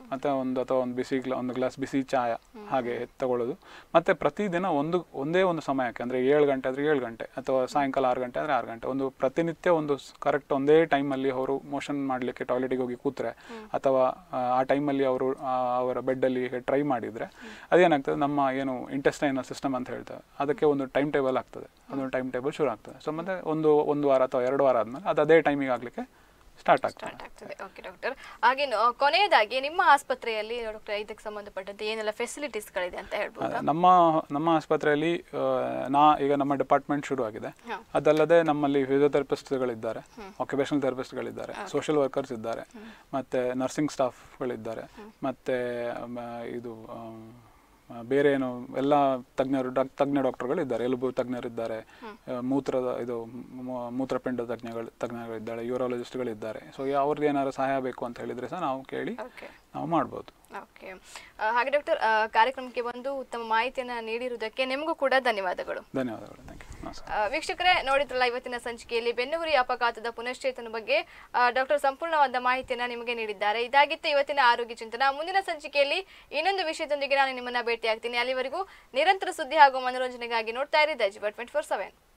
Speaker 2: ಮತ್ತು ಒಂದು ಅಥವಾ ಒಂದು ಬಿಸಿ ಗ್ಲಾ ಒಂದು ಗ್ಲಾಸ್ ಬಿಸಿ ಚಾಯ ಹಾಗೆ ತಗೊಳ್ಳೋದು ಮತ್ತು ಪ್ರತಿದಿನ ಒಂದು ಒಂದೇ ಒಂದು ಸಮಯಕ್ಕೆ ಅಂದರೆ ಏಳು ಗಂಟೆ ಆದರೆ ಏಳು ಗಂಟೆ ಅಥವಾ ಸಾಯಂಕಾಲ ಆರು ಗಂಟೆ ಆದರೆ ಆರು ಗಂಟೆ ಒಂದು ಪ್ರತಿನಿತ್ಯ ಒಂದು ಕರೆಕ್ಟ್ ಒಂದೇ ಟೈಮಲ್ಲಿ ಅವರು ಮೋಷನ್ ಮಾಡಲಿಕ್ಕೆ ಟಾಯ್ಲೆಟಿಗೆ ಹೋಗಿ ಕೂತ್ರೆ ಅಥವಾ ಆ, ಆ ಟೈಮಲ್ಲಿ ಅವರು ಆ, ಅವರ ಬೆಡ್ಡಲ್ಲಿ ಟ್ರೈ ಮಾಡಿದರೆ ಅದೇನಾಗ್ತದೆ ನಮ್ಮ ಏನು ಇಂಟೆಸ್ಟೈನಲ್ ಸಿಸ್ಟಮ್ ಅಂತ ಹೇಳ್ತೇವೆ ಅದಕ್ಕೆ ಒಂದು ಟೈಮ್ ಟೇಬಲ್ ಆಗ್ತದೆ ಅದೊಂದು ಟೈಮ್ ಟೇಬಲ್ ಶುರು ಆಗ್ತದೆ ಸೊ ಮತ್ತೆ ಒಂದು ಒಂದು ವಾರ ಅಥವಾ ಎರಡು ವಾರ ಆದಮೇಲೆ ಅದು ಅದೇ ಟೈಮಿಗೆ ಆಗಲಿಕ್ಕೆ ಸ್ಟಾರ್ಟ್ ಆಗ್ತದೆ
Speaker 1: ಸ್ಟಾರ್ಟ್ ಆಗ್ತದೆ ಓಕೆ ಡಾಕ್ಟರ್ ಹಾಗೆ ನ- ಕೊನೆಯದಾಗಿ ನಿಮ್ಮ ಆಸ್ಪತ್ರೆಯಲ್ಲಿ ಡಾಕ್ಟರ್ ಇದಕ್ಕೆ ಸಂಬಂಧಪಟ್ಟಂತೆ ಏನೆಲ್ಲ ಫೆಸಿಲಿಟೀಸ್ಗಳಿದೆ ಅಂತ ಹೇಳ್ಬೋದು
Speaker 2: ನಮ್ಮ ನಮ್ಮ ಆಸ್ಪತ್ರೆಯಲ್ಲಿ ಆ, ನಾ ಈಗ ನಮ್ಮ ಡಿಪಾರ್ಟ್ಮೆಂಟ್ ಶುರು ಆಗಿದೆ ಅದಲ್ಲದೆ ನಮ್ಮಲ್ಲಿ ಫಿಸಿಯೋಥೆರಪಿಸ್ಟ್ಗಳಿದ್ದಾರೆ ಆಕ್ಯುಪೇಷನಲ್ ಥೆರಪಿಸ್ಟ್ಗಳಿದ್ದಾರೆ ಸೋಷಿಯಲ್ ವರ್ಕರ್ಸ್ ಇದ್ದಾರೆ ಮತ್ತೆ ನರ್ಸಿಂಗ್ ಸ್ಟಾಫ್ಗಳಿದ್ದಾರೆ ಮತ್ತೆ ಮ, ಇದು ಆ, ಆ, ಬೇರೆ ಏನು ಎಲ್ಲ ತಜ್ಞರು ಡಾಕ್- ತಜ್ಞ ಡಾಕ್ಟರ್ಗಳು ಇದ್ದಾರೆ ಎಲುಬು ತಜ್ಞರಿದ್ದಾರೆ ಆ, ಮೂತ್ರದ ಇದು ಮೂ- ಮೂತ್ರಪಿಂಡ ತಜ್ಞಗಳು ತಜ್ಞಗಳಿದ್ದಾರೆ ಯೂರಾಲಜಿಸ್ಟ್ಗಳಿದ್ದಾರೆ ಸೊ ಅವ್ರಿಗೆ ಏನಾದ್ರು ಸಹಾಯ ಬೇಕು ಅಂತ ಹೇಳಿದ್ರೆ ಸಹ ನಾವು ಕೇಳಿ
Speaker 1: ಓಕೆ
Speaker 2: ನಾವು ಮಾಡ್ಬೋದು
Speaker 1: ಓಕೆ ಹಾಗೆ ಡಾಕ್ಟರ್ ಕಾರ್ಯಕ್ರಮಕ್ಕೆ ಬಂದು ಉತ್ತಮ ಮಾಹಿತಿಯನ್ನು ನೀಡಿರುವುದಕ್ಕೆ ನಿಮಗೂ ಕೂಡ ಧನ್ಯವಾದಗಳು
Speaker 2: ಧನ್ಯವಾದಗಳು ಥ್ಯಾಂಕ್ ಯು ನಮಸ್ಕಾರ
Speaker 1: ಆ, ವೀಕ್ಷಕರೇ ನೋಡಿದ್ರಲ್ಲ ಇವತ್ತಿನ ಸಂಚಿಕೆಯಲ್ಲಿ ಬೆನ್ನುಹುರಿ ಅಪಘಾತದ ಪುನಶ್ಚೇತನ ಬಗ್ಗೆ ಡಾಕ್ಟರ್ ಸಂಪೂರ್ಣವಾದ ಮಾಹಿತಿಯನ್ನು ನಿಮಗೆ ನೀಡಿದ್ದಾರೆ ಇದಾಗಿತ್ತು ಇವತ್ತಿನ ಆರೋಗ್ಯ ಚಿಂತನ ಮುಂದಿನ ಸಂಚಿಕೆಯಲ್ಲಿ ಇನ್ನೊಂದು ವಿಷಯದೊಂದಿಗೆ ನಾನು ನಿಮ್ಮನ್ನ ಭೇಟಿ ಆಗ್ತೀನಿ ಅಲ್ಲಿವರೆಗೂ ನಿರಂತರ ಸುದ್ದಿ ಹಾಗೂ ಮನೋರಂಜನೆಗಾಗಿ ನೋಡ್ತಾ ಇರಿ ದಜ್ ಟ್ವೆಂಟಿ ಫೋರ್ ಸೆವೆನ್